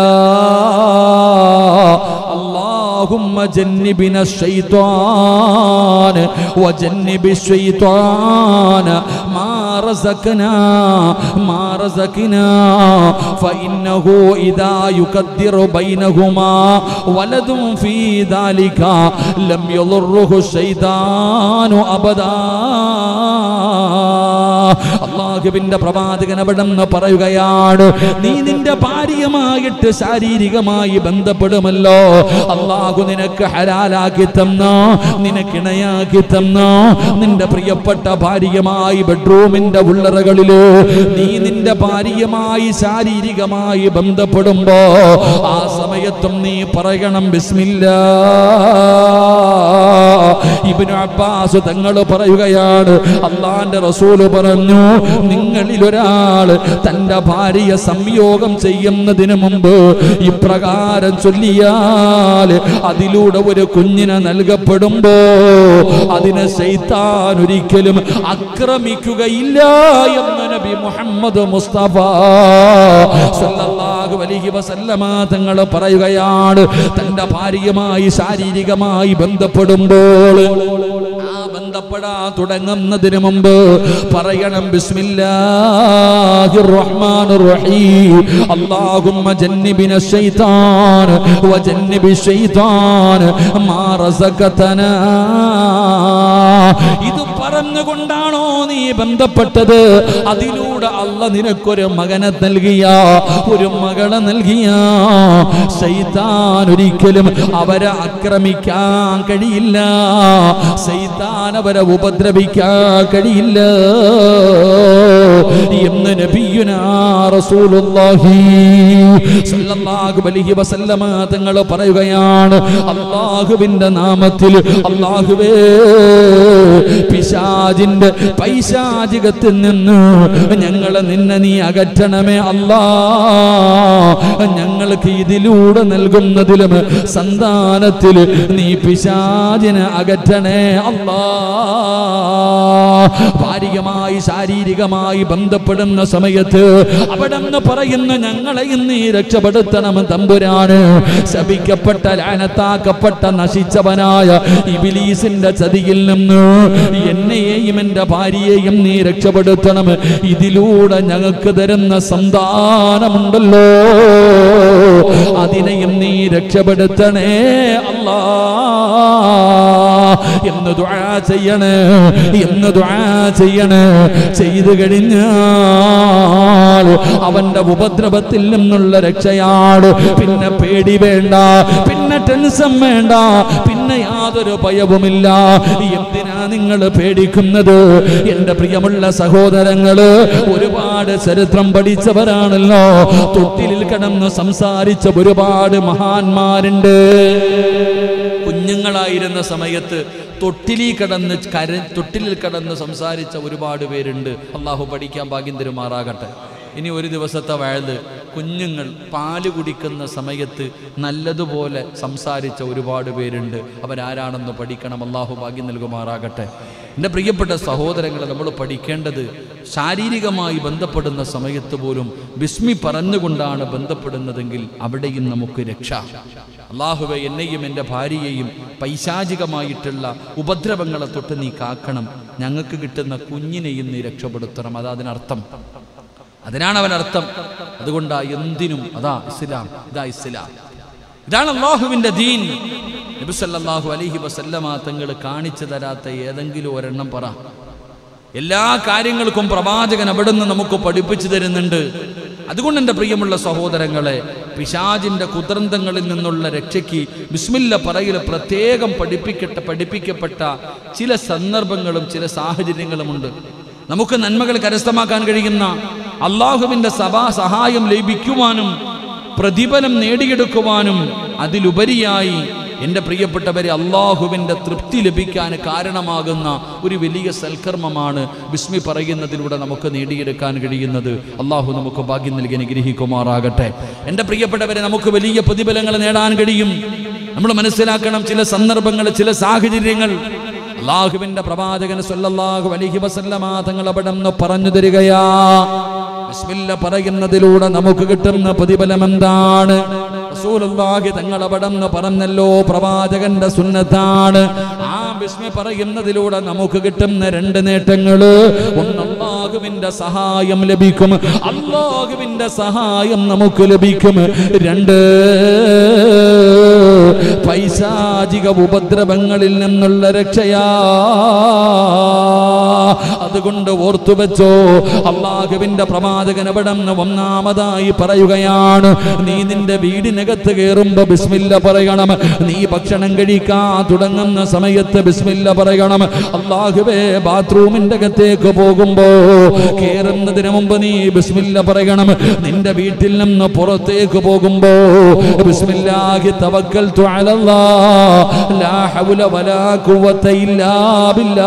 Speaker 2: الله اللهم جنبنا الشيطان وجنب الشيطان ما رزقنا ما رزقنا فإنه إذا يقدر بينهما ولد في ذلك لم يضره الشيطان أبدا അള്ളാഹുവിന്റെ പ്രവാചകൻ അവിടെ നിന്ന് പറയുകയാണ് നീ നിന്റെ ഭാര്യയുമായിട്ട് ശാരീരികമായി ബന്ധപ്പെടുമല്ലോ അള്ളാഹു നിനക്ക് ഹലാലാക്കി തന്നോ നിനക്കിണയാക്കി തന്നോ നിന്റെ പ്രിയപ്പെട്ട ഭാര്യയുമായി ബെഡ്റൂമിന്റെ ഉള്ളറകളില് നീ നിന്റെ ഭാര്യയുമായി ശാരീരികമായി ബന്ധപ്പെടുമ്പോ ആ സമയത്തും നീ പറയണം ബിസ്മില്ല ഇബ്നു അബ്ബാസ് തങ്ങൾ പറയുകയാണ് അള്ളാന്റെ റസൂല് പറഞ്ഞു നിങ്ങളിൽ ഒരാള് തന്റെ ഭാര്യയെ സംയോഗം ചെയ്യുന്നതിന് മുമ്പ് ഇപ്രകാരം ചൊല്ലിയാൽ അതിലൂടെ ഒരു കുഞ്ഞിനെ നൽകപ്പെടുമ്പോ അതിനെ ശൈത്താൻ ഒരിക്കലും ആക്രമിക്കുകയില്ല എന്ന് നബി മുഹമ്മദ് മുസ്തഫ സല്ലല്ലാഹു അലൈഹി വസല്ലമ തങ്ങൾ പറയുകയാണ് തന്റെ ഭാര്യയുമായി ശാരീരികമായി ബന്ധപ്പെടുമ്പോൾ ആ ബന്ധപ്പെടാൻ തുടങ്ങുന്നതിന് മുമ്പ് പറയണം ബിസ്മില്ലാഹിർ റഹ്മാനിർ റഹീം അല്ലാഹുമ്മ ജന്നിബിന ശൈത്താൻ വജന്നിബി ശൈത്താൻ മാ റസഖതനാ ഇത് പറഞ്ഞുകൊണ്ടാണോ നീ ബന്ധപ്പെട്ടത് അതിലൂടെ അല്ല നിനക്കൊരു മകനെ നൽകിയ ഒരു മകളെ നൽകിയ ശൈത്താൻ ഒരിക്കലും അവരെ ആക്രമിക്കാൻ കഴിയില്ല ശൈത്താൻ അവരെ ഉപദ്രവിക്കാൻ കഴിയില്ല എന്ന് നബിയുനാ റസൂലുള്ളാഹി സ്വല്ലല്ലാഹു അലൈഹി വസല്ലമ തങ്ങൾ പറയുകയാണ് അള്ളാഹുവിന്റെ നാമത്തിൽ അള്ളാഹുവേ പിശാജിന്റെ പൈശാചികത്തിൽ നിന്ന്
Speaker 1: ഞങ്ങളെ നിന്നെ നീ അകറ്റണമേ അല്ലാ ഞങ്ങൾക്ക് ഇതിലൂടെ നൽകുന്നതിലും സന്താനത്തിൽ നീ പിശാചിനെ അകറ്റണേ അല്ലാ ഭാരികമായി ശാരീരികമായി ബന്ധപ്പെടുന്ന സമയത്ത് അവിടെ നിന്ന് പറയുന്ന ഞങ്ങളെ നീ രക്ഷപ്പെടുത്തണം തമ്പുരാന് ശപിക്കപ്പെട്ട ലാനത്താക്കപ്പെട്ട നശിച്ചവനായ ഇബിലീസിന്റെ ചതിയിൽ നിന്ന് എന്നെയും എൻ്റെ ഭാര്യയെയും നീ രക്ഷപ്പെടുത്തണം ഇതിലൂടെ ഞങ്ങൾക്ക് തരുന്ന സന്താനമുണ്ടല്ലോ അതിനെയും നീ രക്ഷപ്പെടുത്തണേ അല്ലാ എന്ന് ദുആ ചെയ്യണേ എന്ന് ദുആ ചെയ്യണേ ചെയ്തു കഴിഞ്ഞാൽ അവന്റെ ഉപദ്രവത്തിൽ നിന്നുള്ള രക്ഷയാണ് പിന്നെ പേടി വേണ്ട പിന്നെ ടെൻഷൻ വേണ്ട പിന്നെ യാതൊരു ഭയവുമില്ല എന്തിനാ നിങ്ങൾ പേടിക്കുന്നത് എന്റെ പ്രിയമുള്ള സഹോദരങ്ങള് ഒരുപാട് ചരിത്രം പഠിച്ചവരാണല്ലോ തൊട്ടിലിൽ കിടന്ന് സംസാരിച്ച ഒരുപാട് മഹാന്മാരുണ്ട് കുഞ്ഞുങ്ങളായിരുന്ന സമയത്ത് തൊട്ടിലി കടന്ന് കര തൊട്ടിലിൽ കടന്ന് സംസാരിച്ച ഒരുപാട് പേരുണ്ട് അള്ളാഹു പഠിക്കാൻ ഭാഗ്യം തരുമാറാകട്ടെ ഇനി ഒരു ദിവസത്തെ വയത് കുഞ്ഞുങ്ങൾ പാല് കുടിക്കുന്ന സമയത്ത് നല്ലതുപോലെ സംസാരിച്ച ഒരുപാട് പേരുണ്ട് അവരാരാണെന്ന് പഠിക്കണം അള്ളാഹു ഭാഗ്യം നൽകുമാറാകട്ടെ എൻ്റെ പ്രിയപ്പെട്ട സഹോദരങ്ങളെ നമ്മൾ പഠിക്കേണ്ടത് ശാരീരികമായി ബന്ധപ്പെടുന്ന സമയത്ത് പോലും ബിസ്മി പറഞ്ഞുകൊണ്ടാണ് ബന്ധപ്പെടുന്നതെങ്കിൽ അവിടെയും നമുക്ക് രക്ഷ അള്ളാഹുവെ എന്നെയും എൻ്റെ ഭാര്യയെയും പൈശാചികമായിട്ടുള്ള ഉപദ്രവങ്ങളെ തൊട്ട് നീ കാക്കണം ഞങ്ങൾക്ക് കിട്ടുന്ന കുഞ്ഞിനെയും നീ രക്ഷപ്പെടുത്തണം അതാ അതിനർത്ഥം അതിനാണ് അവനർത്ഥം അതുകൊണ്ടാ എന്തിനും അതാ ഇസ്ലാം ഇതാ ഇസ്ലാം ഇതാണ് അള്ളാഹുവിന്റെ ദീൻ നബിസല്ലാഹു അലൈഹി വസല്ലമ തങ്ങൾ കാണിച്ചു തരാത്ത ഏതെങ്കിലും ഒരെണ്ണം പറ എല്ലാ കാര്യങ്ങൾക്കും പ്രവാചകൻ അവിടുന്ന് നമുക്ക് പഠിപ്പിച്ചു തരുന്നുണ്ട് അതുകൊണ്ട് എൻ്റെ പ്രിയമുള്ള സഹോദരങ്ങളെ പിശാജിന്റെ കുതന്ത്രങ്ങളിൽ നിന്നുള്ള രക്ഷയ്ക്ക് ബിസ്മില്ല പറയിൽ പ്രത്യേകം പഠിപ്പിക്കട്ട പഠിപ്പിക്കപ്പെട്ട ചില സന്ദർഭങ്ങളും ചില സാഹചര്യങ്ങളുമുണ്ട് നമുക്ക് നന്മകൾ കരസ്ഥമാക്കാൻ കഴിയുന്ന അള്ളാഹുവിന്റെ സഭാ സഹായം ലഭിക്കുവാനും പ്രതിഫലം നേടിയെടുക്കുവാനും അതിലുപരിയായി എൻ്റെ പ്രിയപ്പെട്ടവരെ അള്ളാഹുവിൻ്റെ തൃപ്തി ലഭിക്കാൻ കാരണമാകുന്ന ഒരു വലിയ സൽക്കർമ്മമാണ് ബിസ്മി പറയുന്നതിലൂടെ നമുക്ക് നേടിയെടുക്കാൻ കഴിയുന്നത് അള്ളാഹു നമുക്ക് ഭാഗ്യം നൽകി അനുഗ്രഹിക്കുമാറാകട്ടെ എൻ്റെ പ്രിയപ്പെട്ടവരെ നമുക്ക് വലിയ പ്രതിഫലങ്ങൾ നേടാൻ കഴിയും നമ്മൾ മനസ്സിലാക്കണം ചില സന്ദർഭങ്ങൾ ചില സാഹചര്യങ്ങൾ അള്ളാഹുവിന്റെ പ്രവാചകൻ സല്ലല്ലാഹു അലൈഹി വസല്ലമ തങ്ങൾ അവിടെ നിന്ന് പറഞ്ഞു തരികയാ ബിസ്മില്ല പറയുന്നതിലൂടെ നമുക്ക് കിട്ടുന്ന പ്രതിഫലം എന്താണ് റസൂലുള്ളാഹി തങ്ങൾ അവിടെ നിന്ന് പറഞ്ഞല്ലോ പ്രവാചകന്റെ സുന്നത്താണ് ആ ബിസ്മി പറയുന്നതിലൂടെ നമുക്ക് കിട്ടുന്ന രണ്ട് നേട്ടങ്ങള് ഒന്ന് അള്ളാഹുവിന്റെ സഹായം ലഭിക്കും അള്ളാഹുവിന്റെ സഹായം നമുക്ക് ലഭിക്കും രണ്ട് പൈശാചിക ഉപദ്രവങ്ങളിൽ നിന്നുള്ള രക്ഷയാ അതുകൊണ്ട് ഓർത്തു വെച്ചോ അള്ളാഹുവിന്റെ പ്രവാചകൻ അവിടെ നിന്ന് ഒന്നാമതായി പറയുകയാണ് നീ നിന്റെ വീടിനകത്ത് കയറുമ്പോ ബിസ്മില്ല പറയണം നീ ഭക്ഷണം കഴിക്കാൻ തുടങ്ങുന്ന സമയത്ത് ബിസ്മില്ല പറയണം അള്ളാഹുവേ ബാത്റൂമിന്റെ അകത്തേക്ക് പോകുമ്പോ കേറുന്നതിന് മുമ്പ് നീ ബിസ്മില്ല പറയണം നിന്റെ വീട്ടിൽ നിന്ന് പുറത്തേക്ക് പോകുമ്പോ ബിസ്മില്ലാഹി തവക്കൽതു അലല്ലാ ലാ ഹൗല വലാ ഖുവത ഇല്ലാ ബില്ലാ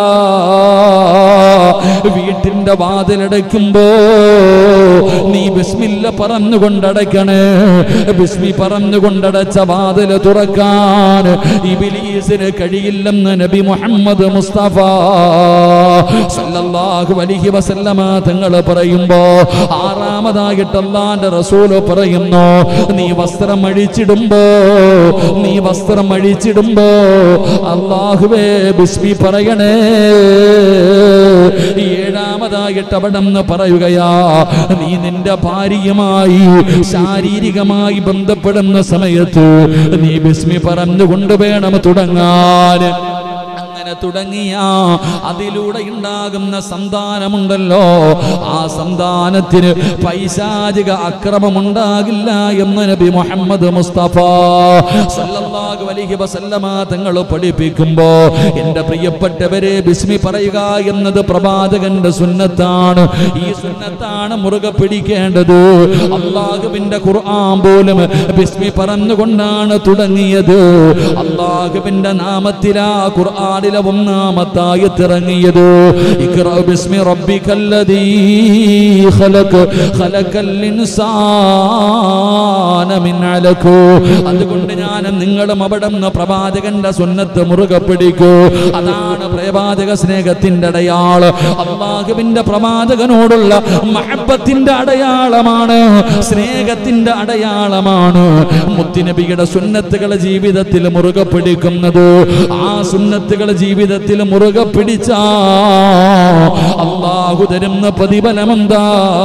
Speaker 1: വീട്ടിന്റെ വാതിലടയ്ക്കുമ്പോ നീ ബിസ്മില്ല പറഞ്ഞുകൊണ്ടടയ്ക്കണേ ബിസ്മി പറഞ്ഞുകൊണ്ടടച്ച വാതില് തുറക്കാൻ ഇബിലീസിന് കഴിയില്ലെന്ന് നബി മുഹമ്മദ് മുസ്തഫ സല്ലല്ലാഹു അലൈഹി വസല്ലമ തങ്ങൾ പറയുമ്പോ ആറാമതായിട്ട് അള്ളാന്റെ റസൂല് പറയുന്നു നീ വസ്ത്രം അഴിച്ചിടുമ്പോ നീ വസ്ത്രം അഴിച്ചിടുമ്പോ അള്ളാഹുവേ ബിസ്മി പറയണേ ഏഴാമതായിട്ട് അവിടെ നിന്ന് പറയുകയാ നീ നിന്റെ ഭാര്യയുമായി ശാരീരികമായി ബന്ധപ്പെടുന്ന സമയത്ത് നീ ബിസ്മി പറഞ്ഞുകൊണ്ട് വേണം തുടങ്ങാൻ അങ്ങനെ തുടങ്ങിയ അതിലൂടെ ഉണ്ടാകുന്ന സന്താനമുണ്ടല്ലോ ആ സന്താനത്തിന് പൈശാചിക അക്രമമുണ്ടാകില്ല എന്ന് നബി മുഹമ്മദ് മുസ്തഫ സല്ലല്ലാഹു അലൈഹി വസല്ലമ തങ്ങൾ പഠിപ്പിക്കുമ്പോ എൻ്റെ പ്രിയപ്പെട്ടവരെ ബിസ്മി പറയുക എന്നത് പ്രവാചകന്റെ സുന്നത്താണ് ഈ സുന്നത്താണ് മുറുകെ പിടിക്കേണ്ടത് അള്ളാഹുവിന്റെ ഖുർആൻ പോലും ബിസ്മി പറഞ്ഞുകൊണ്ടാണ് തുടങ്ങിയത് അള്ളാഹുവിന്റെ നാമത്തിലാ ഖുർആനിൽ രാവിലെ ഒന്നാമത്തായത്തിറങ്ങിയത് ഇഖ്റ ബിസ്മി റബ്ബിക്കല്ലദീ ഖലഖ് ഖലഖൽ ഇൻസാന മിൻ അലഖ് അതുകൊണ്ട് ഞാൻ നിങ്ങളും അവിടെ നിന്ന് പ്രവാചകന്റെ സുന്നത്ത് മുറുകെ പിടിക്കൂ അതാണ് പ്രവാചക സ്നേഹത്തിന്റെ അടയാള് അള്ളാഹുവിന്റെ പ്രവാചകനോടുള്ള മഹബത്തിന്റെ അടയാളമാണ് സ്നേഹത്തിന്റെ അടയാളമാണ് മുത്തുനബിയുടെ സുന്നത്തുകൾ ജീവിതത്തിൽ മുറുകെ പിടിക്കുന്നത് ആ സുന്നത്തുകൾ ജീവിതത്തിൽ മുറുകെ പിടിച്ച അള്ളാഹു തരുന്ന പ്രതിഫലമെന്താ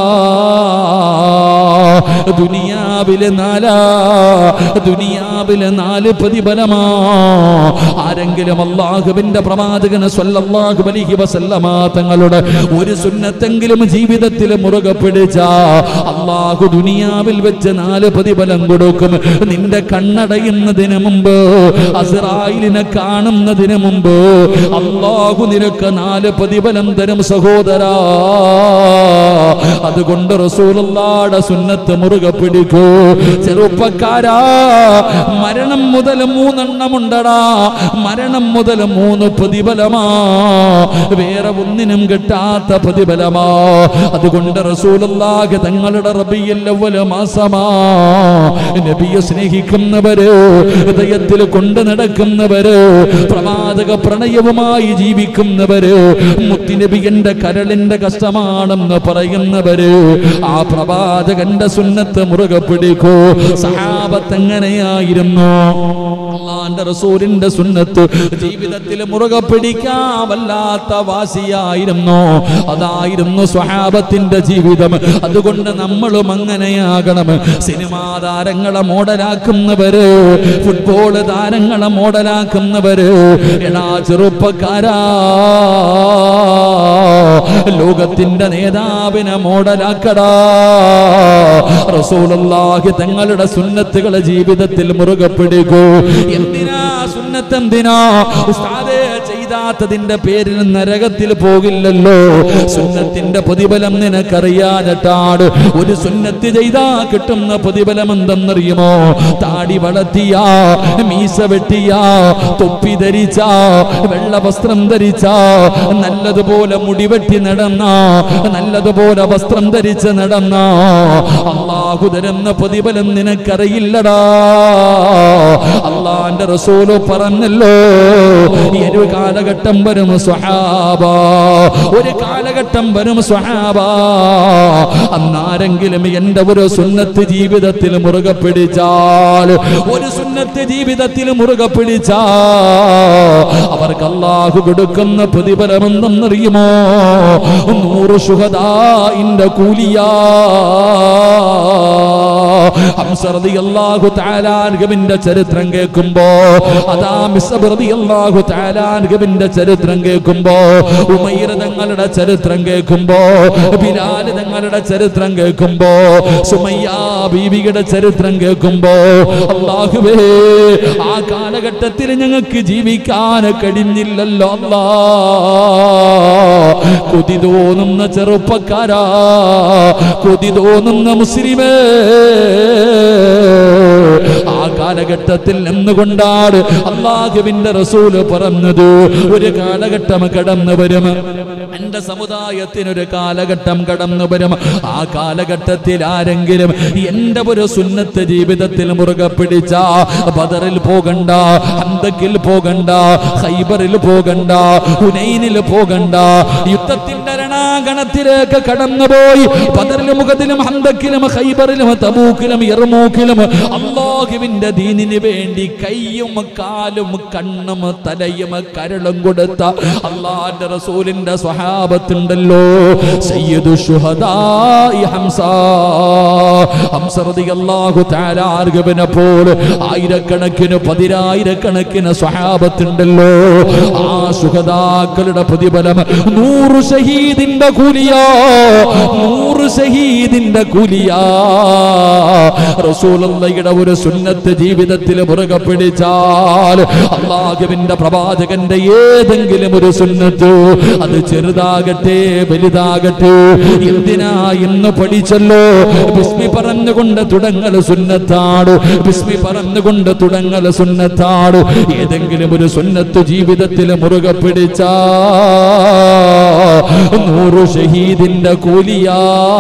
Speaker 1: ദുനിയാവിലെ നാലാ ദുനിയാവിലെ നാല് പ്രതിഫലമാ ആരെങ്കിലും അള്ളാഹുവിന്റെ പ്രവാചകന് സ്വല്ലല്ലാഹു അലൈഹി വസല്ലമ തങ്ങളുടെ ഒരു സുന്നത്തെങ്കിലും ജീവിതത്തിൽ മുറുകെ പിടിച്ച അള്ളാഹു ദുനിയാവിൽ വെച്ച് നാല് പ്രതിഫലം കൊടുക്കും നിന്റെ കണ്ണടയുന്നതിന് മുമ്പ് അസ്രായിലിനെ കാണുന്നതിന് മുമ്പ് അള്ളാഹു നിനക്ക് നാല് പ്രതിഫലം തരും സഹോദരാ അതുകൊണ്ട് റസൂലുള്ളാടെ സുന്നത്ത് മുറുകെ പിടിക്കൂ ചെറുപ്പക്കാരാ മരണം മുതൽ മൂന്നെണ്ണമുണ്ടടാ മരണം മുതൽ മൂന്ന് പ്രതിഫലമാ വേറെ ഒന്നിനും കിട്ടാത്ത പ്രതിഫലമാ അതുകൊണ്ട് റസൂലുള്ളാഹി തങ്ങളുടെ റബിയൽ അവ്വൽ മാസമാ നബിയെ സ്നേഹിക്കുന്നവര് ഹൃദയത്തിൽ കൊണ്ടു നടക്കുന്നവര് പ്രവാചക പ്രണയവുമായി ജീവിക്കുന്നവര് മുത്തിനബിയന്റെ കരളിന്റെ കഷ്ടമാണെന്ന് പറയുന്നവര് ആ പ്രവാചകന്റെ സുന്നത്ത് മുറുകെ പിടിക്കൂ സഹാബത്ത് എങ്ങനെയായിരുന്നു അള്ളാന്റെ റസൂലിന്റെ സുന്നത്ത് ജീവിതത്തിൽ മുറുകെ പിടിക്കാൻ വല്ലാത്ത വാസിയായിരുന്നു അതായിരുന്നു സ്വഹാബത്തിന്റെ ജീവിതം അതുകൊണ്ട് നമ്മളും അങ്ങനെയാകണം സിനിമാ താരങ്ങളെ മോഡലാക്കുന്നവര് ഫുട്ബോൾ താരങ്ങളെ മോഡലാക്കുന്നവര് എടാ ചെറുപ്പക്കാരാ ലോകത്തിന്റെ നേതാവിനെ മോഡലാക്കടാ റസൂലുള്ളാഹി തങ്ങളുടെ സുന്നത്തുകളെ ജീവിതത്തിൽ മുറുകെ പിടിക്കൂ എന്തിനാ സുന്നത്ത് എന്തിനാ ഉസ്താദേ ചെയ്താത്തതിന്റെ പേരിൽ നരകത്തിൽ പോകില്ലല്ലോ സുന്നത്തിന്റെ പ്രതിഫലം നിനക്കറിയാഞ്ഞിട്ടാണ് ഒരു സുന്നത്ത് ചെയ്താ കിട്ടുന്ന പ്രതിഫലം എന്തെന്നറിയുമോ താടി വളർത്തിയ മീസ വെട്ടിയ തൊപ്പി ധരിച്ച വെള്ള വസ്ത്രം ധരിച്ച നല്ലതുപോലെ മുടിവെട്ടി നടന്ന നല്ലതുപോലെ വസ്ത്രം ധരിച്ച് നടന്ന അള്ളാഹു തരുന്ന പ്രതിഫലം നിനക്കറിയില്ലടാ അള്ളാന്റെ റസൂല് പറഞ്ഞല്ലോ ഈ ഒരു കാലഘട്ടം വരും സ്വഹാബ ഒരു കാലഘട്ടം വരും സ്വഹാബ അന്നാരെങ്കിലും എന്റെ ഒരു സുന്നത്ത് ജീവിതത്തിൽ മുറുകെ പിടിച്ചാൽ ഒരു സുന്നത്ത് ജീവിതത്തിൽ മുറുകെ പിടിച്ചാ അവർക്ക് അള്ളാഹു കൊടുക്കുന്ന പ്രതിഫലം എന്തെന്നറിയുമോ നൂറ് ശുഹദായിന്റെ കൂലിയാ ഹംസറതി അള്ളാഹു താലാൻഗവിന്റെ ചരിത്രം കേൾക്കുമ്പോ അതാ മിസബറതി അള്ളാഹു താലാൻഗവിന്റെ ചരിത്രം കേൾക്കുമ്പോ ഉമൈർ തങ്ങളുടെ ചരിത്രം കേൾക്കുമ്പോ ബിലാൽ തങ്ങളുടെ ചരിത്രം കേൾക്കുമ്പോ സുമയ്യ ബീവിയുടെ ചരിത്രം കേൾക്കുമ്പോ അള്ളാഹുവേ ആ കാലഘട്ടത്തിൽ ഞങ്ങൾക്ക് ജീവിക്കാൻ കഴിഞ്ഞില്ലല്ലോ അല്ലാ കൊതി തോന്നുന്ന ചെറുപ്പക്കാരാ കൊതി തോന്നുന്ന മുസ്ലിമേ ആ കാലഘട്ടത്തിൽ നിന്നുകൊണ്ടാണ് അള്ളാഹുവിന്റെ റസൂല് പറഞ്ഞത് ഒരു കാലഘട്ടം കടന്നു വരും എന്റെ സമുദായത്തിനൊരു കാലഘട്ടം കടന്നു വരും ആ കാലഘട്ടത്തിൽ ആരെങ്കിലും എന്റെ ഒരു സുന്നത്ത് ജീവിതത്തിൽ മുറുകെ പിടിച്ച ബദറിൽ പോകണ്ട ഹന്തക്കിൽ പോകണ്ട ഹൈബറിൽ പോകണ്ട ഹുനൈനിൽ പോകണ്ട യുദ്ധത്തിന്റെ രണാഗണത്തിലേക്ക് കടന്നുപോയി ബദറിലും മുഖത്തിലും ഹന്തക്കിലും ഹൈബറിലും തബൂക്കിലും എറുമൂക്കിലും അള്ളാഹുവിന്റെ ദീനിന് വേണ്ടി കൈയും കാലും കണ്ണും തലയും കരളും കൊടുത്ത അള്ളാന്റെ റസൂലിന്റെ സ്വഹാബത്തുണ്ടല്ലോ സയ്യിദു ശുഹദായി ഹംസ ഹംസ റളിയല്ലാഹു തആല ആർഗബനെ പോലെ ആയിരക്കണക്കിന് പതിനായിരക്കണക്കിന് സ്വഹാബത്തുണ്ടല്ലോ ആ ശുഹദാക്കളുടെ പ്രതിഫലം നൂറ് ഷഹീദിന്റെ കൂലിയാ നൂറ് ഷഹീദിന്റെ കൂലിയാ റസൂലുള്ളയുടെ ഒരു സുന്നത്ത് ജീവിതത്തിൽ മുറുകെ പിടിച്ചാൽ അള്ളാഹുവിന്റെ പ്രവാചകന്റെ ഏതെങ്കിലും ഒരു സുന്നത്ത് അത് ചെറുതാകട്ടെ വലുതാകട്ടെ എന്തിനാ ഇന്ന് പഠിച്ചല്ലോ ബിസ്മി പറഞ്ഞുകൊണ്ട് തുടങ്ങൽ സുന്നത്താണ് ബിസ്മി പറഞ്ഞുകൊണ്ട് തുടങ്ങൽ സുന്നത്താണ് ഏതെങ്കിലും ഒരു സുന്നത്ത് ജീവിതത്തിൽ മുറുകെ പിടിച്ചാ നൂറ് ഷഹീദിന്റെ കൂലിയാ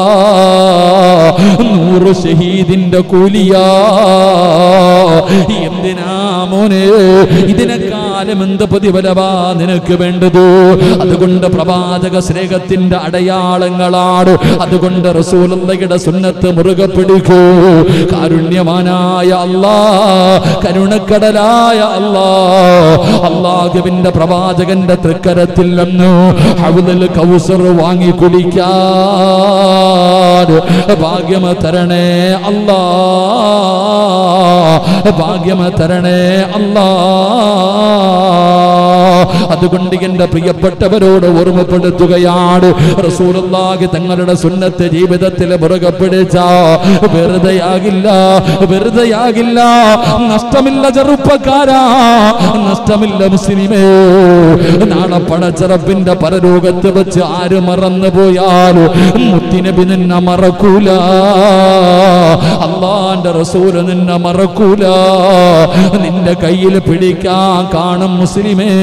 Speaker 1: നൂറ് ഷഹീദിന്റെ കൂലിയാ എന്തിനാ മോനെ ഇതിനെക്കാലം എന്ത് പ്രതിഫലവാ നിനക്ക് വേണ്ടത് അതുകൊണ്ട് പ്രവാചക സ്നേഹത്തിന്റെ അടയാളങ്ങളാണ് അതുകൊണ്ട് റസൂലുള്ളയുടെ സുന്നത്ത് മുറുകെ പിടിക്കൂ കാരുണ്യവാനായ അല്ലാ കരുണക്കടലായ അല്ലാ അള്ളാഹുവിന്റെ പ്രവാചകന്റെ തൃക്കരത്തിൽ നിന്ന് ഹൗദൽ കൗസർ വാങ്ങി കുടിക്കാൻ ഭാഗ്യമ തരണേ അല്ലാ ഭാഗ്യമ തരണേ അല്ലാ അതുകൊണ്ട് എന്റെ പ്രിയപ്പെട്ടവരോട് ഓർമ്മപ്പെടുത്തുകയാണ് റസൂലുള്ളാഹി തങ്ങളുടെ സുന്നത്ത് ജീവിതത്തിൽ മുറുകെ പിടിച്ച വെറുതെയാകില്ല വെറുതെയാകില്ല നഷ്ടമില്ല ചെറുപ്പക്കാരാ നഷ്ടമില്ല മുസ്ലിമേ നാളെ പടച്ചറപ്പിന്റെ പരലോകത്ത് വെച്ച് ആര് മറന്നു പോയാലും മുത്തിനബി നിന്നെ മറക്കൂല അള്ളാന്റെ റസൂല് നിന്നെ മറക്കൂല നിന്റെ കയ്യിൽ പിടിക്കാൻ കാണും മുസ്ലിമേ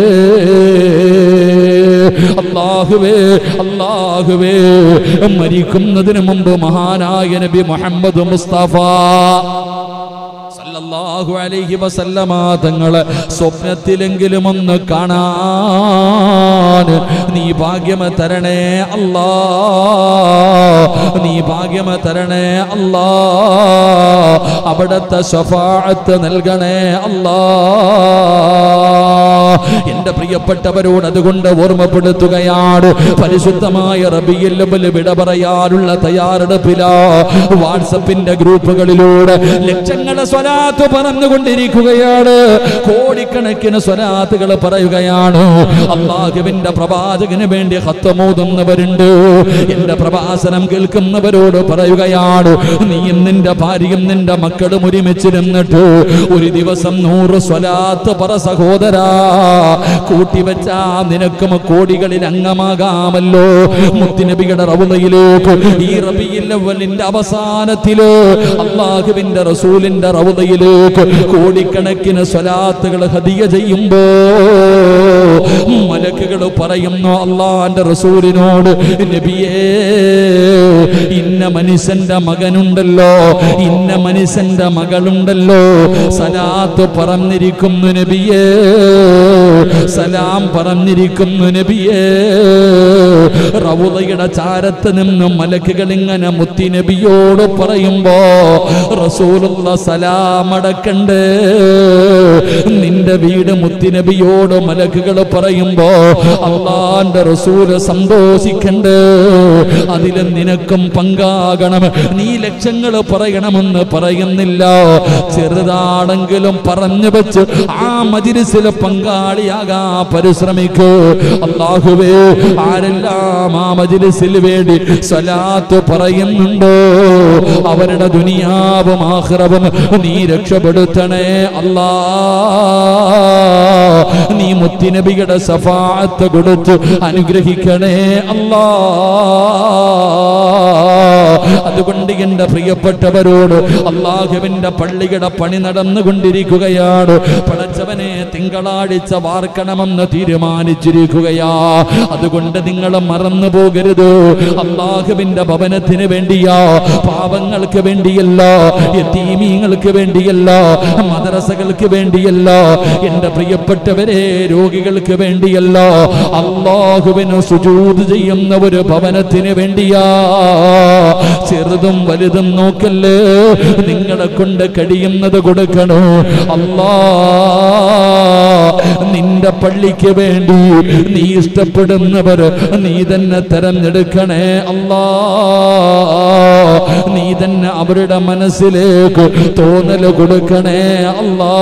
Speaker 1: അള്ളാഹുവേ അള്ളാഹുവേ മരിക്കുന്നതിന് മുമ്പ് മഹാനായ നബി മുഹമ്മദ് മുസ്തഫ സല്ലല്ലാഹു അലൈഹി വസല്ലമ തങ്ങളെ സ്വപ്നത്തിലെങ്കിലും ഒന്ന് കാണാൻ നീ ഭാഗ്യമ തരണേ അല്ലാ നീ ഭാഗ്യമ തരണേ അല്ലാ അവിടത്തെ ശഫാഅത്ത് നൽകണേ അല്ലാ എന്റെ പ്രിയപ്പെട്ടവരോട് അതുകൊണ്ട് ഓർമ്മപ്പെടുത്തുകയാണ് പരിശുദ്ധമായ റബിയിൽ വിട പറയാനുള്ള തയ്യാറെടുപ്പില വാട്സപ്പിന്റെ ഗ്രൂപ്പുകളിലൂടെ ലക്ഷങ്ങളെ സ്വലാത്ത് പറഞ്ഞുകൊണ്ടിരിക്കുകയാണ് കോടിക്കണക്കിന് സ്വലാത്തുകൾ പറയുകയാണ് അള്ളാഹുവിന്റെ പ്രവാചകന് വേണ്ടി ഹത്തമോതുന്നവരുണ്ട് എന്റെ പ്രഭാഷണം കേൾക്കുന്നവരോട് പറയുകയാണ് നീയും നിന്റെ ഭാര്യയും നിന്റെ മക്കളും ഒരുമിച്ചിരുന്നിട്ട് ഒരു ദിവസം നൂറ് സ്വലാത്ത് പറ സഹോദരാ കൂട്ടിവെച്ചാ നിനക്കും കോടികളിൽ അംഗമാകാമല്ലോ മുത്തുനബിയുടെ റവുതയിലേക്ക് ഈ റബിയിൽ അവലിന്റെ അവസാനത്തില് അള്ളാഹുവിന്റെ റസൂലിന്റെ റവുതയിലേക്ക് കോടിക്കണക്കിന് സ്വലാത്തുകൾ ഹദിയ ചെയ്യുമ്പോ മലക്കുകൾ പറയുന്നു അള്ളാന്റെ റസൂലിനോട് നബിയേ ഇന്ന മനുഷ്യന്റെ മകനുണ്ടല്ലോ ഇന്ന മനുഷ്യന്റെ മകളുണ്ടല്ലോ സലാത്ത് പറഞ്ഞിരിക്കുന്നു നബിയേ സലാം പറഞ്ഞിരിക്കുന്നു നബിയേ റവുദയുടെ ചാരത്ത് നിന്നും മലക്കുകൾ ഇങ്ങനെ മുത്തി നബിയോട് പറയുമ്പോ റസൂലുള്ള സലാം അടക്കണ്ടേ നിന്റെ വീട് മുത്തി നബിയോട് മലക്കുകൾ പറയുമ്പോ അള്ളാന്റെ റസൂല് സന്തോഷിക്കണ്ടേ അതിൽ നിനക്കും പങ്കാകണം നീ ലക്ഷങ്ങൾ പറയണമെന്ന് പറയുന്നില്ല ചെറുതാണെങ്കിലും പറഞ്ഞു വെച്ച് ആ മജിരിസിൽ പങ്കാളിയാകാ പരിശ്രമിക്കൂ അള്ളാഹുവേ ആരെല്ലാം ആ മജിലിസിൽ വേണ്ടി സ്വലാത്ത് പറയുന്നുണ്ടോ അവരുടെ ദുനിയാവും ആഹ്റവും നീ രക്ഷപ്പെടുത്തണേ അല്ലാ നീ മുത്തിനബിയുടെ സഫാത്ത് കൊടുത്ത് അനുഗ്രഹിക്കണേ അല്ലാ അതുകൊണ്ട് എന്റെ പ്രിയപ്പെട്ടവരോട് അള്ളാഹുവിന്റെ പള്ളിയുടെ പണി നടന്നുകൊണ്ടിരിക്കുകയാണ് പടച്ചവനെ തിങ്കളാഴ്ച വാർക്കണമെന്ന് തീരുമാനിച്ചിരിക്കുകയാ അതുകൊണ്ട് നിങ്ങൾ മറന്നു പോകരുത് അള്ളാഹുവിന്റെ ഭവനത്തിന് വേണ്ടിയാ പാവങ്ങൾക്ക് വേണ്ടിയല്ല യതീമീങ്ങൾക്ക് വേണ്ടിയല്ല മദ്രസകൾക്ക് വേണ്ടിയല്ല എന്റെ പ്രിയപ്പെട്ടവരെ രോഗികൾക്ക് വേണ്ടിയല്ല അള്ളാഹുവിന് സുജൂത് ചെയ്യുന്ന ഒരു ഭവനത്തിന് വേണ്ടിയാ ചെറുതും വലുതും നോക്കല്ലേ നിങ്ങളെ കൊണ്ട് കഴിയുന്നത് കൊടുക്കണോ അല്ലാ നിന്റെ പള്ളിക്ക് വേണ്ടി നീ ഇഷ്ടപ്പെടുന്നവർ നീ തന്നെ തെരഞ്ഞെടുക്കണേ അല്ലാ നീ തന്നെ അവരുടെ മനസ്സിലേക്ക് തോന്നൽ കൊടുക്കണേ അല്ലാ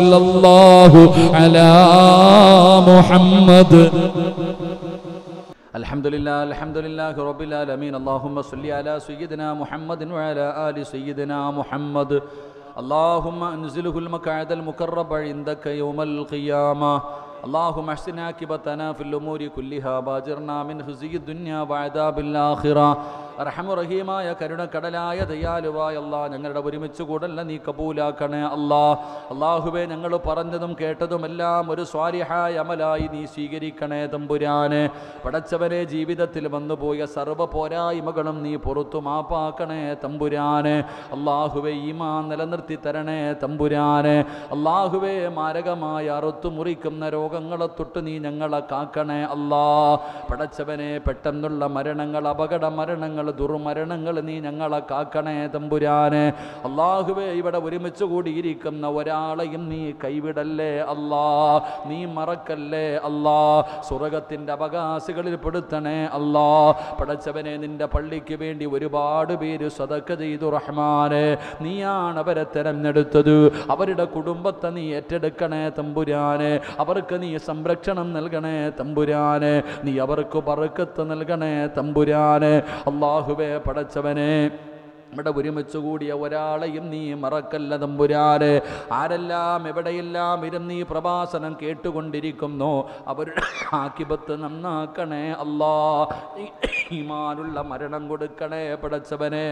Speaker 1: സല്ലല്ലാഹു അലാ മുഹമ്മദ്
Speaker 2: الحمد لله الحمد لله رب العالمين اللهم صل على سيدنا محمد وعلى آل سيدنا محمد اللهم انزله المقعد المقرب عندك يوم القيامة اللهم احسن عاقبتنا في الأمور كلها باجرنا من خزي الدنيا وعذاب الآخرة റഹമുറഹീമായ കരുണക്കടലായ ദയാലുവായ അല്ലാ ഞങ്ങളുടെ ഒരുമിച്ച് കൂടല്ല നീ കബൂലാക്കണേ അല്ലാ അള്ളാഹുവെ ഞങ്ങൾ പറഞ്ഞതും കേട്ടതുമെല്ലാം ഒരു സ്വാരിഹായ അമലായി നീ സ്വീകരിക്കണേ തമ്പുരാന് പടച്ചവരെ ജീവിതത്തിൽ വന്നുപോയ സർവ്വ പോരായ്മകളും നീ പുറത്തു മാപ്പാക്കണേ തമ്പുരാന് അള്ളാഹുവെ ഈമാ നിലനിർത്തി തരണേ തമ്പുരാന് അള്ളാഹുവെ മാരകമായ അറുത്തു മുറിക്കുന്ന രോഗങ്ങളെ തൊട്ട് നീ ഞങ്ങളെ കാക്കണേ അല്ലാ പടച്ചവനെ പെട്ടെന്നുള്ള മരണങ്ങൾ അപകട മരണങ്ങൾ ദുർമരണങ്ങൾ നീ ഞങ്ങളെ കാക്കണേ തമ്പുരാന് അള്ളാഹുവെ ഇവിടെ ഒരുമിച്ച് കൂടിയിരിക്കുന്ന ഒരാളെയും നീ കൈവിടല്ലേ അല്ലാ നീ മറക്കല്ലേ അല്ലാ സ്വർഗത്തിൻ്റെ അവകാശികളിൽ പെടുത്തണേ അല്ലാ പടച്ചവനെ നിന്റെ പള്ളിക്ക് വേണ്ടി ഒരുപാട് പേര് സതക്ക ചെയ്തു റഹ്മാന് നീയാണ് അവരെ തെരഞ്ഞെടുത്തത് അവരുടെ കുടുംബത്തെ നീ ഏറ്റെടുക്കണേ തമ്പുരാന് അവർക്ക് നീ സംരക്ഷണം നൽകണേ തമ്പുരാന് നീ അവർക്ക് പറക്കത്ത് നൽകണേ തമ്പുരാന് അള്ളാഹുവേ പടച്ചവനെ ഇവിടെ ഒരുമിച്ച് കൂടിയ ഒരാളെയും നീ മറക്കല്ല തമ്പുരാന് ആരെല്ലാം എവിടെയെല്ലാം ഇരുന്ന് ഈ പ്രഭാഷണം കേട്ടുകൊണ്ടിരിക്കുന്നു അവരുടെ ആക്കിപത്ത് നന്നാക്കണേ അല്ലാ ഈമാനുള്ള മരണം കൊടുക്കണേ പടച്ചവനെ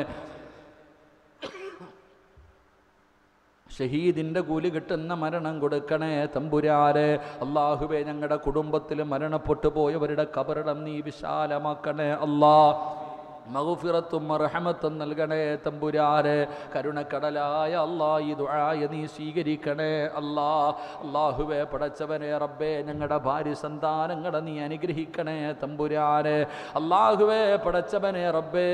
Speaker 2: ഷഹീദിൻ്റെ കൂലി കിട്ടുന്ന മരണം കൊടുക്കണേ തമ്പുരാര് അള്ളാഹുവെ ഞങ്ങളുടെ കുടുംബത്തിൽ മരണപ്പെട്ടു പോയവരുടെ കബറിടം നീ വിശാലമാക്കണേ അല്ലാ മഹുഫിറത്തും മർഹമത്തും നൽകണേ തമ്പുരാര് കരുണക്കടലായ അല്ലാ ഈ ദുആയ നീ സ്വീകരിക്കണേ അല്ലാ അള്ളാഹുവെ പടച്ചവനെ റബ്ബേ ഞങ്ങളുടെ ഭാര്യ സന്താനങ്ങളെ നീ അനുഗ്രഹിക്കണേ തമ്പുരാന് അള്ളാഹുവെ പടച്ചവനെ റബ്ബേ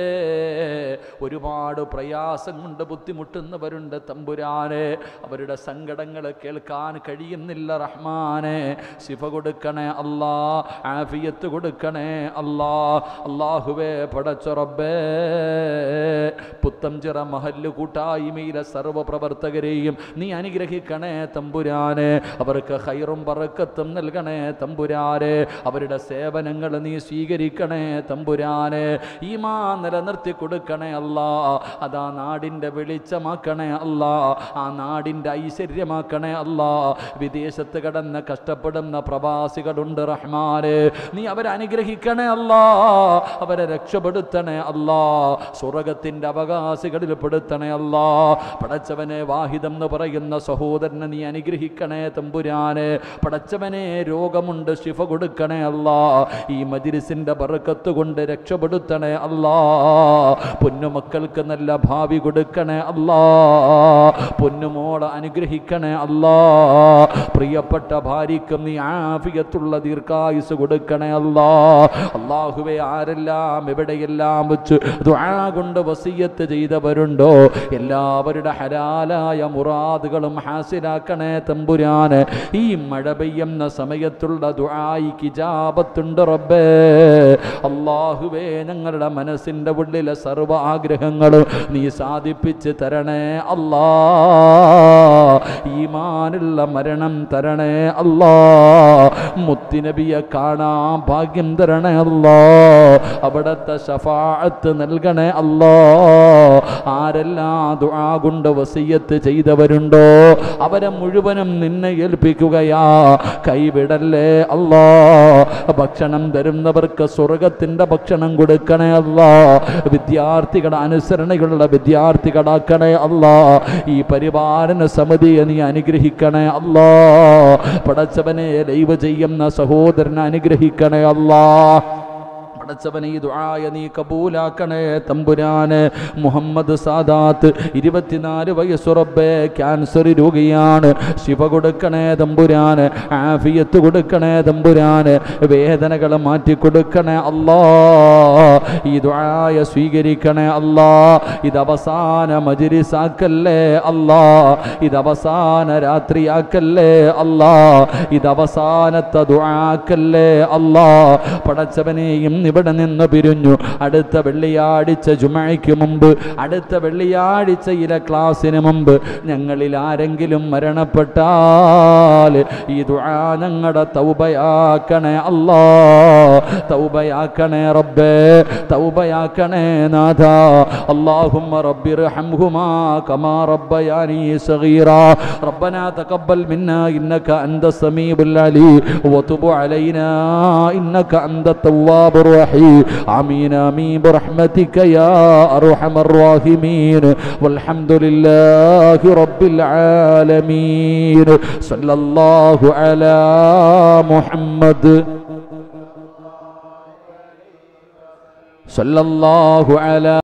Speaker 2: ഒരുപാട് പ്രയാസം കൊണ്ട് ബുദ്ധിമുട്ടുന്നവരുണ്ട് തമ്പുരാന് അവരുടെ സങ്കടങ്ങൾ കേൾക്കാൻ കഴിയുന്നില്ല റഹ്മാനെ ശിഫ കൊടുക്കണേ അല്ലാ ആഫിയത്ത് കൊടുക്കണേ അല്ലാ അള്ളാഹുവേ പടച്ച റബ്ബേ പുത്തംചിറ മഹല്ല് കൂട്ടായ്മയിലെ സർവ്വ പ്രവർത്തകരെയും നീ അനുഗ്രഹിക്കണേ തമ്പുരാന് അവർക്ക് ഹൈറും പറക്കത്തും നൽകണേ തമ്പുരാന് അവരുടെ സേവനങ്ങൾ നീ സ്വീകരിക്കണേ തമ്പുരാന് ഈമാ നിലനിർത്തി കൊടുക്കണേ അല്ലാ അതാ നാടിൻ്റെ വെളിച്ചമാക്കണേ അല്ലാ ആ നാടിൻ്റെ ഐശ്വര്യമാക്കണേ അല്ലാ വിദേശത്ത് കടന്ന് കഷ്ടപ്പെടുന്ന പ്രവാസികളുണ്ട് റഹ്മാന് നീ അവരെ അനുഗ്രഹിക്കണേ അല്ലാ അവരെ രക്ഷപ്പെടുത്തണേ അല്ലാ സ്വർഗത്തിൻ്റെ അവകാശികളിൽ പെടുത്തണേ അല്ലാ പടച്ചവനെ വാഹിദം എന്ന് പറയുന്ന സഹോദരനെ നീ അനുഗ്രഹിക്കണേ തമ്പുരാന് പടച്ചവനെ രോഗമുണ്ട് ശിഫ കൊടുക്കണേ അല്ലാ ഈ മജിരിസിൻ്റെ ബറക്കത്ത് കൊണ്ട് രക്ഷപ്പെടുത്തണേ അല്ലാ പൊന്നുമക്കൾക്ക് നല്ല ഭാവി കൊടുക്കണേ അല്ലാ പൊന്നുമോളെ അനുഗ്രഹിക്കണേ അല്ലാ പ്രിയപ്പെട്ട ഭാര്യയ്ക്കും നീ ആഫിയത്തുള്ള ദീർഘായുസ് കൊടുക്കണേ അല്ലാ അള്ളാഹുവെ ആരെല്ലാം എവിടെയെല്ലാം വെച്ച് ദുആ കൊണ്ട് വസീയത്ത് ചെയ്തവരുണ്ടോ എല്ലാവരുടെ ഹലാലായ മുറാദുകളും ഹാസിലാക്കണേ തമ്പുരാന് ഈ മഴ പെയ്യുന്ന സമയത്തുള്ള ദുആയിക്ക് ഇജാബത്തുണ്ട് റബ്ബേ അള്ളാഹുവേ ഞങ്ങളുടെ മനസ്സിൻ്റെ ഉള്ളിലെ സർവ്വ ആഗ്രഹങ്ങളും നീ സാധിപ്പിച്ച് തരണേ അല്ലാ ഈമാനുള്ള മരണം തരണേ അല്ലാ മുത്തിനബിയെ കാണാൻ ഭാഗ്യം തരണേ അല്ലാ അവിടത്തെ ശഫാഅത്ത് നൽകണേ അല്ലാ ആരെല്ലാം ദുആ കൊണ്ട് വസിയത്ത് ചെയ്തവരുണ്ടോ അവരെ മുഴുവനും നിന്നെ ഏൽപ്പിക്കുകയാ കൈവിടല്ലേ അല്ലാ ഭക്ഷണം തരുന്നവർക്ക് സ്വർഗത്തിന്റെ ഭക്ഷണം കൊടുക്കണേ അല്ലാ വിദ്യാർത്ഥികളുടെ അനുസരണയുള്ള വിദ്യാർത്ഥികളാക്കണേ അല്ലാ ഈ പരിപാലന സമിതിയെ നീ അനുഗ്രഹിക്കണേ അല്ലാ പടച്ചവനെ ലൈവ് ചെയ്യുന്ന സഹോദരനെ അനുഗ്രഹിക്കണേ അല്ലാ പടച്ചവനെ ഈ ദുആയ നീ കബൂലാക്കണേ തമ്പുരാന് മുഹമ്മദ് സാദാത്ത് ഇരുപത്തിനാല് വയസ്സുറബേ ക്യാൻസർ രോഗിയാണ് ശിവ കൊടുക്കണേ തമ്പുരാന് ആഫിയത്ത് കൊടുക്കണേ തമ്പുരാന് വേദനകൾ മാറ്റി കൊടുക്കണേ അല്ലാ ഈ ദുആയ സ്വീകരിക്കണേ അല്ലാ ഇത് അവസാന മജിരിസാക്കല്ലേ അല്ലാ ഇത് അവസാന രാത്രിയാക്കല്ലേ അല്ലാ ഇത് അവസാനത്തെ ദുആക്കല്ലേ അല്ലാ പടച്ചവനെയും
Speaker 1: ഇവിടെ നിന്ന് പിരിഞ്ഞു അടുത്ത വെള്ളിയാഴ്ച ജുമയ്ക്ക് മുമ്പ് അടുത്ത വെള്ളിയാഴ്ചയിലെ ക്ലാസ്സിന് മുമ്പ് ഞങ്ങളിൽ ആരെങ്കിലും മരണപ്പെട്ടാൽ ഈ ദുആ ഞങ്ങളുടെ തൗബയാക്കണേ അല്ലാ തൗബയാക്കണേ റബ്ബേ തൗബയാക്കണേ നാഥ اللهم رب ارحمهما كما ربياني صغيرا ربنا تقبل منا انك انت السميع العليم وتب علينا انك انت التواب الرحيم امين امين برحمتك يا ارحم الراحمين والحمد لله رب العالمين صلى الله على محمد صلى الله على